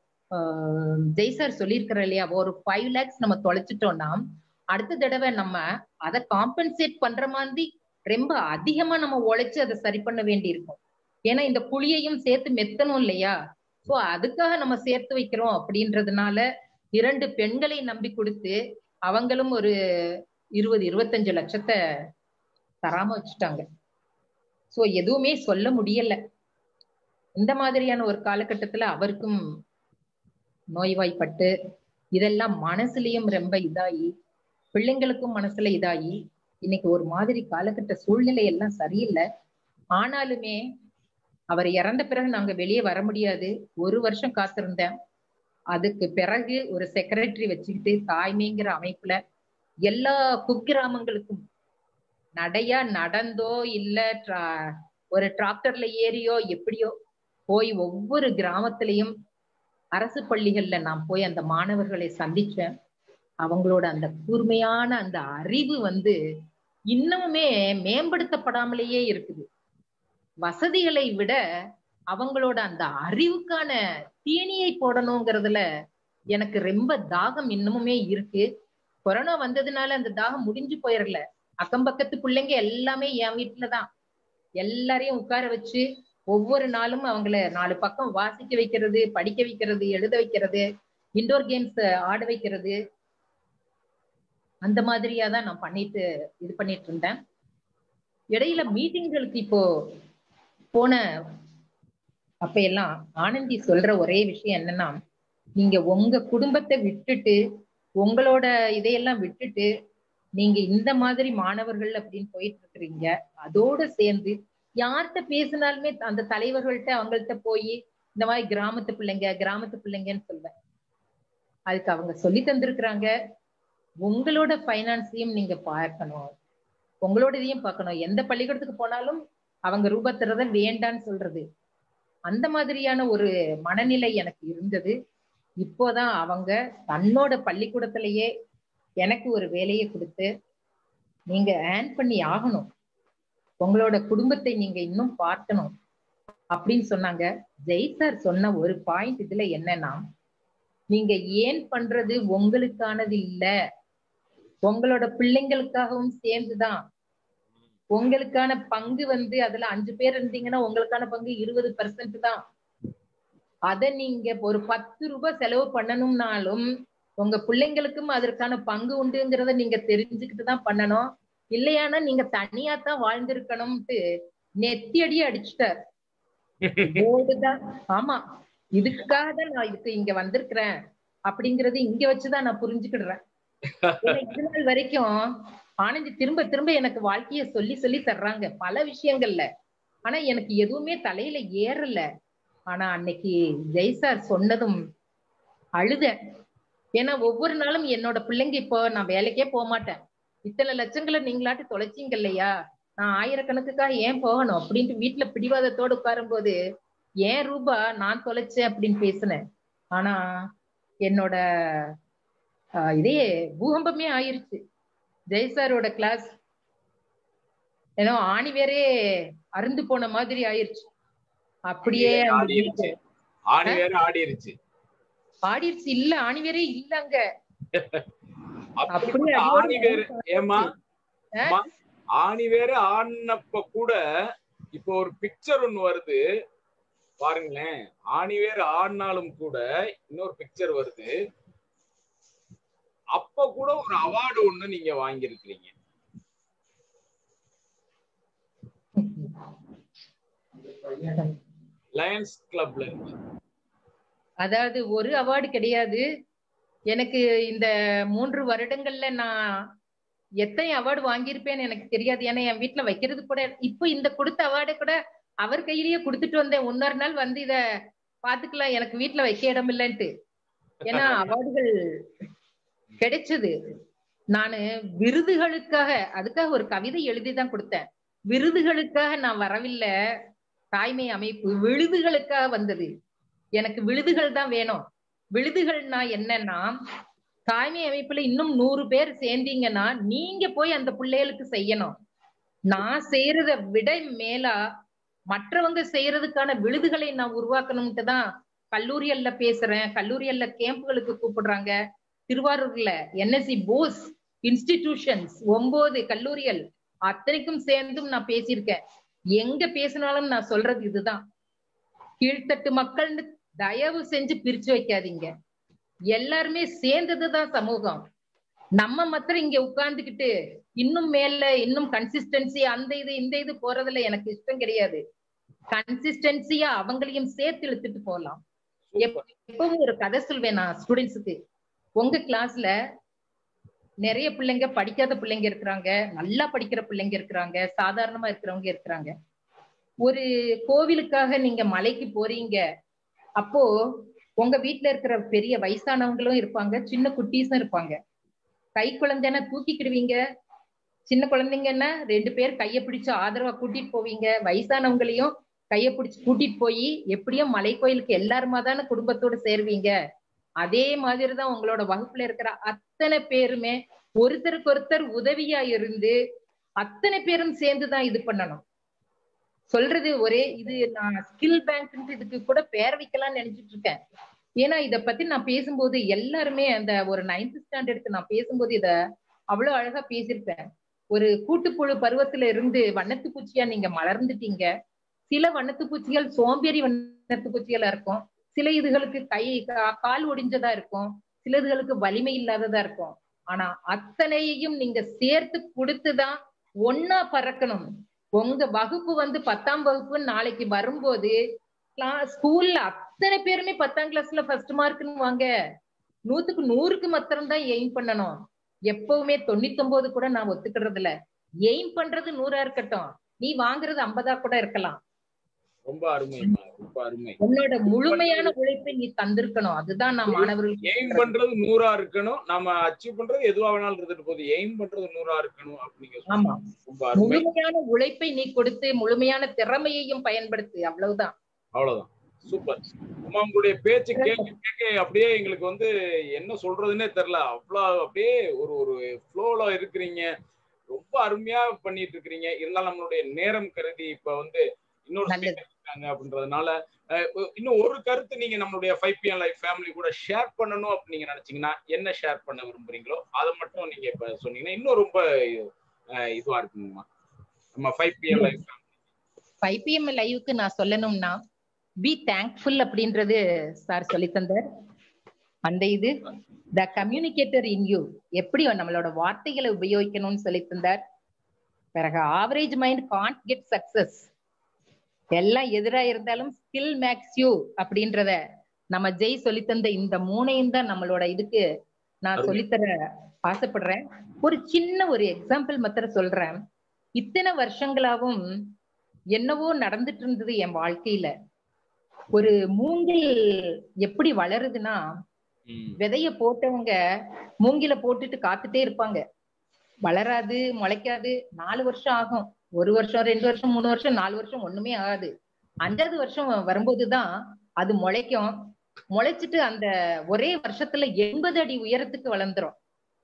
ஜெய் சார் சொல்லியிருக்கிற இல்லையா ஒரு ஃபைவ் லேக்ஸ் நம்ம தொலைச்சிட்டோம்னா அடுத்த தடவை நம்ம அதை காம்பன்சேட் பண்ற மாதிரி ரொம்ப அதிகமா நம்ம உழைச்சு அதை சரி பண்ண வேண்டி இருக்கும் ஏன்னா இந்த புளியையும் சேர்த்து மெத்தணும் இல்லையா சோ அதுக்காக நம்ம சேர்த்து வைக்கிறோம் அப்படின்றதுனால இரண்டு பெண்களை நம்பி கொடுத்து அவங்களும் ஒரு இருபது இருபத்தஞ்சு லட்சத்தை தராம வச்சுட்டாங்க சோ எதுவுமே சொல்ல முடியல இந்த மாதிரியான ஒரு காலகட்டத்துல அவருக்கும் நோய்வாய்ப்பட்டு இதெல்லாம் மனசுலயும் ரொம்ப இதாகி பிள்ளைங்களுக்கும் மனசுல இதாகி இன்னைக்கு ஒரு மாதிரி காலகட்ட சூழ்நிலை எல்லாம் சரியில்லை ஆனாலுமே அவர் இறந்த பிறகு நாங்க வெளியே வர முடியாது ஒரு வருஷம் காத்திருந்தேன் அதுக்கு பிறகு ஒரு செக்ரட்டரி வச்சுக்கிட்டு தாய்மைங்கிற அமைப்புல எல்லா குக்கிராமங்களுக்கும் நடையா நடந்தோ இல்ல ஒரு டிராக்டர்ல ஏறியோ எப்படியோ போய் ஒவ்வொரு கிராமத்திலையும் அரசு பள்ளிகள்ல நான் போய் அந்த மாணவர்களை சந்திச்சேன் அவங்களோட அந்த கூர்மையான அந்த அறிவு வந்து இன்னமுமே மேம்படுத்தப்படாமலேயே இருக்குது வசதிகளை விட அவங்களோட அந்த அறிவுக்கான தீனியை போடணுங்கிறதுல எனக்கு ரொம்ப தாகம் இன்னமுமே இருக்கு கொரோனா வந்ததுனால அந்த தாகம் முடிஞ்சு போயிடல அக்கம் பக்கத்து பிள்ளைங்க எல்லாமே என் வீட்டுலதான் எல்லாரையும் உட்கார வச்சு ஒவ்வொரு நாளும் அவங்கள நாலு பக்கம் வாசிக்க வைக்கிறது படிக்க வைக்கிறது எழுத வைக்கிறது இண்டோர் கேம்ஸ் ஆட வைக்கிறது அந்த மாதிரியா தான் நான் பண்ணிட்டு இது பண்ணிட்டு இருந்தேன் இடையில மீட்டிங்களுக்கு இப்போ போன அப்ப எல்லாம் ஆனந்தி சொல்ற ஒரே விஷயம் என்னன்னா நீங்க உங்க குடும்பத்தை விட்டுட்டு உங்களோட இதையெல்லாம் விட்டுட்டு நீங்க இந்த மாதிரி மாணவர்கள் அப்படின்னு போயிட்டு இருக்கிறீங்க அதோட சேர்ந்து யார்கிட்ட பேசினாலுமே அந்த தலைவர்கள்ட்ட அவங்கள்ட்ட போய் இந்த மாதிரி கிராமத்து பிள்ளைங்க கிராமத்து பிள்ளைங்கன்னு சொல்வேன் அதுக்கு அவங்க சொல்லி தந்திருக்கிறாங்க உங்களோட பைனான்ஸையும் நீங்க பார்க்கணும் உங்களோட இதையும் பார்க்கணும் எந்த பள்ளிக்கூடத்துக்கு போனாலும் அவங்க ரூபத்துறத வேண்டான்னு சொல்றது அந்த மாதிரியான ஒரு மனநிலை எனக்கு இருந்தது இப்போதான் அவங்க தன்னோட பள்ளிக்கூடத்திலேயே எனக்கு ஒரு வேலையை கொடுத்து நீங்க ஏர்ன் பண்ணி ஆகணும் உங்களோட குடும்பத்தை நீங்க இன்னும் பார்க்கணும் அப்படின்னு சொன்னாங்க ஜெய் சார் சொன்ன ஒரு பாயிண்ட் இதுல என்னன்னா நீங்க ஏன் பண்றது உங்களுக்கானது இல்ல உங்களோட பிள்ளைங்களுக்காகவும் சேர்ந்துதான் உங்களுக்கான பங்கு வந்து அதுல அஞ்சு பேர் இருந்தீங்கன்னா உங்களுக்கான பங்கு இருபது பெர்சன்ட் தான் அத நீங்க ஒரு பத்து ரூபாய் செலவு பண்ணணும்னாலும் உங்க பிள்ளைங்களுக்கும் அதற்கான பங்கு உண்டுங்கிறத நீங்க தெரிஞ்சுக்கிட்டு தான் பண்ணணும் இல்லையானா நீங்க தனியா தான் வாழ்ந்திருக்கணும்ட்டு நெத்தியடி அடிச்சுட்டார் போர்டுதான் ஆமா இதுக்காக தான் நான் இதுக்கு இங்க வந்திருக்கிறேன் அப்படிங்கறது இங்க வச்சுதான் நான் புரிஞ்சுக்கிடுறேன் இது நாள் வரைக்கும் ஆனந்தி திரும்ப திரும்ப எனக்கு வாழ்க்கைய சொல்லி சொல்லி தர்றாங்க பல விஷயங்கள்ல ஆனா எனக்கு எதுவுமே தலையில ஏறல ஆனா அன்னைக்கு ஜெய் சார் சொன்னதும் அழுத ஏன்னா ஒவ்வொரு நாளும் என்னோட பிள்ளைங்க இப்போ நான் வேலைக்கே போக மாட்டேன் இத்தனை லட்சங்களை நீங்களாட்டு தொலைச்சிங்க இல்லையா நான் ஆயிரக்கணக்குக்காக ஏன் போகணும் அப்படின்ட்டு வீட்டுல பிடிவாதத்தோடு உட்காரும் போது ஏன் ரூபா நான் தொலைச்சேன் அப்படின்னு பேசினேன் ஆனா என்னோட இதே பூகம்பமே ஆயிருச்சு ஜெய் சாரோட கிளாஸ் ஏன்னா ஆணி வேறே அருந்து போன மாதிரி ஆயிருச்சு அப்படியே ஆணி வேற ஆடிருச்சு ஆடிருச்சு இல்ல ஆணி வேறே இல்லங்க ஆணி வேற ஏமா ஆணி வேற ஆனப்ப கூட இப்போ ஒரு பிக்சர் ஒண்ணு வருது பாருங்களேன் ஆணி வேற ஆடினாலும் கூட இன்னொரு பிக்சர் வருது அப்ப கூட ஒரு அவார்டு ஒண்ணு நீங்க வாங்கியிருக்கிறீங்க லயன்ஸ் கிளப்ல அதாவது ஒரு அவார்டு கிடையாது எனக்கு இந்த மூன்று வருடங்கள்ல நான் எத்தனை அவார்டு வாங்கியிருப்பேன்னு எனக்கு தெரியாது ஏன்னா என் வீட்டுல வைக்கிறது கூட இப்போ இந்த கொடுத்த அவார்டை கூட அவர் கையிலேயே கொடுத்துட்டு வந்தேன் இன்னொரு நாள் வந்து இத பாத்துக்கலாம் எனக்கு வீட்டுல வைக்க இடம் இல்லைன்ட்டு ஏன்னா அவார்டுகள் கிடைச்சது நானு விருதுகளுக்காக அதுக்காக ஒரு கவிதை எழுதிதான் கொடுத்தேன் விருதுகளுக்காக நான் வரவில்லை தாய்மை அமைப்பு விழுதுகளுக்காக வந்தது எனக்கு விழுதுகள் தான் வேணும் விழுதுகள்னா என்னன்னா தாய்மை அமைப்புல இன்னும் நூறு பேர் சேர்ந்தீங்கன்னா நீங்க போய் அந்த பிள்ளைகளுக்கு செய்யணும் நான் செய்யறத விட மேலா மற்றவங்க செய்யறதுக்கான விழுதுகளை நான் உருவாக்கணும்ட்டு தான் கல்லூரியல்ல பேசுறேன் கல்லூரியல்ல கேம்புகளுக்கு கூப்பிடுறாங்க திருவாரூர்ல என்எஸ்சி போஸ் இன்ஸ்டிடியூஷன்ஸ் ஒன்பது கல்லூரியல் அத்தனைக்கும் சேர்ந்தும் நான் பேசியிருக்கேன் எங்க பேசினாலும் நான் சொல்றது இதுதான் கீழ்த்தட்டு மக்கள்னு தயவு செஞ்சு பிரிச்சு வைக்காதீங்க எல்லாருமே சேர்ந்ததுதான் சமூகம் நம்ம மாத்திரம் இங்க உட்கார்ந்துகிட்டு இன்னும் மேல இன்னும் கன்சிஸ்டன்சி அந்த இது இந்த இது போறதுல எனக்கு இஷ்டம் கிடையாது கன்சிஸ்டன்சியா அவங்களையும் சேர்த்து இழுத்துட்டு போகலாம் சூப்பர் எப்பவும் ஒரு கதை சொல்வேன் நான் ஸ்டூடெண்ட்ஸுக்கு உங்க கிளாஸ்ல நிறைய பிள்ளைங்க படிக்காத பிள்ளைங்க இருக்கிறாங்க நல்லா படிக்கிற பிள்ளைங்க இருக்கிறாங்க சாதாரணமா இருக்கிறவங்க இருக்கிறாங்க ஒரு கோவிலுக்காக நீங்க மலைக்கு போறீங்க அப்போ உங்க வீட்ல இருக்கிற பெரிய வயசானவங்களும் இருப்பாங்க சின்ன குட்டீஸும் இருப்பாங்க கை குழந்தைன்னா தூக்கிக்கிடுவீங்க சின்ன குழந்தைங்கன்னா ரெண்டு பேர் கைய பிடிச்சு ஆதரவா கூட்டிட்டு போவீங்க வயசானவங்களையும் கைய பிடிச்சு கூட்டிட்டு போய் எப்படியும் மலை கோயிலுக்கு எல்லாருமா தானே குடும்பத்தோட சேருவீங்க அதே மாதிரிதான் உங்களோட வகுப்புல இருக்கிற அத்தனை பேருமே ஒருத்தருக்கு ஒருத்தர் உதவியா இருந்து அத்தனை பேரும் சேர்ந்துதான் இது பண்ணணும் சொல்றது ஒரே இது நான் ஸ்கில் பேங்க் இதுக்கு கூட பேர் வைக்கலாம்னு நினைச்சிட்டு இருக்கேன் ஏன்னா இத பத்தி நான் பேசும்போது எல்லாருமே அந்த ஒரு நைன்த் ஸ்டாண்டர்டுக்கு நான் பேசும்போது இத அவ்வளவு அழகா பேசியிருப்பேன் ஒரு கூட்டுப்புழு பருவத்துல இருந்து வண்ணத்து பூச்சியா நீங்க மலர்ந்துட்டீங்க சில வண்ணத்து பூச்சிகள் சோம்பேறி வண்ணத்து பூச்சிகளா இருக்கும் சில இதுகளுக்கு கை கா- கால் ஒடிஞ்சதா இருக்கும் சில இதுகளுக்கு வலிமை இல்லாததா இருக்கும் ஆனா அத்தனையையும் நீங்க சேர்த்து கொடுத்துதான் ஒன்னா பறக்கணும் உங்க வகுப்பு வந்து பத்தாம் வகுப்பு நாளைக்கு வரும்போது கிளா- ஸ்கூல்ல அத்தனை பேருமே பத்தாம் கிளாஸ்ல ஃபர்ஸ்ட் மார்க்னு வாங்க நூத்துக்கு நூறுக்கு மாத்திரம் தான் எய்ம் பண்ணணும் எப்பவுமே தொண்ணூத்தி ஒன்பது கூட நான் ஒத்துக்கிறது இல்ல எய்ம் பண்றது நூறா இருக்கட்டும் நீ வாங்குறது ஐம்பதா கூட இருக்கலாம் ரொம்ப அருமைமா ரொம்ப அருமை உன்னோட முழுமையான உழைப்பை நீ தந்திருக்கணும் அதுதான் நான் மாணவர்களுக்கு எய்ம் பண்றது நூறா இருக்கணும் நம்ம அச்சீவ் பண்றது எதுவா வேணாலும் இருந்துட்டு போகுது எய்ம் பண்றது நூறா இருக்கணும் அப்படிங்க ஆமா ரொம்ப அருமை முழுமையான உழைப்பை நீ கொடுத்து முழுமையான திறமையையும் பயன்படுத்து அவ்வளவுதான் அவ்வளவுதான் சூப்பர் அம்மா உங்களுடைய பேச்சு கேட்க கேட்க அப்படியே எங்களுக்கு வந்து என்ன சொல்றதுன்னே தெரியல அவ்வளவு அப்படியே ஒரு ஒரு ஃப்ளோல இருக்கிறீங்க ரொம்ப அருமையா பண்ணிட்டு இருக்கிறீங்க இருந்தாலும் நம்மளுடைய நேரம் கருதி இப்ப வந்து இன்னொரு நல்லது. speaker இருக்காங்க அப்படின்றதுனால அஹ், இன்னும் ஒரு கருத்து நீங்க நம்மளுடைய ஃபைவ் பிஎன் லைஃப் ஃபேமிலி கூட ஷேர் பண்ணணும் அப்படின்னு நீங்க நினைச்சீங்கன்னா என்ன ஷேர் பண்ண விரும்புறீங்களோ அதை மட்டும் நீங்க இப்ப சொன்னீங்கன்னா இன்னும் ரொம்ப அஹ், இதுவா இருக்குங்கம்மா நம்ம five PN life five PM லைவுக்கு நான் சொல்லணும்னா பி தேங்க்ஃபுல் அப்படின்றது சார் சொல்லி தந்தார் அந்த இது த கம்யூனிகேட்டர் இன் யூ எப்படி நம்மளோட வார்த்தைகளை உபயோகிக்கணும்னு சொல்லி தந்தார் பிறகு average mind can't get success எல்லாம் எதிரா இருந்தாலும் ஸ்கில் மேக்ஸ் யூ அப்படின்றத நம்ம ஜெய் சொல்லி தந்த இந்த மூணையும் தான் நம்மளோட இதுக்கு நான் அருமை. சொல்லித்தர ஆசைப்படுறேன் ஒரு சின்ன ஒரு எக்ஸாம்பிள் மாத்திரம் சொல்றேன் இத்தனை வருஷங்களாவும் என்னவோ நடந்துட்டு இருந்தது என் வாழ்க்கையில ஒரு மூங்கில் எப்படி வளருதுன்னா விதைய போட்டவங்க மூங்கில போட்டுட்டு காத்துட்டே இருப்பாங்க வளராது முளைக்காது நாலு வருஷம் ஆகும் ஒரு வருஷம் ரெண்டு வருஷம் மூணு வருஷம் நாலு வருஷம் ஒண்ணுமே ஆகாது அஞ்சாவது வருஷம் வரும்போதுதான் அது முளைக்கும் முளைச்சிட்டு அந்த ஒரே வருஷத்துல எண்பது அடி உயரத்துக்கு வளர்ந்துரும்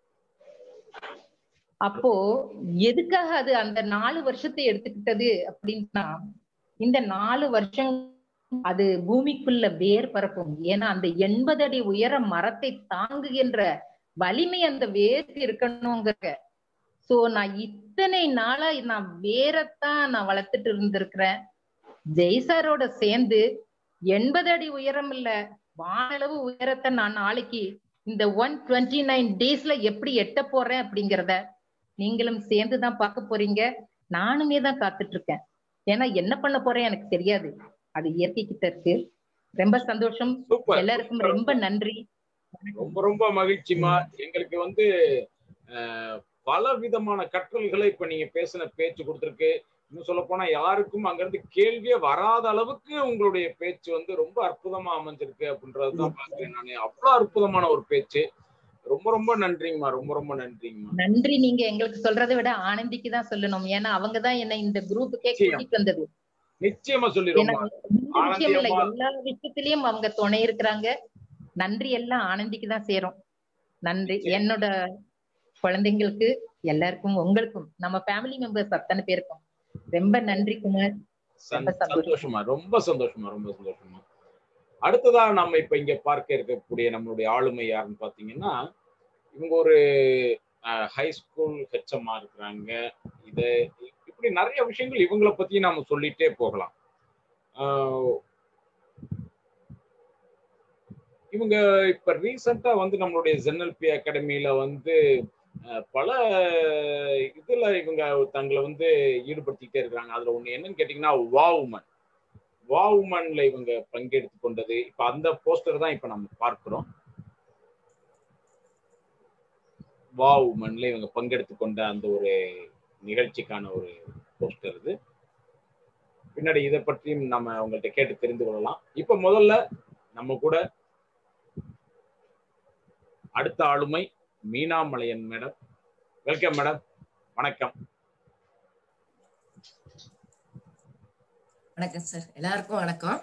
அப்போ எதுக்காக அது அந்த நாலு வருஷத்தை எடுத்துக்கிட்டது அப்படின்னா இந்த நாலு வருஷம் அது பூமிக்குள்ள வேர் பரப்பும் ஏன்னா அந்த எண்பது அடி உயர மரத்தை தாங்குகின்ற வலிமை அந்த வேருக்கு இருக்கணுங்கிற சோ நான் இத்தனை நாளா நான் வேரத்தான் நான் வளர்த்துட்டு இருந்திருக்கிறேன் ஜெய்சாரோட சேர்ந்து எண்பது அடி உயரம் இல்ல வானளவு உயரத்தை நான் நாளைக்கு இந்த ஒன் டுவெண்ட்டி நைன் டேஸ்ல எப்படி எட்ட போறேன் அப்படிங்கிறத நீங்களும் சேர்ந்துதான் பார்க்க போறீங்க நானுமே தான் காத்துட்டு இருக்கேன் ஏன்னா என்ன பண்ண போறேன் எனக்கு தெரியாது அது இயற்கை கிட்ட இருக்கு ரொம்ப சந்தோஷம் சூப்பர் எல்லாருக்கும் ரொம்ப நன்றி ரொம்ப ரொம்ப மகிழ்ச்சிமா எங்களுக்கு வந்து அஹ், பல விதமான கற்றல்களை இப்ப நீங்க பேசின பேச்சு கொடுத்துருக்கு இன்னும் சொல்ல போனா யாருக்கும் அங்கிருந்து கேள்வியே வராத அளவுக்கு உங்களுடைய பேச்சு வந்து ரொம்ப அற்புதமா அமைஞ்சிருக்கு அப்படின்றதுதான் பாக்குறேன் நான் அவ்வளவு அற்புதமான ஒரு பேச்சு ரொம்ப ரொம்ப நன்றிங்கம்மா ரொம்ப ரொம்ப நன்றிங்கம்மா நன்றி நீங்க எங்களுக்கு சொல்றதை விட ஆனந்திக்கு தான் சொல்லணும் ஏன்னா அவங்கதான் என்ன இந்த குரூப்புக்கே நிச்சயம். கூட்டிட்டு வந்தது நிச்சயமா ஏன்னா சொல்லிடுவோம்மா இந்த விஷயம் இல்ல ஆனந்தியம்மா. எல்லா விஷயத்திலயும் அவங்க துணை இருக்கிறாங்க நன்றி எல்லாம் ஆனந்திக்கு தான் சேரும் நன்றி நிச்சயம். என்னோட குழந்தைங்களுக்கு எல்லாருக்கும் உங்களுக்கும் நம்ம ஃபேமிலி மெம்பர்ஸ் அத்தனை பேருக்கும் ரொம்ப நன்றி குமார் சந்- ரொம்ப சந்தோஷம். சந்தோஷமா ரொம்ப சந்தோஷமா ரொம்ப சந்தோஷமா அடுத்ததா நம்ம இப்ப இங்க பார்க்க இருக்கக்கூடிய நம்மளுடைய ஆளுமை யாருன்னு பாத்தீங்கன்னா இவங்க ஒரு ஹை ஸ்கூல் ஹெச்எம்மா இருக்கிறாங்க இது இப்படி நிறைய விஷயங்கள் இவங்களை பத்தி நாம சொல்லிட்டே போகலாம் ஆஹ் இவங்க இப்ப ரீசெண்டா வந்து நம்மளுடைய ஜென்எல்பி அகாடமியில வந்து அஹ், பல இதுல இவங்க தங்களை வந்து ஈடுபடுத்திக்கிட்டே இருக்கிறாங்க அதுல ஒண்ணு என்னன்னு கேட்டீங்கன்னா வா உமன் வா உமன்ல இவங்க பங்கெடுத்து கொண்டது இப்ப அந்த போஸ்டர் தான் இப்ப நம்ம பார்க்கிறோம் வா உமன்ல இவங்க பங்கெடுத்து கொண்ட அந்த ஒரு நிகழ்ச்சிக்கான ஒரு போஸ்டர் இது பின்னாடி இதை பற்றியும் நம்ம உங்கள்ட்ட கேட்டு தெரிந்து கொள்ளலாம் இப்ப முதல்ல நம்ம கூட அடுத்த ஆளுமை மீனாமலையன் மேடம் வெல்கம் மேடம் வணக்கம் வணக்கம் சார் எல்லாருக்கும் வணக்கம்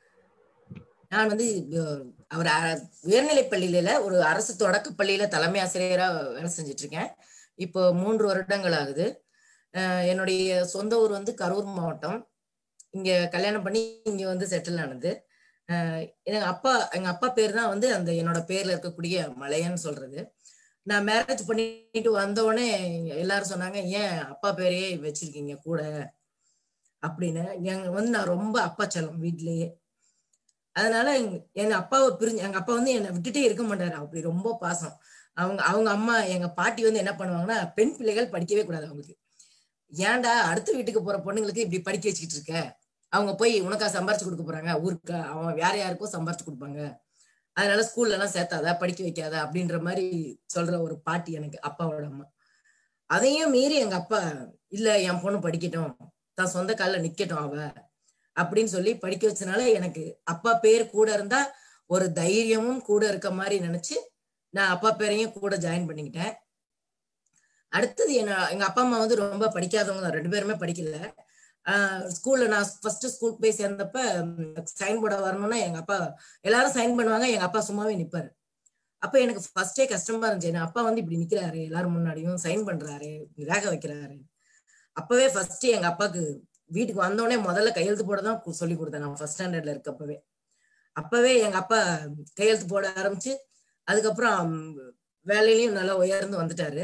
நான் வந்து அஹ், அவர் அ- உயர்நிலைப் பள்ளியில ஒரு அரசு தொடக்க பள்ளியில தலைமை ஆசிரியரா வேலை செஞ்சுட்டு இருக்கேன் இப்போ மூன்று வருடங்கள் ஆகுது அஹ், என்னுடைய சொந்த ஊர் வந்து கரூர் மாவட்டம் இங்க கல்யாணம் பண்ணி இங்க வந்து செட்டில் ஆனது அஹ், எங்க அப்பா எங்க அப்பா பேர் தான் வந்து அந்த என்னோட பேர்ல இருக்கக்கூடிய மலையன்னு சொல்றது நான் மேரேஜ் பண்ணிட்டு வந்த உடனே எல்லாரும் சொன்னாங்க ஏன் அப்பா பேரையே வச்சிருக்கீங்க கூட அப்படின்னு எங்க வந்து நான் ரொம்ப அப்பா செல்லம் வீட்லயே அதனால எங்க- எங்க அப்பாவை பிரிஞ்சு எங்க அப்பா வந்து என்னை விட்டுட்டே இருக்க மாட்டாரு அப்படி ரொம்ப பாசம் அவங்க அவங்க அம்மா எங்க பாட்டி வந்து என்ன பண்ணுவாங்கன்னா பெண் பிள்ளைகள் படிக்கவே கூடாது அவங்களுக்கு ஏன்டா அடுத்த வீட்டுக்கு போற பொண்ணுங்களுக்கு இப்படி படிக்க வச்சுக்கிட்டு இருக்க அவங்க போய் உனக்கா சம்பாரிச்சு கொடுக்க போறாங்க ஊருக்கு அவன் வேற யாருக்கோ சம்பாரிச்சு கொடுப்பாங்க அதனால ஸ்கூல்ல எல்லாம் சேர்த்தாத படிக்க வைக்காத அப்படின்ற மாதிரி சொல்ற ஒரு பாட்டி எனக்கு அப்பாவோட அம்மா அதையும் மீறி எங்க அப்பா இல்ல என் பொண்ணு படிக்கட்டும் தான் சொந்த கால்ல நிக்கட்டும் அவ அப்படின்னு சொல்லி படிக்க வச்சனால எனக்கு அப்பா பேர் கூட இருந்தா ஒரு தைரியமும் கூட இருக்க மாதிரி நினைச்சு நான் அப்பா பேரையும் கூட ஜாயின் பண்ணிக்கிட்டேன் அடுத்தது என்ன எங்க அப்பா அம்மா வந்து ரொம்ப படிக்காதவங்க தான் ரெண்டு பேருமே படிக்கல ஸ்கூல்ல நான் ஃபர்ஸ்ட் ஸ்கூல் போய் சேர்ந்தப்ப சைன் போர்ட வரணும்னா எங்க அப்பா எல்லாரும் சைன் பண்ணுவாங்க எங்க அப்பா சும்மாவே நிப்பாரு அப்ப எனக்கு ஃபர்ஸ்டே கஷ்டமா இருந்துச்சு என் அப்பா வந்து இப்படி நிக்கிறாரு எல்லாரும் முன்னாடியும் சைன் பண்றாரு ரேக வைக்கிறாரு அப்பவே ஃபர்ஸ்ட் எங்க அப்பாக்கு வீட்டுக்கு வந்தோடனே முதல்ல கையெழுத்து போட தான் கு- சொல்லி கொடுத்தேன் நான் ஃபர்ஸ்ட் ஸ்டாண்டர்ட்ல இருக்கப்பவே அப்பவே எங்க அப்பா கையெழுத்து போட ஆரம்பிச்சு அதுக்கப்புறம் வேலையிலயும் நல்லா உயர்ந்து வந்துட்டாரு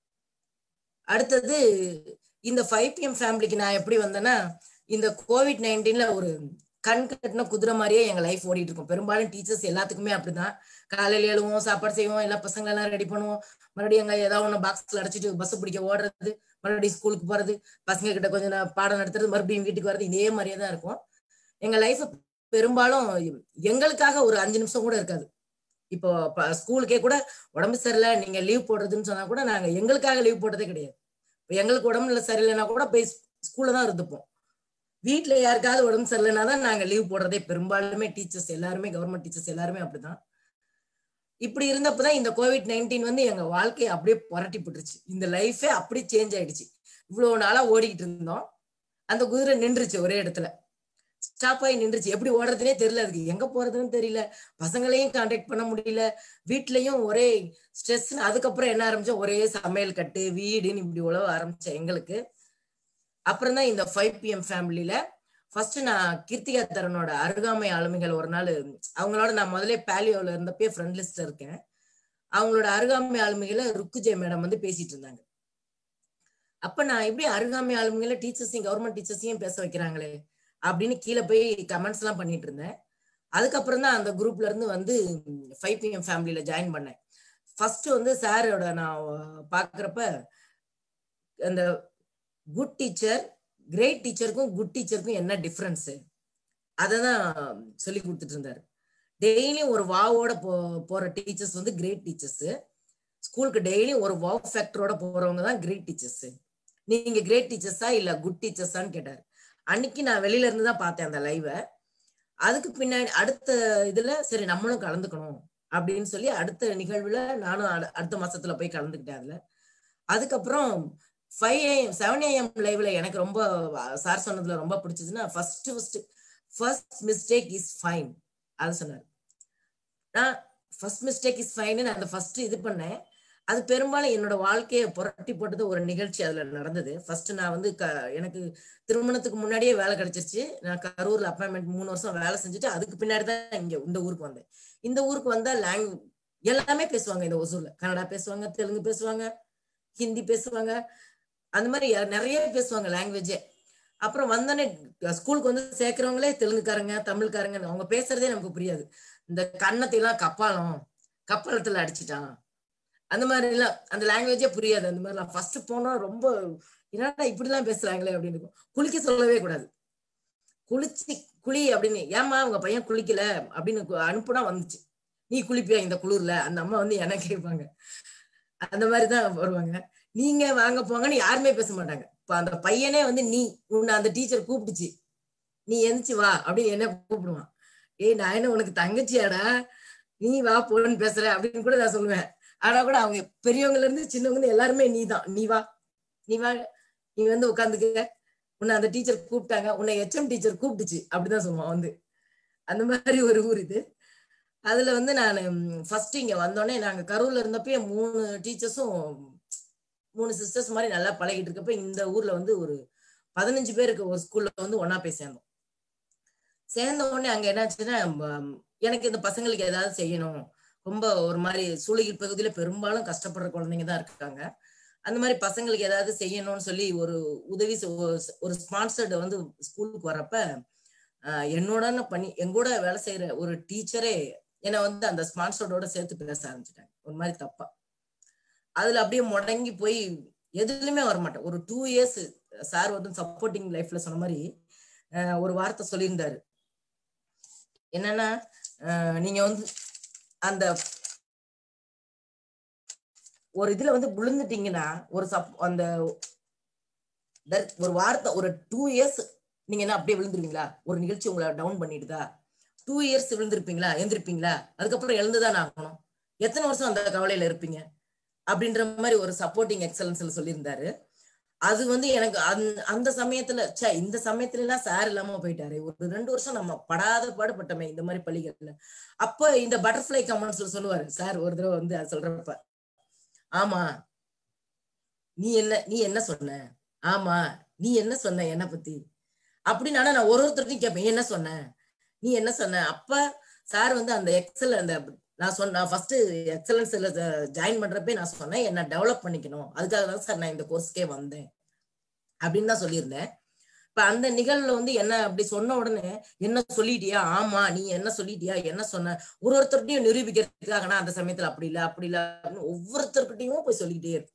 அடுத்தது இந்த ஃபைவ் பிஎம் ஃபேமிலிக்கு நான் எப்படி வந்தேன்னா இந்த கோவிட் நைன்டீன்ல ஒரு கண் கட்டின குதிரை மாதிரியே எங்க லைஃப் ஓடிட்டு இருக்கும் பெரும்பாலும் டீச்சர்ஸ் எல்லாத்துக்குமே அப்படிதான் காலையில எழுவோம் சாப்பாடு செய்வோம் எல்லா பசங்க எல்லாம் ரெடி பண்ணுவோம் மறுபடியும் அங்க ஏதாவது ஒண்ணு பாக்ஸ்ல அடைச்சிட்டு பஸ் பிடிக்க ஓடுறது மறுபடியும் ஸ்கூலுக்கு போறது பசங்க கிட்ட கொஞ்சம் நேரம் பாடம் நடத்துறது மறுபடியும் வீட்டுக்கு வர்றது இதே மாதிரியே தான் இருக்கும் எங்க லைஃப் பெரும்பாலும் எங்களுக்காக ஒரு அஞ்சு நிமிஷம் கூட இருக்காது இப்போ ப- ஸ்கூலுக்கே கூட உடம்பு சரியில்லை நீங்க லீவ் போடுறதுன்னு சொன்னா கூட நாங்க எங்களுக்காக லீவ் போட்டதே கிடையாது இப்ப எங்களுக்கு உடம்புல சரியில்லைன்னா கூட போய் ஸ்கூல்ல தான் இருந்துப்போம் வீட்ல யாருக்காவது உடம்பு சரியில்லைன்னா தான் நாங்க லீவ் போடுறதே பெரும்பாலுமே டீச்சர்ஸ் எல்லாருமே கவர்மெண்ட் டீச்சர்ஸ் எல்லாருமே அப்படிதான் இப்படி இருந்தப்பதான் இந்த கோவிட் நைன்டீன் வந்து எங்க வாழ்க்கையை அப்படியே புரட்டி போட்டுருச்சு இந்த லைஃபே அப்படியே சேஞ்ச் ஆயிடுச்சு இவ்வளவு நாளா ஓடிக்கிட்டு இருந்தோம் அந்த குதிரை நின்றுச்சு ஒரே இடத்துல ஸ்டாப் ஆகி நின்றுச்சு எப்படி ஓடுறதுனே தெரியல அதுக்கு எங்க போறதுன்னு தெரியல பசங்களையும் கான்டாக்ட் பண்ண முடியல வீட்லயும் ஒரே ஸ்ட்ரெஸ் அதுக்கப்புறம் என்ன ஆரம்பிச்சோம் ஒரே சமையல் கட்டு வீடுன்னு இப்படி உழவ ஆரம்பிச்சேன் எங்களுக்கு அப்புறம் தான் இந்த ஃபைவ் பிஎம் ஃபேமிலியில ஃபர்ஸ்ட் நான் கீர்த்திகா தரனோட அருகாமை ஆளுமைகள் ஒரு நாள் அவங்களோட நான் முதல்ல பேலியோல இருந்தப்பே ஃப்ரெண்ட் லிஸ்ட்ல இருக்கேன் அவங்களோட அருகாமை ஆளுமைகளை ருக்குஜே மேடம் வந்து பேசிட்டு இருந்தாங்க அப்ப நான் எப்படி அருகாமை ஆளுமைகளை டீச்சர்ஸையும் கவர்மெண்ட் டீச்சர்ஸையும் பேச வைக்கிறாங்களே அப்படின்னு கீழே போய் கமெண்ட்ஸ் எல்லாம் பண்ணிட்டு இருந்தேன் அதுக்கப்புறம் தான் அந்த குரூப்ல இருந்து வந்து ஃபைவ் பிஎம் ஃபேமிலியில ஜாயின் பண்ணேன் ஃபர்ஸ்ட் வந்து சாரோட நான் பாக்குறப்ப அந்த குட் டீச்சர் கிரேட் டீச்சருக்கும் குட் டீச்சருக்கும் என்ன டிஃப்ரென்ஸ் அதை தான் சொல்லி கொடுத்துட்டு இருந்தாரு டெய்லியும் ஒரு வாவோட போ போற டீச்சர்ஸ் வந்து கிரேட் டீச்சர்ஸ் ஸ்கூலுக்கு டெய்லியும் ஒரு வாவ் ஃபேக்டரோட போறவங்க தான் கிரேட் டீச்சர்ஸ் நீங்க கிரேட் டீச்சர்ஸா இல்ல குட் டீச்சர்ஸான்னு கேட்டாரு அன்னைக்கு நான் வெளியில இருந்து தான் பார்த்தேன் அந்த லைவை அதுக்கு பின்னாடி அடுத்த இதுல சரி நம்மளும் கலந்துக்கணும் அப்படின்னு சொல்லி அடுத்த நிகழ்வுல நானும் அடு- அடுத்த மாசத்துல போய் கலந்துக்கிட்டேன் அதுல அதுக்கப்புறம் ஃபைவ் ஏஎம் செவன் ஏஎம் லைவ்ல எனக்கு ரொம்ப சார் சொன்னதுல ரொம்ப பிடிச்சதுன்னா first first first mistake is fine அது சொன்னார் நான் ஃபர்ஸ்ட் மிஸ்டேக் இஸ் ஃபைன் நான் அந்த ஃபர்ஸ்ட் இது பண்ணேன் அது பெரும்பாலும் என்னோட வாழ்க்கையை புரட்டி போட்டது ஒரு நிகழ்ச்சி அதுல நடந்தது ஃபர்ஸ்ட் நான் வந்து க எனக்கு திருமணத்துக்கு முன்னாடியே வேலை கிடைச்சிருச்சு நான் கரூர்ல அப்பாயின்மெண்ட் மூணு வருஷம் வேலை செஞ்சுட்டு அதுக்கு பின்னாடி தான் இங்க இந்த ஊருக்கு வந்தேன் இந்த ஊருக்கு வந்தா லாங்குவேஜ் எல்லாமே பேசுவாங்க இந்த ஒசூர்ல கன்னடா பேசுவாங்க தெலுங்கு பேசுவாங்க ஹிந்தி பேசுவாங்க அந்த மாதிரி யா- நிறைய பேசுவாங்க லாங்குவேஜே அப்புறம் வந்தோடனே ஸ்கூலுக்கு வந்து சேர்க்கிறவங்களே தெலுங்குக்காரங்க தமிழ்காரங்க அவங்க பேசுறதே நமக்கு புரியாது இந்த கன்னத்தை எல்லாம் கப்பாலம் கப்பாலத்துல அடிச்சிட்டான் அந்த மாதிரி எல்லாம் அந்த லாங்குவேஜே புரியாது அந்த மாதிரிலாம் ஃபர்ஸ்ட் போனா ரொம்ப என்னடா இப்படிலாம் பேசுறாங்களே அப்படின்னு இருக்கும் குளிக்க சொல்லவே கூடாது குளிச்சு குளி அப்படின்னு ஏமா உங்க பையன் குளிக்கல அப்படின்னு கு- அனுப்புனா வந்துச்சு நீ குளிப்பியா இந்த குளிர்ல அந்த அம்மா வந்து என்ன கேட்பாங்க அந்த மாதிரிதான் வருவாங்க நீங்க வாங்க போங்கன்னு யாருமே பேச மாட்டாங்க இப்ப அந்த பையனே வந்து நீ உன்னை அந்த டீச்சர் கூப்பிட்டுச்சு நீ எந்திச்சு வா அப்படின்னு என்ன கூப்பிடுவான் ஏய் நான் என்ன உனக்கு தங்கச்சியாடா நீ வா போன்னு பேசுற அப்படின்னு கூட நான் சொல்லுவேன் ஆனா கூட அவங்க பெரியவங்கல இருந்து சின்னவங்க இருந்து எல்லாருமே நீ தான் நீ வா நீ வா நீ வந்து உட்காந்துக்க உன்னை அந்த டீச்சர் கூப்பிட்டாங்க உன்னை எச்எம் டீச்சர் கூப்பிட்டுச்சு அப்படிதான் சொல்லுவான் வந்து அந்த மாதிரி ஒரு ஊர் இது அதுல வந்து நான் ஃபர்ஸ்ட் இங்க வந்தோடனே நாங்க கரூர்ல இருந்தப்பயே மூணு டீச்சர்ஸும் மூணு சிஸ்டர்ஸ் மாதிரி நல்லா பழகிட்டு இருக்கப்ப இந்த ஊர்ல வந்து ஒரு பதினஞ்சு பேருக்கு ஒரு ஸ்கூல்ல வந்து ஒன்னா போய் சேர்ந்தோம் சேர்ந்த உடனே அங்க என்னாச்சுன்னா ம், எனக்கு இந்த பசங்களுக்கு ஏதாவது செய்யணும் ரொம்ப ஒரு மாதிரி சூளகிரி பகுதியில பெரும்பாலும் கஷ்டப்படுற குழந்தைங்க தான் இருக்காங்க அந்த மாதிரி பசங்களுக்கு ஏதாவது செய்யணும்னு சொல்லி ஒரு உதவி செ- ஒரு- ஒரு ஸ்பான்சர்டு வந்து ஸ்கூலுக்கு வரப்ப ஆஹ், என்னோட பண்ணி எங்கூட வேலை செய்யற ஒரு டீச்சரே என்னை வந்து அந்த ஸ்பான்சர்டோட சேர்த்து பேச ஆரம்பிச்சிட்டாங்க ஒரு மாதிரி தப்பா அதுல அப்படியே முடங்கி போய் எதுலயுமே வரமாட்டேன் ஒரு டூ இயர்ஸ் சார் வந்து சப்போர்ட்டிங் லைஃப்ல சொன்ன மாதிரி ஆஹ், ஒரு வார்த்தை சொல்லியிருந்தாரு என்னன்னா ஆஹ், நீங்க வந்து அந்த ஒரு இதுல வந்து விழுந்துட்டீங்கன்னா ஒரு சப் அந்த that- ஒரு வார்த்தை ஒரு டூ இயர்ஸ் நீங்க என்ன அப்படியே விழுந்துருவீங்களா ஒரு நிகழ்ச்சி உங்களை டவுன் பண்ணிடுதா டூ இயர்ஸ் விழுந்திருப்பீங்களா எந்திருப்பீங்களா அதுக்கப்புறம் எழுந்துதான் ஆகணும் எத்தனை வருஷம் அந்த கவலையில இருப்பீங்க அப்படின்ற மாதிரி ஒரு சப்போர்ட்டிங் எக்ஸலன்ஸ்ல சொல்லியிருந்தாரு அது வந்து எனக்கு அந்த- அந்த சமயத்துல ச்சே இந்த சமயத்துல எல்லாம் சார் இல்லாம போயிட்டாரு ஒரு ரெண்டு வருஷம் நம்ம படாத பாடுபட்டோமே இந்த மாதிரி பள்ளிகள்ல அப்ப இந்த பட்டர்ஃபிளை கமெண்ட்ஸ்ல சொல்லுவாரு சார் ஒரு தடவை வந்து அது சொல்றப்ப ஆமா நீ என்ன நீ என்ன சொன்ன ஆமா நீ என்ன சொன்ன என்ன பத்தி அப்படின்னு ஆனா நான் ஒரு ஒருத்தர்ட்டையும் கேட்பேன் "நீ என்ன சொன்ன நீ என்ன சொன்ன அப்ப சார் வந்து அந்த எக்ஸல் அந்த நான் சொன்ன ஃபர்ஸ்ட் எக்ஸலன்ஸ்ல ஜாயின் பண்றப்பே நான் சொன்னேன் என்ன டெவலப் பண்ணிக்கணும் அதுக்காக தான் சார் நான் இந்த கோர்ஸ்க்கே வந்தேன் அப்படின்னு தான் சொல்லியிருந்தேன் இப்ப அந்த நிகழ்வுல வந்து என்ன அப்படி சொன்ன உடனே என்ன சொல்லிட்டியா ஆமா நீ என்ன சொல்லிட்டியா என்ன சொன்ன ஒரு ஒருத்தர்கிட்டயும் நிரூபிக்கிறதுக்காக நான் அந்த சமயத்துல அப்படி இல்ல அப்படி இல்ல அப்படின்னு ஒவ்வொருத்தர்கிட்டயும் போய் சொல்லிக்கிட்டே இருக்கு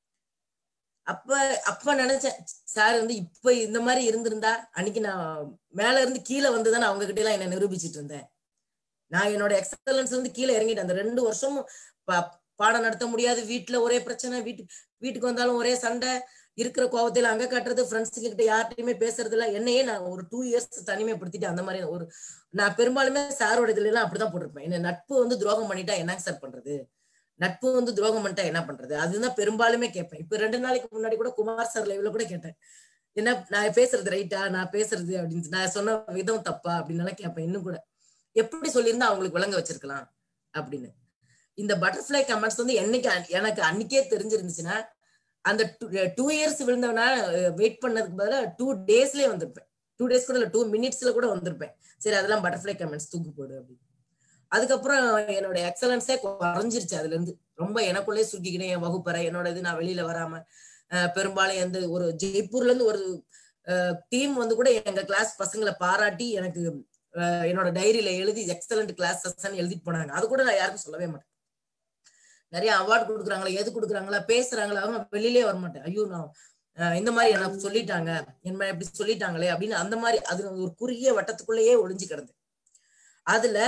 அப்ப அப்ப நினைச்சேன் சார் வந்து இப்ப இந்த மாதிரி இருந்திருந்தா அன்னைக்கு நான் மேல இருந்து கீழே வந்துதான் அவங்க கிட்ட எல்லாம் என்ன நிரூபிச்சிட்டு இருந்தேன் நான் என்னோட எக்ஸலன்ஸ் வந்து கீழே இறங்கிட்டேன் அந்த ரெண்டு வருஷமும் பா- பாடம் நடத்த முடியாது வீட்டுல ஒரே பிரச்சனை வீட்டு வீட்டுக்கு வந்தாலும் ஒரே சண்டை இருக்கிற கோவத்தையில அங்க காட்டுறது ஃப்ரெண்ட்ஸ் கிட்ட யார்கிட்டயுமே பேசுறது இல்ல என்னையே நான் ஒரு டூ இயர்ஸ் தனிமைப்படுத்திட்டு அந்த மாதிரி ஒரு நான் பெரும்பாலுமே சாரோட இதுல எல்லாம் அப்படிதான் போட்டிருப்பேன் என்ன நட்பு வந்து துரோகம் பண்ணிட்டா என்னங்க சார் பண்றது நட்பு வந்து துரோகம் பண்ணிட்டா என்ன பண்றது அதுதான் பெரும்பாலுமே கேட்பேன் இப்ப ரெண்டு நாளைக்கு முன்னாடி கூட குமார் சார் லைவ்ல கூட கேட்டேன் என்ன நான் பேசுறது ரைட்டா நான் பேசுறது அப்படின்னு நான் சொன்ன விதம் தப்பா அப்படின்னு கேட்பேன் இன்னும் கூட எப்படி சொல்லியிருந்தா அவங்களுக்கு விளங்க வச்சிருக்கலாம் அப்படின்னு இந்த பட்டர்ஃபிளை கமெண்ட்ஸ் வந்து என்னைக்கு அன்- எனக்கு அன்னைக்கே தெரிஞ்சிருந்துச்சுன்னா அந்த டூ இயர்ஸ் விழுந்தவனா வெயிட் பண்ணதுக்கு பதிலா டூ டேஸ்லயே வந்திருப்பேன் டூ டேஸ் கூட இல்ல டூ மினிட்ஸ்ல கூட வந்திருப்பேன் சரி அதெல்லாம் பட்டர்ஃபிளை கமெண்ட்ஸ் தூக்கு போடு அப்படின்னு அதுக்கப்புறம் என்னோட எக்ஸலன்ஸே குறைஞ்சிருச்சு அதுல இருந்து ரொம்ப எனக்குள்ளே சுருக்கிக்கினேன் என் வகுப்பறை என்னோட இது நான் வெளியில வராம அஹ் பெரும்பாலும் எந்த ஒரு ஜெய்ப்பூர்ல இருந்து ஒரு டீம் வந்து கூட எங்க கிளாஸ் பசங்களை பாராட்டி எனக்கு அஹ், என்னோட டைரியில எழுதி எக்ஸலண்ட் கிளாஸ் எழுதிட்டு போனாங்க அது கூட நான் யாருக்கும் சொல்லவே மாட்டேன் நிறைய அவார்டு கொடுக்குறாங்களா எது கொடுக்குறாங்களா பேசுறாங்களா அவங்க வெளியிலே வர மாட்டேன் ஐயோ நான் அஹ், இந்த மாதிரி எனக்கு சொல்லிட்டாங்க என்ன இப்படி சொல்லிட்டாங்களே அப்படின்னு அந்த மாதிரி அது ஒரு குறுகிய வட்டத்துக்குள்ளேயே ஒளிஞ்சு கிடந்தேன் அதுல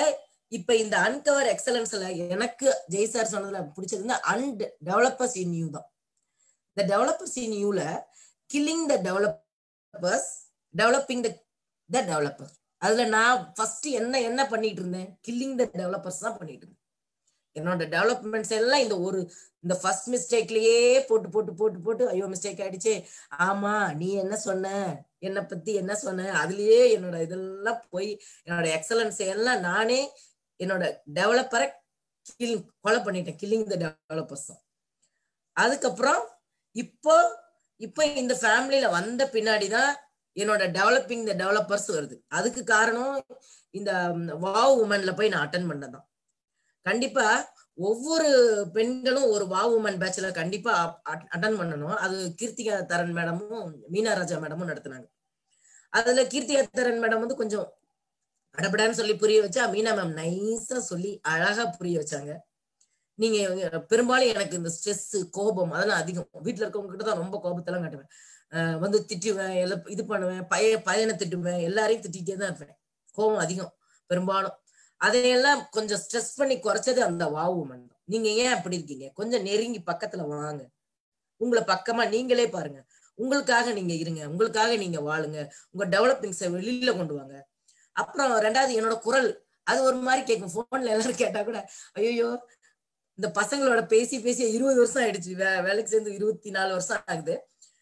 இப்ப இந்த அன்கவர் எக்ஸலன்ஸ்ல எனக்கு ஜெய் சார் சொன்னதுல பிடிச்சது வந்து அன் டெவலப்பர்ஸ் இன் யூ தான் இந்த டெவலப்பர்ஸ் இன் யூல killing the developers developing the the developer அதுல நான் ஃபர்ஸ்ட் என்ன என்ன பண்ணிட்டு இருந்தேன் கில்லிங் த டெவலப்பர்ஸ் தான் பண்ணிட்டு இருந்தேன் என்னோட டெவலப்மெண்ட்ஸ் எல்லாம் இந்த ஒரு இந்த ஃபர்ஸ்ட் மிஸ்டேக்லயே போட்டு போட்டு போட்டு போட்டு ஐயோ மிஸ்டேக் ஆயிடுச்சு ஆமா நீ என்ன சொன்ன என்னை பத்தி என்ன சொன்ன அதுலயே என்னோட இதெல்லாம் போய் என்னோட எக்ஸலன்ஸ் எல்லாம் நானே என்னோட டெவலப்பரை கில் கொலை பண்ணிட்டேன் கில்லிங் த டெவலப்பர்ஸ் தான் அதுக்கப்புறம் இப்போ இப்போ இந்த ஃபேமிலியில வந்த பின்னாடிதான் என்னோட டெவலப்பிங் த டெவலப்பர்ஸ் வருது அதுக்கு காரணம் இந்த வாவ் உமன்ல போய் நான் அட்டன் பண்ணதான் கண்டிப்பா ஒவ்வொரு பெண்களும் ஒரு வா உமன் பேட்ச்ல கண்டிப்பா அட்டன் பண்ணணும் அது கீர்த்திகா தரன் மேடமும் மீனா ராஜா மேடமும் நடத்தினாங்க அதுல கீர்த்திகா தரன் மேடம் வந்து கொஞ்சம் அடப்படான்னு சொல்லி புரிய வச்சா மீனா மேம் நைஸா சொல்லி அழகா புரிய வச்சாங்க நீங்க பெரும்பாலும் எனக்கு இந்த ஸ்ட்ரெஸ் கோபம் அதெல்லாம் அதிகம் வீட்டுல இருக்கவங்க கிட்ட தான் ரொம்ப கோபத்தெல்லாம் காட்டுவேன் அஹ் வந்து திட்டுவேன் எல்லாம் இது பண்ணுவேன் பைய பையனை திட்டுவேன் எல்லாரையும் திட்டிகிட்டே தான் இருப்பேன் கோபம் அதிகம் பெரும்பாலும் அதையெல்லாம் கொஞ்சம் ஸ்ட்ரெஸ் பண்ணி குறைச்சது அந்த வாவு மண் நீங்க ஏன் அப்படி இருக்கீங்க கொஞ்சம் நெருங்கி பக்கத்துல வாங்க உங்களை பக்கமா நீங்களே பாருங்க உங்களுக்காக நீங்க இருங்க உங்களுக்காக நீங்க வாழுங்க உங்க டெவலப்பிங்ஸை வெளியில கொண்டு வாங்க அப்புறம் ரெண்டாவது என்னோட குரல் அது ஒரு மாதிரி கேட்கும் போன்ல எல்லாரும் கேட்டா கூட ஐயோ இந்த பசங்களோட பேசி பேசி இருபது வருஷம் ஆயிடுச்சு வே வேலைக்கு சேர்ந்து இருபத்தி நாலு வருஷம் ஆகுது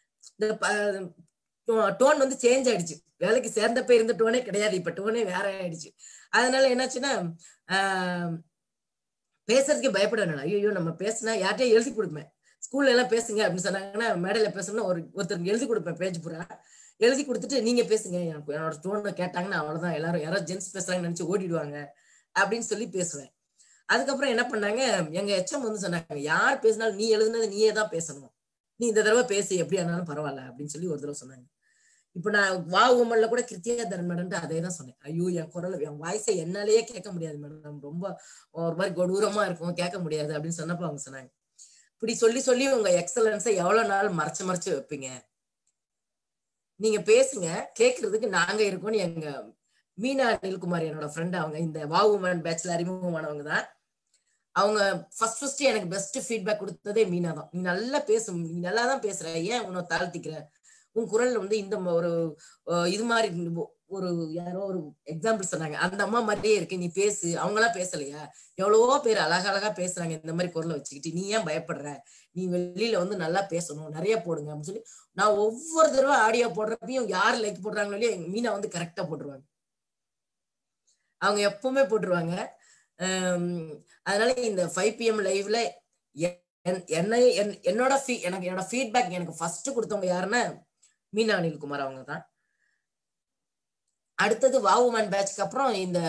இந்த டோன் வந்து சேஞ்ச் ஆயிடுச்சு வேலைக்கு சேர்ந்தப்ப இருந்த டோனே கிடையாது இப்ப டோனே வேற ஆயிடுச்சு அதனால என்னாச்சுன்னா ஆஹ் பேசுறதுக்கு பயப்பட வேணாம் ஐயோ நம்ம பேசினா யார்கிட்டயும் எழுதி கொடுப்பேன் ஸ்கூல்ல எல்லாம் பேசுங்க அப்படின்னு சொன்னாங்கன்னா மேடையில பேசணும்னா ஒரு ஒருத்தருக்கு எழுதி கொடுப்பேன் பேஜ் பூரா எழுதி கொடுத்துட்டு நீங்க பேசுங்க எனக்கு என்னோட டோனை கேட்டாங்கன்னா அவ்வளவுதான் எல்லாரும் யாராவது ஜென்ஸ் பேசுறாங்கன்னு நினைச்சு ஓடிடுவாங்க அப்படின்னு சொல்லி பேசுவேன் அதுக்கப்புறம் என்ன பண்ணாங்க எங்க எச்சம் வந்து சொன்னாங்க யார் பேசினாலும் நீ எழுதுனது நீயே தான் பேசணும் நீ இந்த தடவை பேசு எப்படி ஆனாலும் பரவாயில்ல அப்படின்னு சொல்லி ஒரு தடவை சொன்னாங்க இப்ப நான் வா உமன்ல கூட கிருத்தியா தரன் மேடம் அதே தான் சொன்னேன் ஐயோ என் குரல் என் வாய்ஸை என்னாலேயே கேட்க முடியாது மேடம் ரொம்ப ஒரு மாதிரி கொடூரமா இருக்கும் கேட்க முடியாது அப்படின்னு சொன்னப்போ அவங்க சொன்னாங்க இப்படி சொல்லி சொல்லி உங்க எக்ஸலன்ஸை எவ்வளவு நாள் மறைச்சு மறைச்சு வைப்பீங்க நீங்க பேசுங்க கேட்கறதுக்கு நாங்க இருக்கோம்னு எங்க மீனா அனில்குமார் என்னோட ஃப்ரெண்ட் அவங்க இந்த வா உமன் பேட்ச்ல அறிமுகமானவங்க தான் அவங்க ஃபர்ஸ்ட் ஃபர்ஸ்ட் எனக்கு பெஸ்ட் ஃபீட்பேக் கொடுத்ததே மீனா தான் நீ நல்லா பேசும் நீ நல்லா தான் பேசுற ஏன் உன்னை தாழ்த்திக்கிற உன் குரல் வந்து இந்த ஒரு இது மாதிரி ஒரு யாரோ ஒரு எக்ஸாம்பிள் சொன்னாங்க அந்த அம்மா மாதிரியே இருக்கு நீ பேசு அவங்களாம் பேசலையா எவ்வளவோ பேர் அழகழகா பேசுறாங்க இந்த மாதிரி குரலை வச்சுக்கிட்டு நீ ஏன் பயப்படுற நீ வெளியில வந்து நல்லா பேசணும் நிறைய போடுங்க அப்படின்னு சொல்லி நான் ஒவ்வொரு தடவை ஆடியோ போடுறப்பையும் யார் லைக் போடுறாங்களோ இல்லையோ எங்க மீனா வந்து கரெக்டா போட்டுருவாங்க அவங்க எப்பவுமே போட்டுருவாங்க அதனால இந்த ஃபைவ் பிஎம் லைவ்ல என்னை என்னோட எனக்கு என்னோட ஃபீட்பேக் எனக்கு ஃபர்ஸ்ட் கொடுத்தவங்க யாருன்னா மீனா அனில்குமார் அவங்க தான் அடுத்தது வாவுமன் பேட்ச்க்கு அப்புறம் இந்த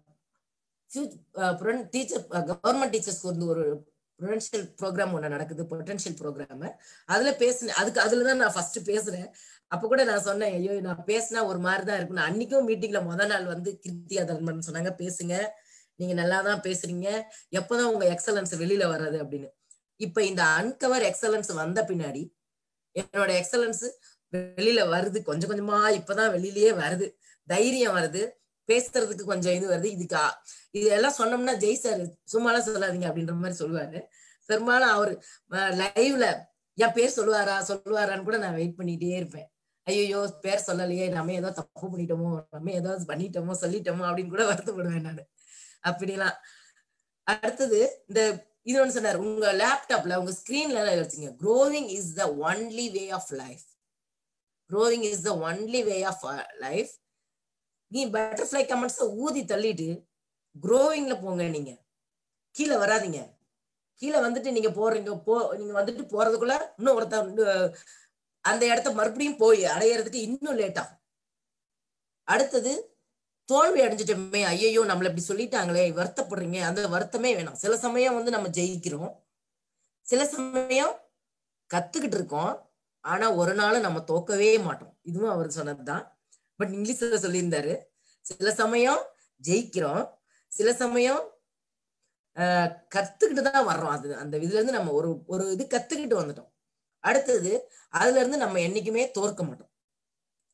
டீச்சர் கவர்மெண்ட் டீச்சர்ஸ்க்கு வந்து ஒரு ப்ரொடென்ஷியல் ப்ரோக்ராம் ஒன்று நடக்குது பொட்டன்ஷியல் ப்ரோக்ராம் அதுல பேசுனேன் அதுக்கு அதுல தான் நான் ஃபர்ஸ்ட் பேசுறேன் அப்ப கூட நான் சொன்னேன் ஐயோ நான் பேசினா ஒரு மாதிரி தான் இருக்கும் நான் அன்னைக்கும் மீட்டிங்ல முத நாள் வந்து கிருத்தியா தர்மன் சொன்னாங்க பேசுங்க நீங்க நல்லா தான் பேசுறீங்க எப்பதான் உங்க எக்ஸலன்ஸ் வெளியில வர்றது அப்படின்னு இப்ப இந்த அன்கவர் எக்ஸலன்ஸ் வந்த பின்னாடி என்னோட எக்ஸலன்ஸ் வெளியில வருது கொஞ்சம் கொஞ்சமா இப்பதான் வெளியிலயே வருது தைரியம் வருது பேசுறதுக்கு கொஞ்சம் இது வருது இதுக்கு இதெல்லாம் சொன்னோம்னா ஜெய் சார் சும்மாலாம் சொல்லாதீங்க அப்படின்ற மாதிரி சொல்லுவாரு பெரும்பாலும் அவரு லைவ்ல என் பேர் சொல்லுவாரா சொல்லுவாரான்னு கூட நான் வெயிட் பண்ணிட்டே இருப்பேன் ஐயோ பேர் சொல்லலையே நம்ம ஏதோ தப்பு பண்ணிட்டோமோ நம்ம ஏதாவது பண்ணிட்டோமோ சொல்லிட்டோமோ அப்படின்னு கூட வருத்தப்படுவேன் நான் அப்படிலாம் அடுத்தது இந்த இது ஒன்று சொன்னார் உங்க லேப்டாப்ல உங்க ஸ்கிரீன்ல எல்லாம் வச்சுங்க growing is the only way of life growing is the only way of life நீ பட்டர்ஃப்ளை கமெண்ட்ஸ் ஊதி தள்ளிட்டு க்ரோவிங்ல போங்க நீங்க கீழே வராதிங்க கீழே வந்துட்டு நீங்க போறீங்க போ நீங்க வந்துட்டு போறதுக்குள்ள இன்னும் ஒருத்த அந்த இடத்த மறுபடியும் போய் அடையறதுக்கு இன்னும் லேட் ஆகும் அடுத்தது தோல்வி அடைஞ்சிட்டோமே ஐயோ நம்மள இப்படி சொல்லிட்டாங்களே வருத்தப்படுறீங்க அந்த வருத்தமே வேணாம் சில சமயம் வந்து நம்ம ஜெயிக்கிறோம் சில சமயம் கத்துக்கிட்டு இருக்கோம் ஆனா ஒரு நாள் நம்ம தோக்கவே மாட்டோம் இதுவும் அவர் சொன்னதுதான் பட் இங்கிலீஷ்ல சொல்லியிருந்தாரு சில சமயம் ஜெயிக்கிறோம் சில சமயம் ஆஹ் கத்துக்கிட்டு தான் வர்றோம் அது அந்த இதுல இருந்து நம்ம ஒரு ஒரு இது கத்துக்கிட்டு வந்துட்டோம் அடுத்தது அதுல இருந்து நம்ம என்னைக்குமே தோற்க மாட்டோம்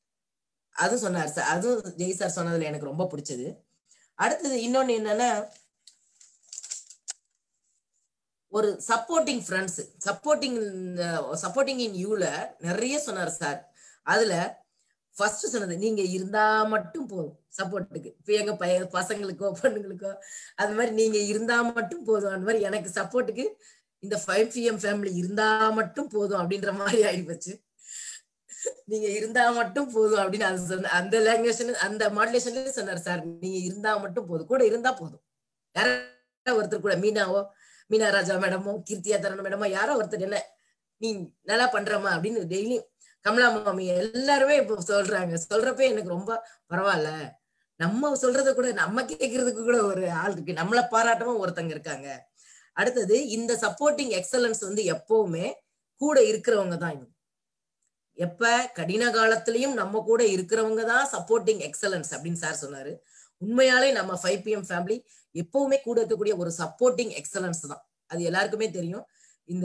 அது சொன்னார் சார் அதுவும் ஜெய் சார் சொன்னதுல எனக்கு ரொம்ப பிடிச்சது அடுத்தது இன்னொன்னு என்னன்னா ஒரு supporting friends supporting supporting in யூல நிறைய சொன்னார் சார் அதுல ஃபர்ஸ்ட் சொன்னது நீங்க இருந்தா மட்டும் போதும் சப்போர்ட்டுக்கு இப்ப எங்க பைய பசங்களுக்கோ பொண்ணுங்களுக்கோ அது மாதிரி நீங்க இருந்தா மட்டும் போதும் அந்த மாதிரி எனக்கு சப்போர்ட்டுக்கு இந்த ஃபைவ் பிஎம் ஃபேமிலி இருந்தா மட்டும் போதும் அப்படின்ற மாதிரி ஆயிடுச்சு நீங்க இருந்தா மட்டும் போதும் அப்படின்னு அது சொன்ன அந்த லாங்குவேஜ் அந்த மாடுலேஷன்ல சொன்னார் சார் நீங்க இருந்தா மட்டும் போதும் கூட இருந்தா போதும் யாரோ ஒருத்தர் கூட மீனாவோ மீனா ராஜா மேடமோ கீர்த்தியா தரணும் மேடமோ யாரோ ஒருத்தர் என்ன நீ நல்லா பண்றமா அப்படின்னு டெய்லி கமலா மாமி எல்லாருமே இப்போ சொல்றாங்க சொல்றப்ப எனக்கு ரொம்ப பரவாயில்ல நம்ம சொல்றத கூட நம்ம கேட்கறதுக்கு கூட ஒரு ஆள் இருக்கு நம்மள பாராட்டவும் ஒருத்தங்க இருக்காங்க அடுத்தது இந்த சப்போர்ட்டிங் எக்ஸலன்ஸ் வந்து எப்பவுமே கூட இருக்கிறவங்க தான் இவங்க எப்ப கடின காலத்திலயும் நம்ம கூட இருக்கிறவங்க தான் சப்போர்ட்டிங் எக்ஸலன்ஸ் அப்படின்னு சார் சொன்னாரு உண்மையாலே நம்ம ஃபைவ் பிஎம் ஃபேமிலி எப்பவுமே கூட இருக்கக்கூடிய ஒரு சப்போர்ட்டிங் எக்ஸலன்ஸ் தான் அது எல்லாருக்குமே தெரியும் இந்த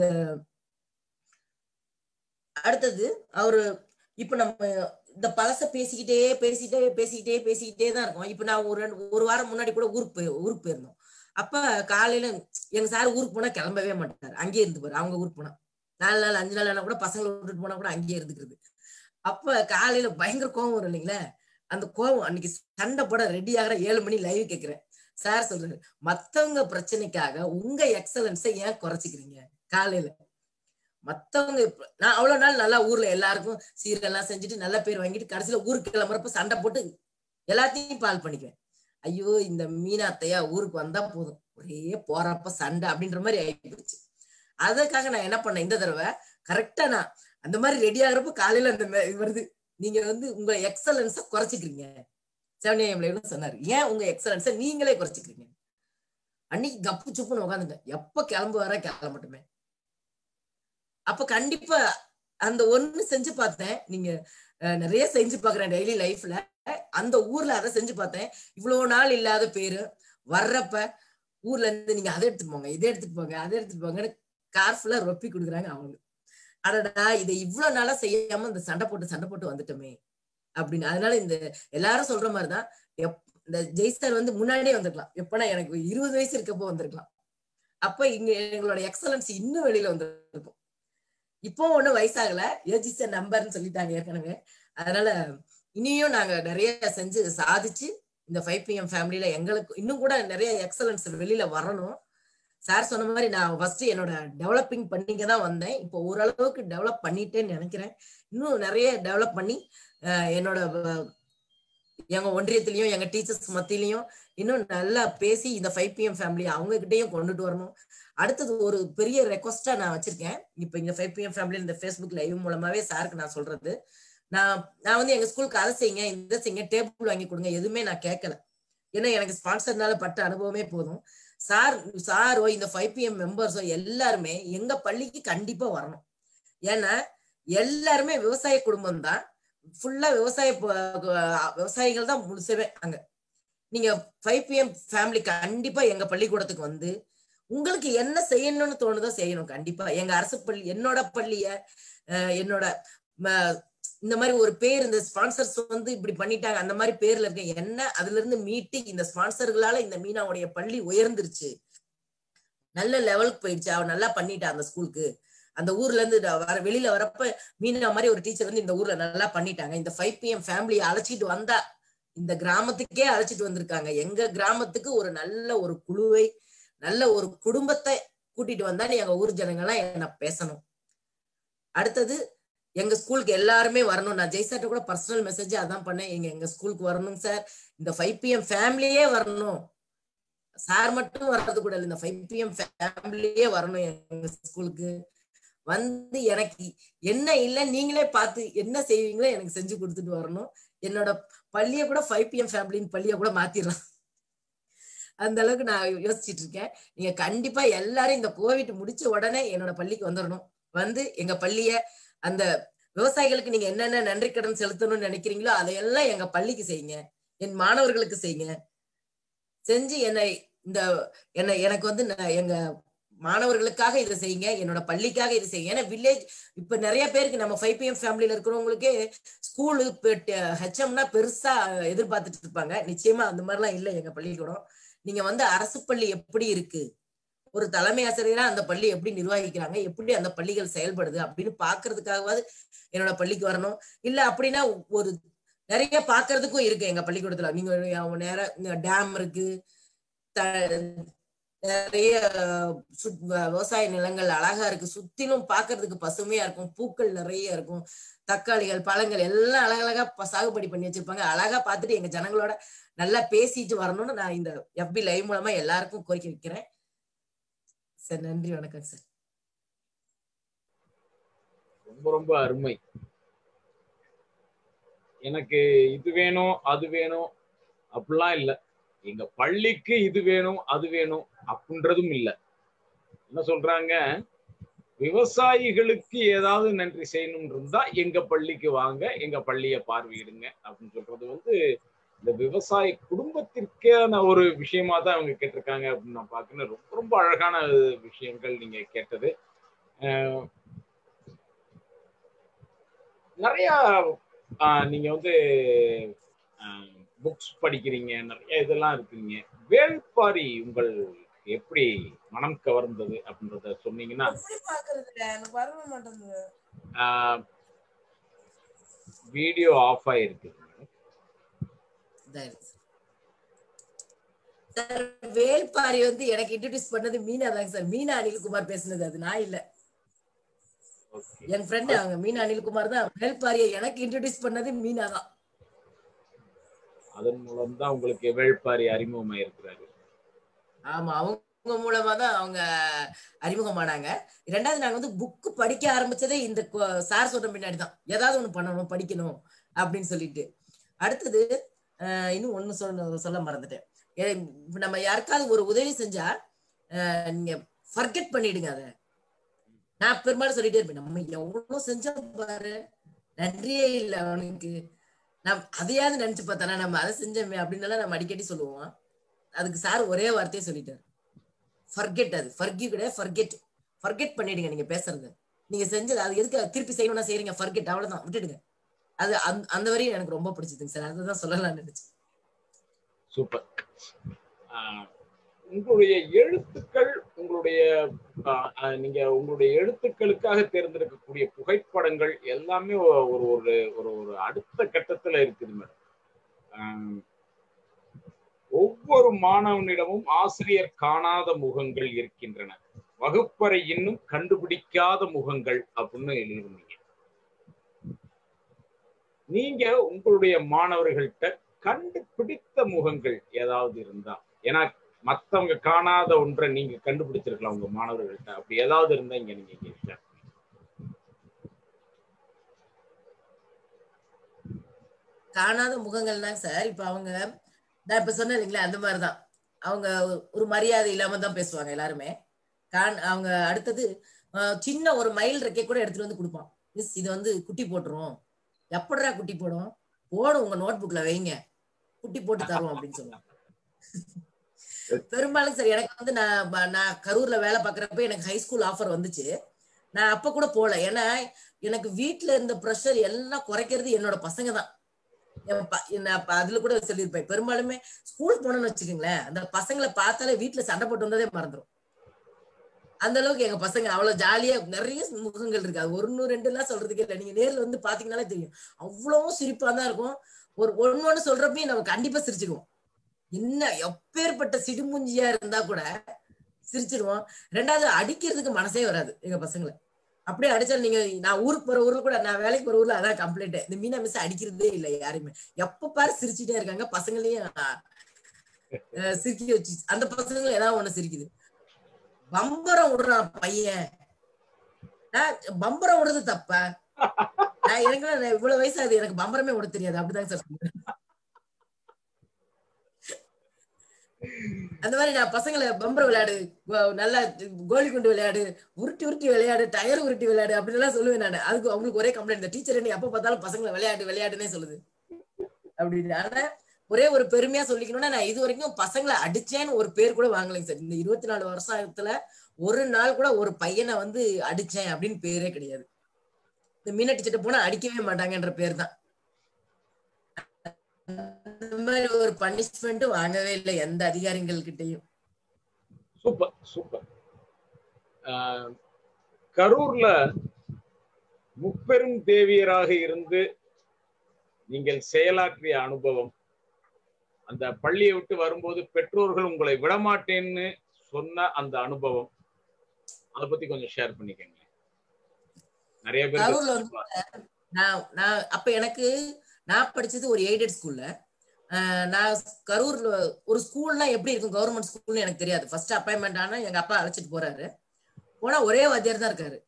அடுத்தது அவரு இப்ப நம்ம இந்த பழச பேசிக்கிட்டே பேசிக்கிட்டே பேசிக்கிட்டே பேசிக்கிட்டே தான் இருக்கோம் இப்ப நான் ஒரு ரெண்டு- ஒரு வாரம் முன்னாடி கூட ஊருக்கு போய் ஊருக்கு போயிருந்தோம் அப்ப காலையில எங்க சார் ஊருக்கு போனா கிளம்பவே மாட்டாரு அங்கேயே இருந்துப்பாரு அவங்க ஊருக்கு போனா நாலு நாள் அஞ்சு நாள் ஆனா கூட பசங்களை விட்டுட்டு போனா கூட அங்கேயே இருந்துக்கிறது அப்ப காலையில பயங்கர கோவம் வரும் இல்லைங்களா அந்த கோவம் அன்னைக்கு சண்டை போட ரெடி ஆகிற ஏழு மணி லைவ் கேக்குறேன் சார் சொல்றாரு மத்தவங்க பிரச்சனைக்காக உங்க எக்ஸலன்ஸை ஏன் குறைச்சிக்கிறீங்க காலையில மத்தவங்க இப்ப- நான் அவ்வளவு நாள் நல்லா ஊர்ல எல்லாருக்கும் சீரெல்லாம் செஞ்சுட்டு நல்ல பேர் வாங்கிட்டு கடைசியில ஊருக்கு கிளம்புறப்ப சண்டை போட்டு எல்லாத்தையும் பால் பண்ணிக்குவேன் ஐயோ இந்த மீனாத்தையா ஊருக்கு வந்தா போதும் ஒரே போறப்ப சண்டை அப்படின்ற மாதிரி ஆயிடுச்சு அதுக்காக நான் என்ன பண்ணேன் இந்த தடவை கரெக்டா நான் அந்த மாதிரி ரெடி ஆகுறப்ப காலையில அந்த மே- இது வருது நீங்க வந்து உங்க எக்ஸலன்ஸ குறைச்சிக்கிறீங்க செவனியம் சொன்னாரு ஏன் உங்க எக்ஸலன்ஸ நீங்களே குறைச்சிக்கிறீங்க அன்னைக்கு கப்பு சுப்புன்னு உட்காந்துட்டேன் எப்ப கிளம்பு வர கிளம்பட்டுமே அப்ப கண்டிப்பா அந்த ஒண்ணு செஞ்சு பார்த்தேன் நீங்க அஹ், நிறைய செஞ்சு பாக்குறேன் டெய்லி லைஃப்ல அந்த ஊர்ல அதை செஞ்சு பார்த்தேன் இவ்வளவு நாள் இல்லாத பேரு வர்றப்ப ஊர்ல இருந்து நீங்க அதை எடுத்துட்டு போங்க இதை எடுத்துட்டு போங்க அதை எடுத்துட்டு போங்கன்னு கார் ஃபுல்லா ரொப்பி கொடுக்குறாங்க அவங்க அடடா இதை இவ்வளவு நாளா செய்யாம இந்த சண்டை போட்டு சண்டை போட்டு வந்துட்டோமே அப்படின்னு அதனால இந்த எல்லாரும் சொல்ற மாதிரிதான் எப் இந்த ஜெய்ஸ்டார் வந்து முன்னாடியே வந்திருக்கலாம் எப்பனா எனக்கு இருபது வயசு இருக்கப்போ வந்திருக்கலாம் அப்ப இங்க எங்களோட எக்ஸலன்ஸ் இன்னும் வெளியில வந்திருக்கும் இப்போ ஒண்ணும் வயசாகல யோசிச்ச நம்பர்னு சொல்லிட்டாங்க ஏற்கனவே அதனால இனியும் நாங்க நிறைய செஞ்சு சாதிச்சு இந்த ஃபைவ் பிஎம் ஃபேமிலியில எங்களுக்கு இன்னும் கூட நிறைய எக்ஸலன்ஸ் வெளியில வரணும் சார் சொன்ன மாதிரி நான் ஃபர்ஸ்ட் என்னோட டெவலப்பிங் பண்ணிக்க தான் வந்தேன் இப்போ ஓரளவுக்கு டெவலப் பண்ணிட்டேன்னு நினைக்கிறேன் இன்னும் நிறைய டெவலப் பண்ணி அஹ், என்னோட அஹ், எங்க ஒன்றியத்திலயும் எங்க டீச்சர்ஸ் மத்தியிலையும் இன்னும் நல்லா பேசி இந்த ஃபைவ் பிஎம் ஃபேமிலி அவங்க கிட்டயும் கொண்டுட்டு வரணும் அடுத்தது ஒரு பெரிய ரெக்வஸ்டா நான் வச்சிருக்கேன் இப்ப இந்த ஃபைவ் பிஎம் ஃபேமிலி இந்த ஃபேஸ்புக் லைவ் மூலமாவே சாருக்கு நான் சொல்றது நான் நான் வந்து எங்க ஸ்கூலுக்கு அதை செய்யுங்க இந்த செய்யுங்க டேபிள் வாங்கி கொடுங்க எதுவுமே நான் கேட்கல ஏன்னா எனக்கு ஸ்பான்சர்னால பட்ட அனுபவமே போதும் சார் சாரோ இந்த ஃபைவ் பிஎம் மெம்பர்ஸோ எல்லாருமே எங்க பள்ளிக்கு கண்டிப்பா வரணும் ஏன்னா எல்லாருமே விவசாய குடும்பம் தான் ஃபுல்லா விவசாய ப- விவசாயிகள் தான் முழுசவே அங்க நீங்க ஃபைவ் பிஎம் ஃபேமிலி கண்டிப்பா எங்க பள்ளிக்கூடத்துக்கு வந்து உங்களுக்கு என்ன செய்யணும்னு தோணுதோ செய்யணும் கண்டிப்பா எங்க அரசு பள்ளி என்னோட பள்ளிய அஹ், என்னோட ம- இந்த மாதிரி ஒரு பேர் இந்த ஸ்பான்சர்ஸ் வந்து இப்படி பண்ணிட்டாங்க அந்த மாதிரி பேர்ல இருக்க என்ன அதுல இருந்து மீட்டு இந்த ஸ்பான்சர்களால இந்த மீனாவுடைய பள்ளி உயர்ந்துருச்சு நல்ல லெவலுக்கு போயிடுச்சு அவ நல்லா பண்ணிட்டா அந்த ஸ்கூலுக்கு அந்த ஊர்ல இருந்து ட- வர வெளியில வரப்ப மீனா மாதிரி ஒரு டீச்சர் வந்து இந்த ஊர்ல நல்லா பண்ணிட்டாங்க இந்த ஃபைவ் பிஎம் ஃபேமிலியை அழைச்சிட்டு வந்தா இந்த கிராமத்துக்கே அழைச்சிட்டு வந்திருக்காங்க எங்க கிராமத்துக்கு ஒரு நல்ல ஒரு குழுவை நல்ல ஒரு குடும்பத்தை கூட்டிட்டு வந்தா எங்க ஊர் ஜனங்கள்லாம் என்ன பேசணும் அடுத்தது எங்க ஸ்கூலுக்கு எல்லாருமே வரணும் நான் ஜெய்சாட்ட கூட பர்சனல் மெசேஜ் அதான் பண்ணேன் எங்க எங்க ஸ்கூலுக்கு வரணும் சார் இந்த ஃபைவ் பிஎம் ஃபேமிலியே வரணும் சார் மட்டும் வர்றது கூட இல்லை இந்த ஃபைவ் பிஎம் ஃபேமிலியே வரணும் எங்க ஸ்கூலுக்கு வந்து எனக்கு என்ன இல்லை நீங்களே பார்த்து என்ன செய்வீங்களோ எனக்கு செஞ்சு கொடுத்துட்டு வரணும் என்னோட பள்ளியை கூட ஃபைவ் பிஎம் ஃபேமிலின்னு பள்ளியை கூட மாத்திடலாம் அந்த அளவுக்கு நான் யோசிச்சுட்டு இருக்கேன் நீங்க கண்டிப்பா எல்லாரும் இந்த கோவிட் முடிச்ச உடனே என்னோட பள்ளிக்கு வந்துடணும் வந்து எங்க பள்ளிய அந்த விவசாயிகளுக்கு நீங்க என்னென்ன நன்றி கடன் செலுத்தணும்னு நினைக்கிறீங்களோ அதையெல்லாம் எங்க பள்ளிக்கு செய்யுங்க என் மாணவர்களுக்கு செய்யுங்க செஞ்சு என்னை இந்த என்னை எனக்கு வந்து நான் எங்க மாணவர்களுக்காக இதை செய்யுங்க என்னோட பள்ளிக்காக இதை செய்யுங்க ஏன்னா வில்லேஜ் இப்ப நிறைய பேருக்கு நம்ம ஃபைவ் பிஎம் ஃபேமிலியில இருக்கிறவங்களுக்கே ஸ்கூலு ஹெச்எம்னா பெருசா எதிர்பார்த்துட்டு இருப்பாங்க நிச்சயமா அந்த மாதிரிலாம் இல்லை எங்க பள்ளிக்கூடம் நீங்க வந்து அரசு பள்ளி எப்படி இருக்கு ஒரு தலைமை ஆசிரியரா அந்த பள்ளி எப்படி நிர்வகிக்கிறாங்க எப்படி அந்த பள்ளிகள் செயல்படுது அப்படின்னு பாக்குறதுக்காகவாது என்னோட பள்ளிக்கு வரணும் இல்ல அப்படின்னா ஒரு நிறைய பாக்குறதுக்கும் இருக்கு எங்க பள்ளிக்கூடத்துல நீங்க நேரம் டேம் இருக்கு த- நிறைய சுத்- விவசாய நிலங்கள் அழகா இருக்கு சுத்திலும் பாக்குறதுக்கு பசுமையா இருக்கும் பூக்கள் நிறைய இருக்கும் தக்காளிகள் பழங்கள் எல்லாம் அழகழகா ப- சாகுபடி பண்ணி வச்சிருப்பாங்க அழகா பார்த்துட்டு எங்க ஜனங்களோட நல்லா பேசிட்டு வரணும்னு நான் இந்த எஃபி லைவ் மூலமா எல்லாருக்கும் கோரிக்கை வைக்கிறேன் சார் நன்றி வணக்கம் சார் ரொம்ப ரொம்ப அருமை எனக்கு இது வேணும் அது வேணும் அப்படிலாம் இல்ல எங்க பள்ளிக்கு இது வேணும் அது வேணும் அப்படின்றதும் இல்ல என்ன சொல்றாங்க விவசாயிகளுக்கு ஏதாவது நன்றி செய்யணும் இருந்தா எங்க பள்ளிக்கு வாங்க எங்க பள்ளியை பார்வையிடுங்க அப்படின்னு சொல்றது வந்து இந்த விவசாய குடும்பத்திற்கான ஒரு விஷயமா தான் அவங்க கேட்டிருக்காங்க அப்படின்னு நான் பார்க்கணும் ரொம்ப ரொம்ப அழகான விஷயங்கள் நீங்க கேட்டது அஹ் நிறைய ஆஹ் நீங்க வந்து புக்ஸ் படிக்கிறீங்க நிறைய இதெல்லாம் இருக்குங்க வேள்பாரி உங்கள் எப்படி மனம் கவர்ந்தது அப்படின்றத சொன்னீங்கன்னா எப்படி பாக்குறது எனக்கு வரவே மாட்டேங்குது வீடியோ ஆஃப் ஆயிருக்கு இதா இருக்கு சார் வேல்பாரி வந்து எனக்கு இன்ட்ரடியூஸ் பண்ணது மீனா தாங்க சார் மீனா அனில்குமார் பேசுனது அது நான் இல்ல ஓகே என் ஃப்ரெண்டு அவங்க மீனா அனில்குமார் தான் வேல்பாரியை எனக்கு இன்ட்ரடியூஸ் பண்ணது மீனா தான் அதன் மூலம் தான் உங்களுக்கு வேள்பாரி அறிமுகமாயிருக்கிறாரு ஆமா அவங்க மூலமா தான் அவங்க அறிமுகமானாங்க ரெண்டாவது நாங்க வந்து புக்கு படிக்க ஆரம்பிச்சதே இந்த சார் சொன்ன பின்னாடி தான் ஏதாவது ஒண்ணு பண்ணணும் படிக்கணும் அப்படின்னு சொல்லிட்டு அடுத்தது அஹ், இன்னும் ஒண்ணு சொல்ல சொல்ல மறந்துட்டேன் ஏ, இப்ப நம்ம யாருக்காவது ஒரு உதவி செஞ்சா அஹ், நீங்க ஃபர்கெட் பண்ணிடுங்க அத நான் பெரும்பாலும் சொல்லிட்டே இருப்பேன் நம்ம எவ்வளவு செஞ்சோம் பாரு நன்றியே இல்லை அவனுக்கு நான் அதையாவது நினைச்சு பார்த்தானா நம்ம அதை செஞ்சோமே அப்படின்னு நம்ம அடிக்கடி சொல்லுவோம் அதுக்கு சார் ஒரே வார்த்தையை சொல்லிட்டாரு ஃபர்கெட் அது ஃபர்கிவ் கிடையாது ஃபர்கெட் ஃபர்கெட் பண்ணிடுங்க நீங்க பேசுறது நீங்க செஞ்சது அது எதுக்கு திருப்பி செய்யணும்னா செய்றீங்க ஃபர்கெட் அவ்வளவுதான் விட்டுடுங்க அது அந்த- அந்த வரையும் எனக்கு ரொம்ப பிடிச்சதுங்க சார் அதுதான் சொல்லலாம்னு நினைச்சேன் சூப்பர் ஆஹ் உங்களுடைய எழுத்துக்கள் உங்களுடைய ஆஹ் ஆஹ் நீங்க உங்களுடைய எழுத்துக்களுக்காக தேர்ந்தெடுக்கக்கூடிய புகைப்படங்கள் எல்லாமே ஒ- ஒரு ஒரு ஒரு ஒரு அடுத்த கட்டத்துல இருக்குது மேடம் ஆஹ் ஒவ்வொரு மாணவனிடமும் ஆசிரியர் காணாத முகங்கள் இருக்கின்றன வகுப்பறை இன்னும் கண்டுபிடிக்காத முகங்கள் அப்படின்னு எழுதிருந்தீங்க நீங்க உங்களுடைய மாணவர்கள்ட்ட கண்டுபிடித்த முகங்கள் ஏதாவது இருந்தா ஏன்னா மத்தவங்க காணாத ஒன்றை நீங்க கண்டுபிடிச்சிருக்கலாம் உங்க மாணவர்கள்ட்ட அப்படி ஏதாவது இருந்தா இங்க நீங்க இங்க share பண்ணுங்க. காணாத முகங்கள்னா சார் இப்ப அவங்க நான் இப்ப சொன்னேன் இல்லைங்களா அந்த மாதிரிதான் அவங்க ஒரு மரியாதை இல்லாம தான் பேசுவாங்க எல்லாருமே கான் அவங்க அடுத்தது அஹ், சின்ன ஒரு மயில் ரெக்கை கூட எடுத்துட்டு வந்து கொடுப்பான் மிஸ் இது வந்து குட்டி போட்டுரும் எப்படிடா குட்டி போடும் போடும் உங்க நோட் புக்ல வைங்க குட்டி போட்டு தருவோம் அப்படின்னு சொல்லுவாங்க பெரும்பாலும் சரி எனக்கு வந்து நான் ப- நான் கரூர்ல வேலை பார்க்கறப்ப எனக்கு ஹை ஸ்கூல் ஆஃபர் வந்துச்சு நான் அப்ப கூட போல ஏன்னா எனக்கு வீட்ல இருந்த ப்ரெஷர் எல்லாம் குறைக்கிறது என்னோட பசங்க தான் என் ப- நான் அப்ப அதுல கூட சொல்லியிருப்பேன் பெரும்பாலுமே ஸ்கூல் போனோம்னு வச்சுக்கோங்களேன் அந்த பசங்களை பார்த்தாலே வீட்டுல சண்டை போட்டு வந்ததே மறந்துடும் அந்த அளவுக்கு எங்க பசங்க அவ்வளவு ஜாலியா நிறைய முகங்கள் இருக்கு அது ஒன்னு ரெண்டு எல்லாம் சொல்றதுக்கே இல்லை நீங்க நேர்ல வந்து பாத்தீங்கன்னாலே தெரியும் அவ்வளவு சிரிப்பா தான் இருக்கும் ஒரு ஒண்ணு ஒண்ணு சொல்றப்பயும் நம்ம கண்டிப்பா சிரிச்சிடுவோம் என்ன எப்பேற்பட்ட சிடுமுஞ்சியா இருந்தா கூட சிரிச்சிடுவோம் ரெண்டாவது அடிக்கிறதுக்கு மனசே வராது எங்க பசங்களை அப்படியே அடிச்சா நீங்க நான் ஊருக்கு போற ஊர்ல கூட நான் வேலைக்கு போற ஊர்ல அதான் கம்ப்ளைண்ட் இந்த மீனா மிஸ் அடிக்கிறதே இல்லை யாருமே எப்ப பாரு சிரிச்சுட்டே இருக்காங்க பசங்களையும் அஹ், சிரிக்க வச்சு அந்த பசங்களும் ஏதாவது ஒண்ணு சிரிக்குது பம்பரம் விடுறான் பையன் நான் பம்பரம் விடுறது தப்பா நான் எனக்கு நான் இவ்வளவு வயசாகுது எனக்கு பம்பரமே விட தெரியாது அப்படிதாங்க சார் சொல்லுவேன் அந்த மாதிரி நான் பசங்களை பம்பரம் விளையாடு வ- நல்லா கோலி குண்டு விளையாடு உருட்டி உருட்டி விளையாடு டயர் உருட்டி விளையாடு அப்படின்னு எல்லாம் சொல்லுவேன் நான் அதுக்கு அவங்களுக்கு ஒரே கம்ப்ளைண்ட் இந்த டீச்சர் என்ன எப்ப பார்த்தாலும் பசங்களை விளையாடு விளையாடுன்னே சொல்லுது அப்படின்னு ஆனா ஒரே ஒரு பெருமையா சொல்லிக்கணும்னா நான் இது வரைக்கும் பசங்களை அடிச்சேன்னு ஒரு பேர் கூட வாங்கலைங்க சார் இந்த இருபத்தி நாலு வருஷத்துல ஒரு நாள் கூட ஒரு பையனை வந்து அடிச்சேன் அப்படின்னு பேரே கிடையாது இந்த மீனட்டி சட்டை போனா அடிக்கவே மாட்டாங்கன்ற பேர் தான் அந்த மாதிரி ஒரு பனிஷ்மெண்ட்டும் வாங்கவே இல்லை எந்த அதிகாரிகள் கிட்டயும் சூப்பர் சூப்பர் ஆஹ், கரூர்ல முப்பெரும் தேவியராக இருந்து நீங்கள் செயலாற்றிய அனுபவம் அந்த பள்ளியை விட்டு வரும்போது பெற்றோர்கள் உங்களை விடமாட்டேன்னு சொன்ன அந்த அனுபவம் அதை பத்தி கொஞ்சம் ஷேர் பண்ணிக்கங்க நிறைய கரூர்ல பேர் வந்து நான் நான் அப்ப எனக்கு நான் படிச்சது ஒரு எய்டட் ஸ்கூல்ல நான் கரூர்ல ஒரு ஸ்கூல்னா எப்படி இருக்கும் கவர்மெண்ட் ஸ்கூல்னு எனக்கு தெரியாது ஃபர்ஸ்ட் அப்பாயின்மெண்ட் ஆனா எங்க அப்பா அழைச்சிட்டு போறாரு போனா ஒரே வாத்தியார் தான் இருக்காரு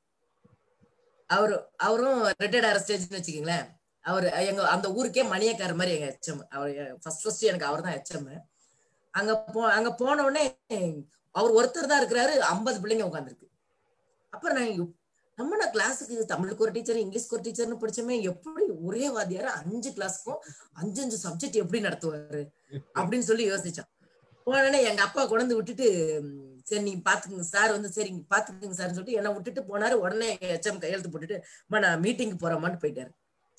அவரு அவரும் ரிட்டையர்ட் அரஸ்டேஜ்னு வச்சுக்கீங்களேன் அவர் எங்க அந்த ஊருக்கே மணியக்கார மாதிரி எங்க ஹெச்எம் அவர் ஃபர்ஸ்ட் ஃபர்ஸ்ட் எனக்கு அவர் தான் ஹெச்எம் அங்க போ அங்க போன உடனே அவர் ஒருத்தர் தான் இருக்கிறாரு ஐம்பது பிள்ளைங்க உட்காந்துருக்கு அப்புறம் நான் இங்க நம்ம நான் கிளாஸுக்கு தமிழுக்கு ஒரு டீச்சர் இங்கிலீஷ்க்கு ஒரு டீச்சர்னு படிச்சோமே எப்படி ஒரே வாத்தியார் அஞ்சு கிளாஸ்க்கும் அஞ்சு அஞ்சு சப்ஜெக்ட் எப்படி நடத்துவாரு அப்படின்னு சொல்லி யோசிச்சான் போனோடனே எங்க அப்பா கொண்டு விட்டுட்டு ம், சரி நீங்க பாத்துக்கங்க சார் வந்து சரி நீங்க பாத்துக்கங்க சார்னு சொல்லிட்டு என்ன விட்டுட்டு போனாரு உடனே ஹெச்எம் கையெழுத்து போட்டுட்டு அம்மா நான் மீட்டிங் போறேம்மான்னு போயிட்டாரு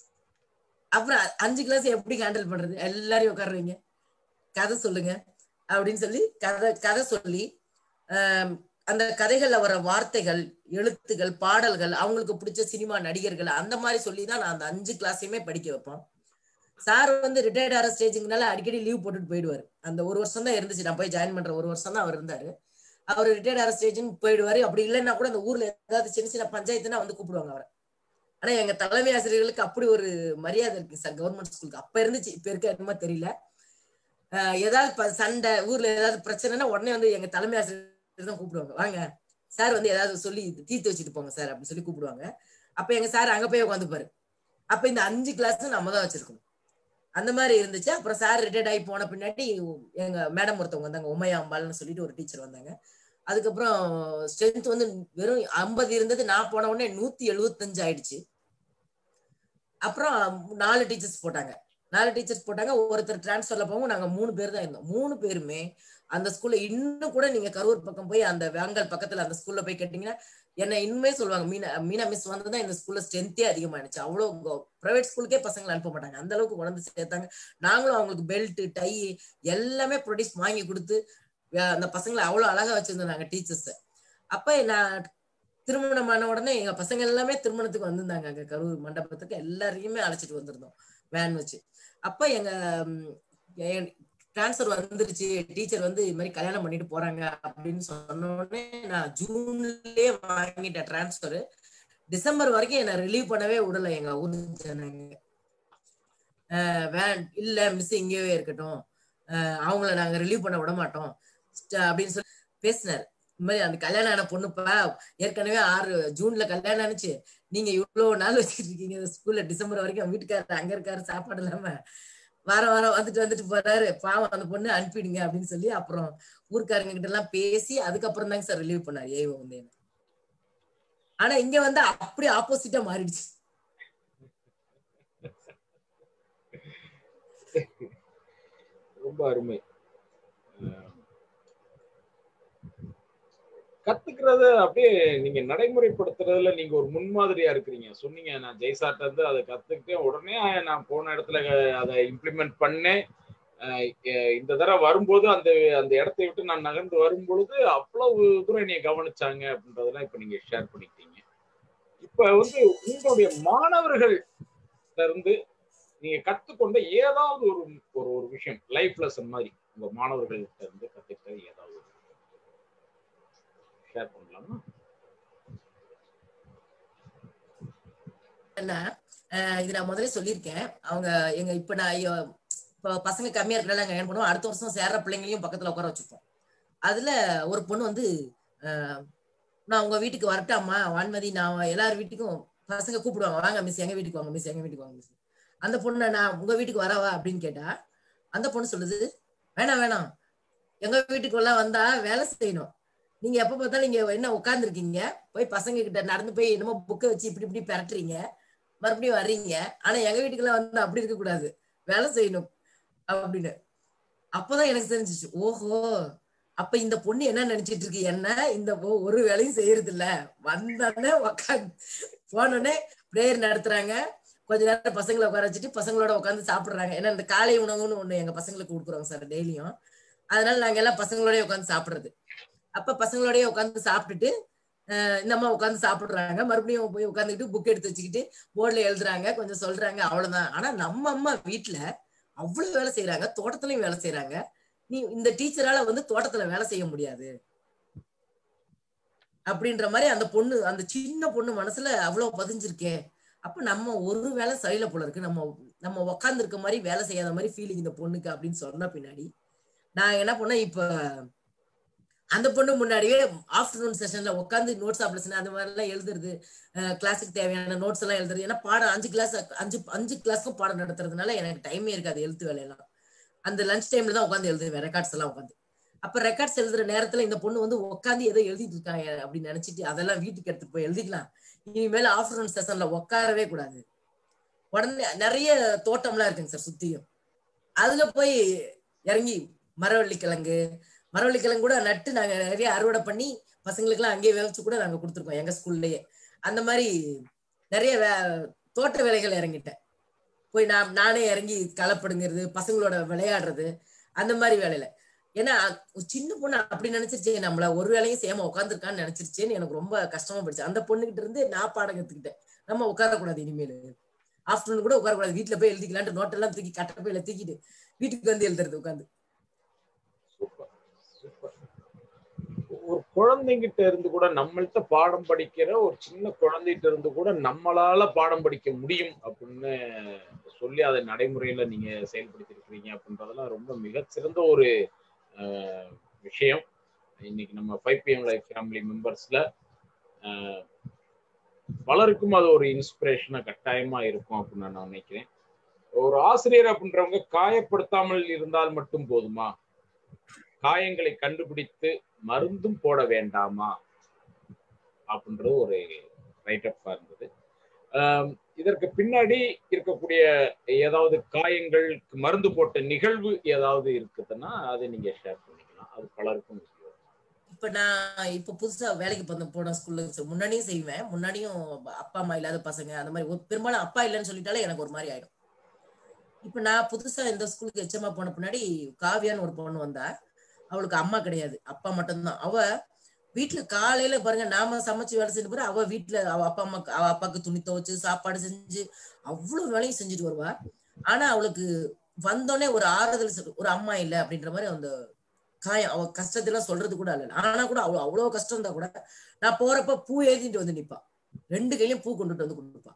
அப்புறம் அஞ்சு கிளாஸ் எப்படி ஹேண்டில் பண்றது எல்லாரையும் உட்காருவீங்க கதை சொல்லுங்க அப்படின்னு சொல்லி கதை கதை சொல்லி ஆம், அந்த கதைகள்ல வர வார்த்தைகள் எழுத்துகள் பாடல்கள் அவங்களுக்கு பிடிச்ச சினிமா நடிகர்கள் அந்த மாதிரி சொல்லி தான் நான் அந்த அஞ்சு கிளாஸையுமே படிக்க வைப்போம் சார் வந்து ரிட்டையர்ட் ஆகிற ஸ்டேஜுங்கனால அடிக்கடி லீவ் போட்டுட்டு போயிடுவாரு அந்த ஒரு வருஷம் தான் இருந்துச்சு நான் போய் ஜாயின் பண்ற ஒரு வருஷம் தான் அவர் இருந்தாரு அவர் ரிட்டையர்ட் ஆகிற ஸ்டேஜ்னு போயிடுவாரு அப்படி இல்லைன்னா கூட அந்த ஊர்ல ஏதாவது சின்ன சின்ன பஞ்சாயத்துனா வந்து கூப்பிடுவாங்க அவரை ஆனா எங்க தலைமை ஆசிரியர்களுக்கு அப்படி ஒரு மரியாதை இருக்கு சார் கவர்மெண்ட் ஸ்கூலுக்கு அப்ப இருந்துச்சு இப்ப இருக்க என்னமோ தெரியல ஆஹ் ஏதாவது ப- சண்டை ஊர்ல ஏதாவது பிரச்சனைனா உடனே வந்து எங்க தலைமை ஆசிரியர் தான் கூப்பிடுவாங்க வாங்க சார் வந்து ஏதாவது சொல்லி தீர்த்து வச்சுட்டு போங்க சார் அப்படின்னு சொல்லி கூப்பிடுவாங்க அப்ப எங்க சார் அங்க போய் உட்காந்துப்பாரு அப்ப இந்த அஞ்சு கிளாஸ் நம்ம தான் வச்சிருக்கணும் அந்த மாதிரி இருந்துச்சு அப்புறம் சார் ரிட்டையர்ட் ஆகி போன பின்னாடி எங்க மேடம் ஒருத்தவங்க வந்தாங்க உமையா அம்பாள்னு சொல்லிட்டு ஒரு டீச்சர் வந்தாங்க அதுக்கப்புறம் ஸ்ட்ரென்த் வந்து வெறும் ஐம்பது இருந்தது நான் போன உடனே நூத்தி எழுபத்தஞ்சு ஆயிடுச்சு அப்புறம் நாலு டீச்சர்ஸ் போட்டாங்க நாலு டீச்சர்ஸ் போட்டாங்க ஒருத்தர் டிரான்ஸ்ஃபர்ல போகவும் நாங்க மூணு பேர் தான் இருந்தோம் மூணு பேருமே அந்த ஸ்கூல்ல இன்னும் கூட நீங்க கரூர் பக்கம் போய் அந்த வேங்கல் பக்கத்துல அந்த ஸ்கூல்ல போய் கேட்டீங்கன்னா என்ன இன்னுமே சொல்லுவாங்க மீனா மீனா மிஸ் வந்ததுதான் இந்த ஸ்கூல்ல ஸ்ட்ரென்த்தே அதிகமாயிடுச்சு அவ்வளவு பிரைவேட் ஸ்கூலுக்கே பசங்களை அனுப்ப மாட்டாங்க அந்த அளவுக்கு கொண்டு சேர்த்தாங்க நாங்களும் அவங்களுக்கு பெல்ட் டை எல்லாமே ப்ரொடியூஸ் வாங்கி கொடுத்து அஹ் அந்த பசங்களை அவ்வளவு அழகா வச்சிருந்தோம் நாங்க டீச்சர்ஸ் அப்ப நான் திருமணமான உடனே எங்க பசங்க எல்லாமே திருமணத்துக்கு வந்திருந்தாங்க அங்க கரூர் மண்டபத்துக்கு எல்லாரையுமே அழைச்சிட்டு வந்திருந்தோம் வேன் வச்சு அப்ப எங்க டிரான்ஸ்ஃபர் வந்துருச்சு டீச்சர் வந்து இது மாதிரி கல்யாணம் பண்ணிட்டு போறாங்க அப்படின்னு சொன்ன உடனே நான் ஜூன்லயே வாங்கிட்டேன் டிரான்ஸ்ஃபர் டிசம்பர் வரைக்கும் என்ன ரிலீவ் பண்ணவே விடல எங்க ஊர் ஜனங்க ஆஹ் வேன் இல்ல மிஸ் இங்கேயே இருக்கட்டும் ஆஹ் அவங்கள நாங்க ரிலீவ் பண்ண விட மாட்டோம் ஸ்ட- அப்படின்னு சொல்லி பேசினாரு இந்த மாதிரி அந்த கல்யாணம் ஆன பொண்ணுப்பா ஏற்கனவே ஆறு ஜூன்ல கல்யாணம் ஆனிச்சு நீங்க இவ்வளவு நாள் வச்சுட்டு இருக்கீங்க ஸ்கூல்ல டிசம்பர் வரைக்கும் வீட்டுக்காரர் அங்க இருக்காரு சாப்பாடு இல்லாம வாரம் வாரம் வந்துட்டு வந்துட்டு போறாரு பாவம் அந்த பொண்ணு அனுப்பிடுங்க அப்படின்னு சொல்லி அப்புறம் ஊர்க்காரங்க கிட்ட எல்லாம் பேசி அதுக்கப்புறம் தாங்க சார் ரிலீவ் பண்ணாரு ஏவோ வந்து என்ன. ஆனா இங்க வந்து அப்படி ஆப்போசிட்டா மாறிடுச்சு ரொம்ப அருமை அஹ் கத்துக்கிறத அப்படியே நீங்க நடைமுறைப்படுத்துறதுல நீங்க ஒரு முன்மாதிரியா இருக்கிறீங்க சொன்னீங்க நான் ஜெய்சாட்ட இருந்து அதை கத்துக்கிட்டேன் உடனே நான் போன இடத்துல அஹ், அதை இம்ப்ளிமெண்ட் பண்ணேன் அஹ், எ- இந்த தடவை வரும்போது அந்த அந்த இடத்தை விட்டு நான் நகர்ந்து வரும்பொழுது அவ்வளவு தூரம் என்னைய கவனிச்சாங்க அப்படின்றதெல்லாம் இப்ப நீங்க ஷேர் பண்ணிக்கிட்டீங்க இப்ப வந்து உங்களுடைய மாணவர்கள் இருந்து நீங்க கத்துக்கொண்ட ஏதாவது ஒரு ஒரு ஒரு விஷயம் லைஃப் லெசன் மாதிரி உங்க மாணவர்கள்ட்ட இருந்து கத்துக்கிட்ட ஏதாவது ஷேர் பண்ணலாமா என்ன அஹ் இது நான் முதல்ல சொல்லியிருக்கேன் அவங்க எங்க இப்ப நான் ஐயோ, இப்ப பசங்க கம்மியா இருக்கிறனால நாங்க என்ன பண்ணுவோம் அடுத்த வருஷம் சேர்ற பிள்ளைங்களையும் பக்கத்துல உட்கார வச்சுப்போம் அதுல ஒரு பொண்ணு வந்து அஹ், நான் உங்க வீட்டுக்கு வரட்டாமா வான்மதி நான் எல்லார் வீட்டுக்கும் பசங்க கூப்பிடுவாங்க வாங்க மிஸ் எங்க வீட்டுக்கு வாங்க மிஸ் எங்க வீட்டுக்கு வாங்க மிஸ் அந்த பொண்ணு நான் உங்க வீட்டுக்கு வரவா அப்படின்னு கேட்டா அந்த பொண்ணு சொல்லுது வேணாம் வேணாம் எங்க வீட்டுக்கு எல்லாம் வந்தா வேலை செய்யணும் நீங்க எப்ப பார்த்தாலும் நீங்க என்ன உட்கார்ந்துருக்கீங்க போய் பசங்க கிட்ட நடந்து போய் என்னமோ புக்கை வச்சு இப்படி இப்படி பெரட்டுறீங்க மறுபடியும் வர்றீங்க ஆனா எங்க வீட்டுக்குள்ள வந்து அப்படி இருக்க கூடாது வேலை செய்யணும் அப்படின்னு அப்பதான் எனக்கு தெரிஞ்சிச்சு ஓஹோ அப்ப இந்த பொண்ணு என்ன நினைச்சிட்டு இருக்கு என்ன இந்த பொ- ஒரு வேலையும் செய்யறது இல்ல வந்தோடனே உக்காந்து போனோடனே பிரேயர் நடத்துறாங்க கொஞ்ச நேரம் பசங்களை உட்கார வச்சுட்டு பசங்களோட உட்காந்து சாப்பிடுறாங்க ஏன்னா இந்த காலை உணவுன்னு ஒண்ணு எங்க பசங்களுக்கு கொடுக்குறோங்க சார் டெய்லியும் அதனால நாங்க எல்லாம் பசங்களோடய உட்காந்து சாப்பிடுறது அப்ப பசங்களோடய உட்காந்து சாப்பிட்டுட்டு அஹ் இந்த அம்மா உட்காந்து சாப்பிடுறாங்க மறுபடியும் போய் உட்காந்துக்கிட்டு புக் எடுத்து வச்சுக்கிட்டு போர்டுல எழுதுறாங்க கொஞ்சம் சொல்றாங்க அவ்வளவுதான் ஆனா நம்ம அம்மா வீட்டுல அவ்வளவு வேலை செய்யறாங்க தோட்டத்துலயும் வேலை செய்யறாங்க நீ இந்த டீச்சரால வந்து தோட்டத்துல வேலை செய்ய முடியாது அப்படின்ற மாதிரி அந்த பொண்ணு அந்த சின்ன பொண்ணு மனசுல அவ்வளவு பதிஞ்சிருக்கே அப்ப நம்ம ஒரு வேலை சரியில்லை போல இருக்கு நம்ம நம்ம உக்காந்து இருக்க மாதிரி வேலை செய்யாத மாதிரி ஃபீலிங் இந்த பொண்ணுக்கு அப்படின்னு சொன்ன பின்னாடி நான் என்ன பண்ணேன் இப்ப அந்த பொண்ணு முன்னாடியே ஆஃப்டர்நூன் செஷன்ல உட்காந்து நோட்ஸ் ஆப்ரேஷன் அந்த மாதிரி எல்லாம் எழுதுறது கிளாஸுக்கு தேவையான நோட்ஸ் எல்லாம் எழுதுறது ஏன்னா பாடம் அஞ்சு கிளாஸ் அஞ்சு அஞ்சு கிளாஸ்க்கும் பாடம் நடத்துறதுனால எனக்கு டைமே இருக்காது எழுத்து வேலையெல்லாம் அந்த லஞ்ச் டைம்ல தான் உட்காந்து எழுதுவேன் ரெக்கார்ட்ஸ் எல்லாம் உட்காந்து அப்ப ரெக்கார்ட்ஸ் எழுதுற நேரத்துல இந்த பொண்ணு வந்து உட்காந்து ஏதோ எழுதிட்டு இருக்காங்க அப்படின்னு நினைச்சிட்டு அதெல்லாம் வீட்டுக்கு எடுத்துட்டு போய் எழுதிக்கலாம் இனிமேல் ஆஃப்டர்நூன் செஷன்ல உட்காரவே கூடாது உடனே நிறைய தோட்டம்லாம் இருக்குங்க சார் சுத்தியும் அதுல போய் இறங்கி மரவள்ளி கிழங்கு மரவள்ளி கிழங்கு கூட நட்டு நாங்க நிறைய அறுவடை பண்ணி பசங்களுக்கு எல்லாம் அங்கேயே விளைச்சு கூட நாங்க கொடுத்துருக்கோம் எங்க ஸ்கூல்லயே அந்த மாதிரி நிறைய வே தோட்ட வேலைகள் இறங்கிட்டேன் போய் நான் நானே இறங்கி களப்படுங்கிறது பசங்களோட விளையாடுறது அந்த மாதிரி வேலையில ஏன்னா ஒரு சின்ன பொண்ணு அப்படி நினைச்சிருச்சு நம்மள ஒரு வேலையும் சேம உட்காந்துருக்கான்னு நினைச்சிருச்சேன்னு எனக்கு ரொம்ப கஷ்டமா போயிடுச்சு அந்த பொண்ணுகிட்ட இருந்து நான் பாடம் கத்துக்கிட்டேன் நம்ம உட்காரக்கூடாது இனிமேல் ஆஃப்டர்நூன் கூட உட்காரக்கூடாது வீட்டுல போய் எழுதிக்கலான்ட்டு நோட்டெல்லாம் தூக்கி கட்ட போயில தூக்கிட்டு வீட்டுக்கு வந்து எழுதுறது உட்காந்து சூப்பர் சூப்பர் ஒரு குழந்தைங்கிட்ட இருந்து கூட நம்மள்ட்ட பாடம் படிக்கிற ஒரு சின்ன குழந்தைகிட்ட இருந்து கூட நம்மளால பாடம் படிக்க முடியும் அப்படின்னு சொல்லி அதை நடைமுறையில நீங்க செயல்படுத்திருக்கிறீங்க அப்படின்றதெல்லாம் ரொம்ப மிகச்சிறந்த ஒரு அஹ், விஷயம் இன்னைக்கு நம்ம ஃபைவ் பிஎம் லைஃப் ஃபேமிலி மெம்பர்ஸ்ல பலருக்கும் அது ஒரு இன்ஸ்பிரேஷனா கட்டாயமா இருக்கும் அப்படின்னு நான் நினைக்கிறேன் ஒரு ஆசிரியர் அப்படின்றவங்க காயப்படுத்தாமல் இருந்தால் மட்டும் போதுமா காயங்களை கண்டுபிடித்து மருந்தும் போட வேண்டாமா அப்படின்றது ஒரு ரைட் அப்பா இருந்தது ஆம், இதற்கு பின்னாடி இருக்கக்கூடிய ஏதாவது காயங்களுக்கு மருந்து போட்ட நிகழ்வு ஏதாவது இருக்குதுன்னா அதை நீங்க ஷேர் பண்ணிக்கலாம் அது பலருக்கும் உபயோகம். இப்ப நான் இப்ப புதுசா வேலைக்கு போன போன ஸ்கூல்ல முன்னாடியும் செய்வேன் முன்னாடியும் அப்பா அம்மா இல்லாத பசங்க அந்த மாதிரி ஒரு- பெரும்பாலும் அப்பா இல்லைன்னு சொல்லிட்டாலே எனக்கு ஒரு மாதிரி ஆயிடும் இப்ப நான் புதுசா இந்த ஸ்கூலுக்கு எச்சமா போன பின்னாடி காவியான்னு ஒரு பொண்ணு வந்தா அவளுக்கு அம்மா கிடையாது அப்பா மட்டும்தான் அவ வீட்டுல காலையில பாருங்க நாம சமைச்சு வேலை செஞ்சு பிறகு அவ வீட்டுல அவ அப்பா அம்மா அவ அப்பாக்கு துணி துவைச்சு சாப்பாடு செஞ்சு அவ்வளவு வேலையும் செஞ்சுட்டு வருவா ஆனா அவளுக்கு வந்தோடனே ஒரு ஆறுதல் சொல்~ ஒரு அம்மா இல்ல அப்படின்ற மாதிரி அந்த காயம் அவ கஷ்டத்தெல்லாம் சொல்றது கூட இல்ல ஆனா கூட அவ்வளவு அவ்வளவு கஷ்டம் இருந்தா கூட நான் போறப்ப பூ எழுதிட்டு வந்து நிப்பா ரெண்டு கையிலயும் பூ கொண்டுட்டு வந்து கொடுப்பா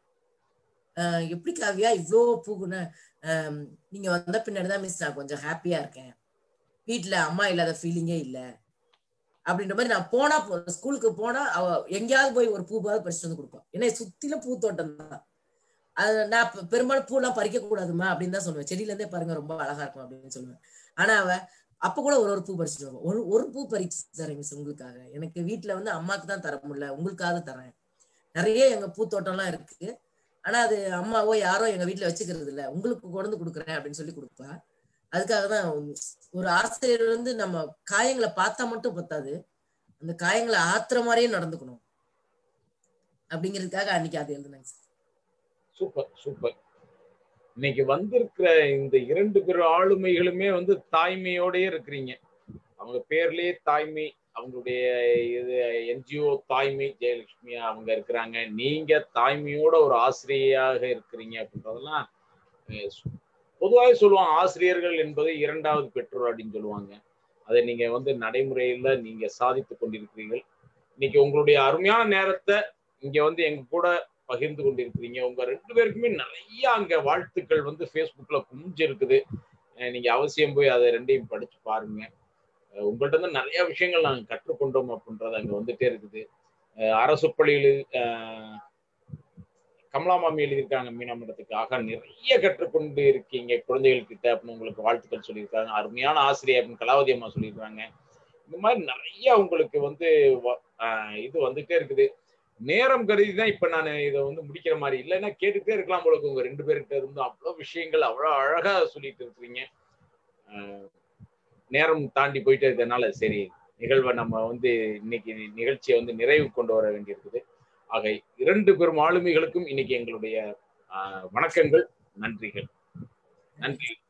ஆஹ் எப்படி காவியா இவ்வளோ பூக்குன்னு ஆஹ் நீங்க வந்த பின்னாடிதான் மிஸ் நான் கொஞ்சம் ஹாப்பியா இருக்கேன் வீட்டுல அம்மா இல்லாத ஃபீலிங்கே இல்ல அப்படின்ற மாதிரி நான் போனா ஸ்கூலுக்கு போனா அவ எங்கேயாவது போய் ஒரு பூவாவது பறிச்சுட்டு வந்து கொடுப்பா ஏன்னா சுத்திலும் பூ தோட்டம் தான் அது நான் பெ- பெரும்பாலும் பூலாம் பறிக்க கூடாதுமா அப்படின்னு தான் சொல்லுவேன் செடியில இருந்தே பாருங்க ரொம்ப அழகா இருக்கும் அப்படின்னு சொல்லுவேன் ஆனா அவ அப்ப கூட ஒரு ஒரு பூ பறிச்சுட்டு வருவோம் ஒரு ஒரு பூ பறிச்சு தரேன் மிஸ் உங்களுக்காக எனக்கு வீட்டுல வந்து அம்மாக்கு தான் தர முடியல உங்களுக்காக தரேன் நிறைய எங்க பூத்தோட்டம்லாம் இருக்கு ஆனா அது அம்மாவோ யாரோ எங்க வீட்டுல வச்சுக்கிறது இல்ல உங்களுக்கு கொண்டு வந்து கொடுக்குறேன் அப்படின்னு சொல்லி கொடுப்பா அதுக்காக தான் ஒரு ஆசிரியர் வந்து நம்ம காயங்களை பார்த்தா மட்டும் பத்தாது அந்த காயங்களை ஆத்துற மாதிரியே நடந்துக்கணும் அப்படிங்கிறதுக்காக அன்னைக்கு அது எழுதுனாங்க சார் சூப்பர் சூப்பர் இன்னைக்கு வந்திருக்கிற இந்த இரண்டு பேர் ஆளுமைகளுமே வந்து தாய்மையோடயே இருக்கிறீங்க அவங்க பேர்லயே தாய்மை அவங்களுடைய இது என்ஜிஓ தாய்மை ஜெயலட்சுமி அவங்க இருக்கிறாங்க நீங்க தாய்மையோட ஒரு ஆசிரியையாக இருக்கிறீங்க அப்படின்றதெல்லாம் அஹ், சு- பொதுவாகவே சொல்லுவாங்க ஆசிரியர்கள் என்பது இரண்டாவது பெற்றோர் அப்படின்னு சொல்லுவாங்க அதை நீங்க வந்து நடைமுறையில நீங்க சாதித்து கொண்டிருக்கிறீர்கள் இன்னைக்கு உங்களுடைய அருமையான நேரத்தை இங்க வந்து எங்க கூட பகிர்ந்து கொண்டிருக்கிறீங்க உங்க ரெண்டு பேருக்குமே நிறைய அங்க வாழ்த்துக்கள் வந்து Facebookல குமிஞ்சு இருக்குது அஹ் நீங்க அவசியம் போய் அதை ரெண்டையும் படிச்சு பாருங்க அஹ் உங்கள்ட்ட இருந்து நிறைய விஷயங்கள் நாங்க கற்றுக்கொண்டோம் அப்படின்றது அங்க வந்துட்டே இருக்குது அஹ் அரசு பள்ளியில் அஹ் கமலா மாமி எழுதியிருக்காங்க மீனாமடத்துக்கு ஆக நிறைய கற்றுக்கொண்டு இருக்கீங்க குழந்தைகள் கிட்ட அப்படின்னு உங்களுக்கு வாழ்த்துக்கள் சொல்லியிருக்காங்க அருமையான ஆசிரியர் அப்படின்னு கலாவதி அம்மா சொல்லியிருக்காங்க இந்த மாதிரி நிறைய உங்களுக்கு வந்து வ- அஹ் இது வந்துட்டே இருக்குது நேரம் கருதி தான் இப்ப நான் இதை வந்து முடிக்கிற மாதிரி இல்லைன்னா கேட்டுட்டே இருக்கலாம் போல இருக்கு உங்க ரெண்டு பேர்கிட்ட இருந்து அவ்வளவு விஷயங்கள் அவ்வளவு அழகா சொல்லிட்டு இருக்கிறீங்க அஹ் நேரம் தாண்டி போயிட்டே இருக்கிறதுனால சரி நிகழ்வை நம்ம வந்து இன்னைக்கு நிகழ்ச்சியை வந்து நிறைவு கொண்டு வர வேண்டியிருக்குது ஆக இரண்டு பெரும் ஆளுமைகளுக்கும் இன்னைக்கு எங்களுடைய அஹ், வணக்கங்கள் நன்றிகள் நன்றி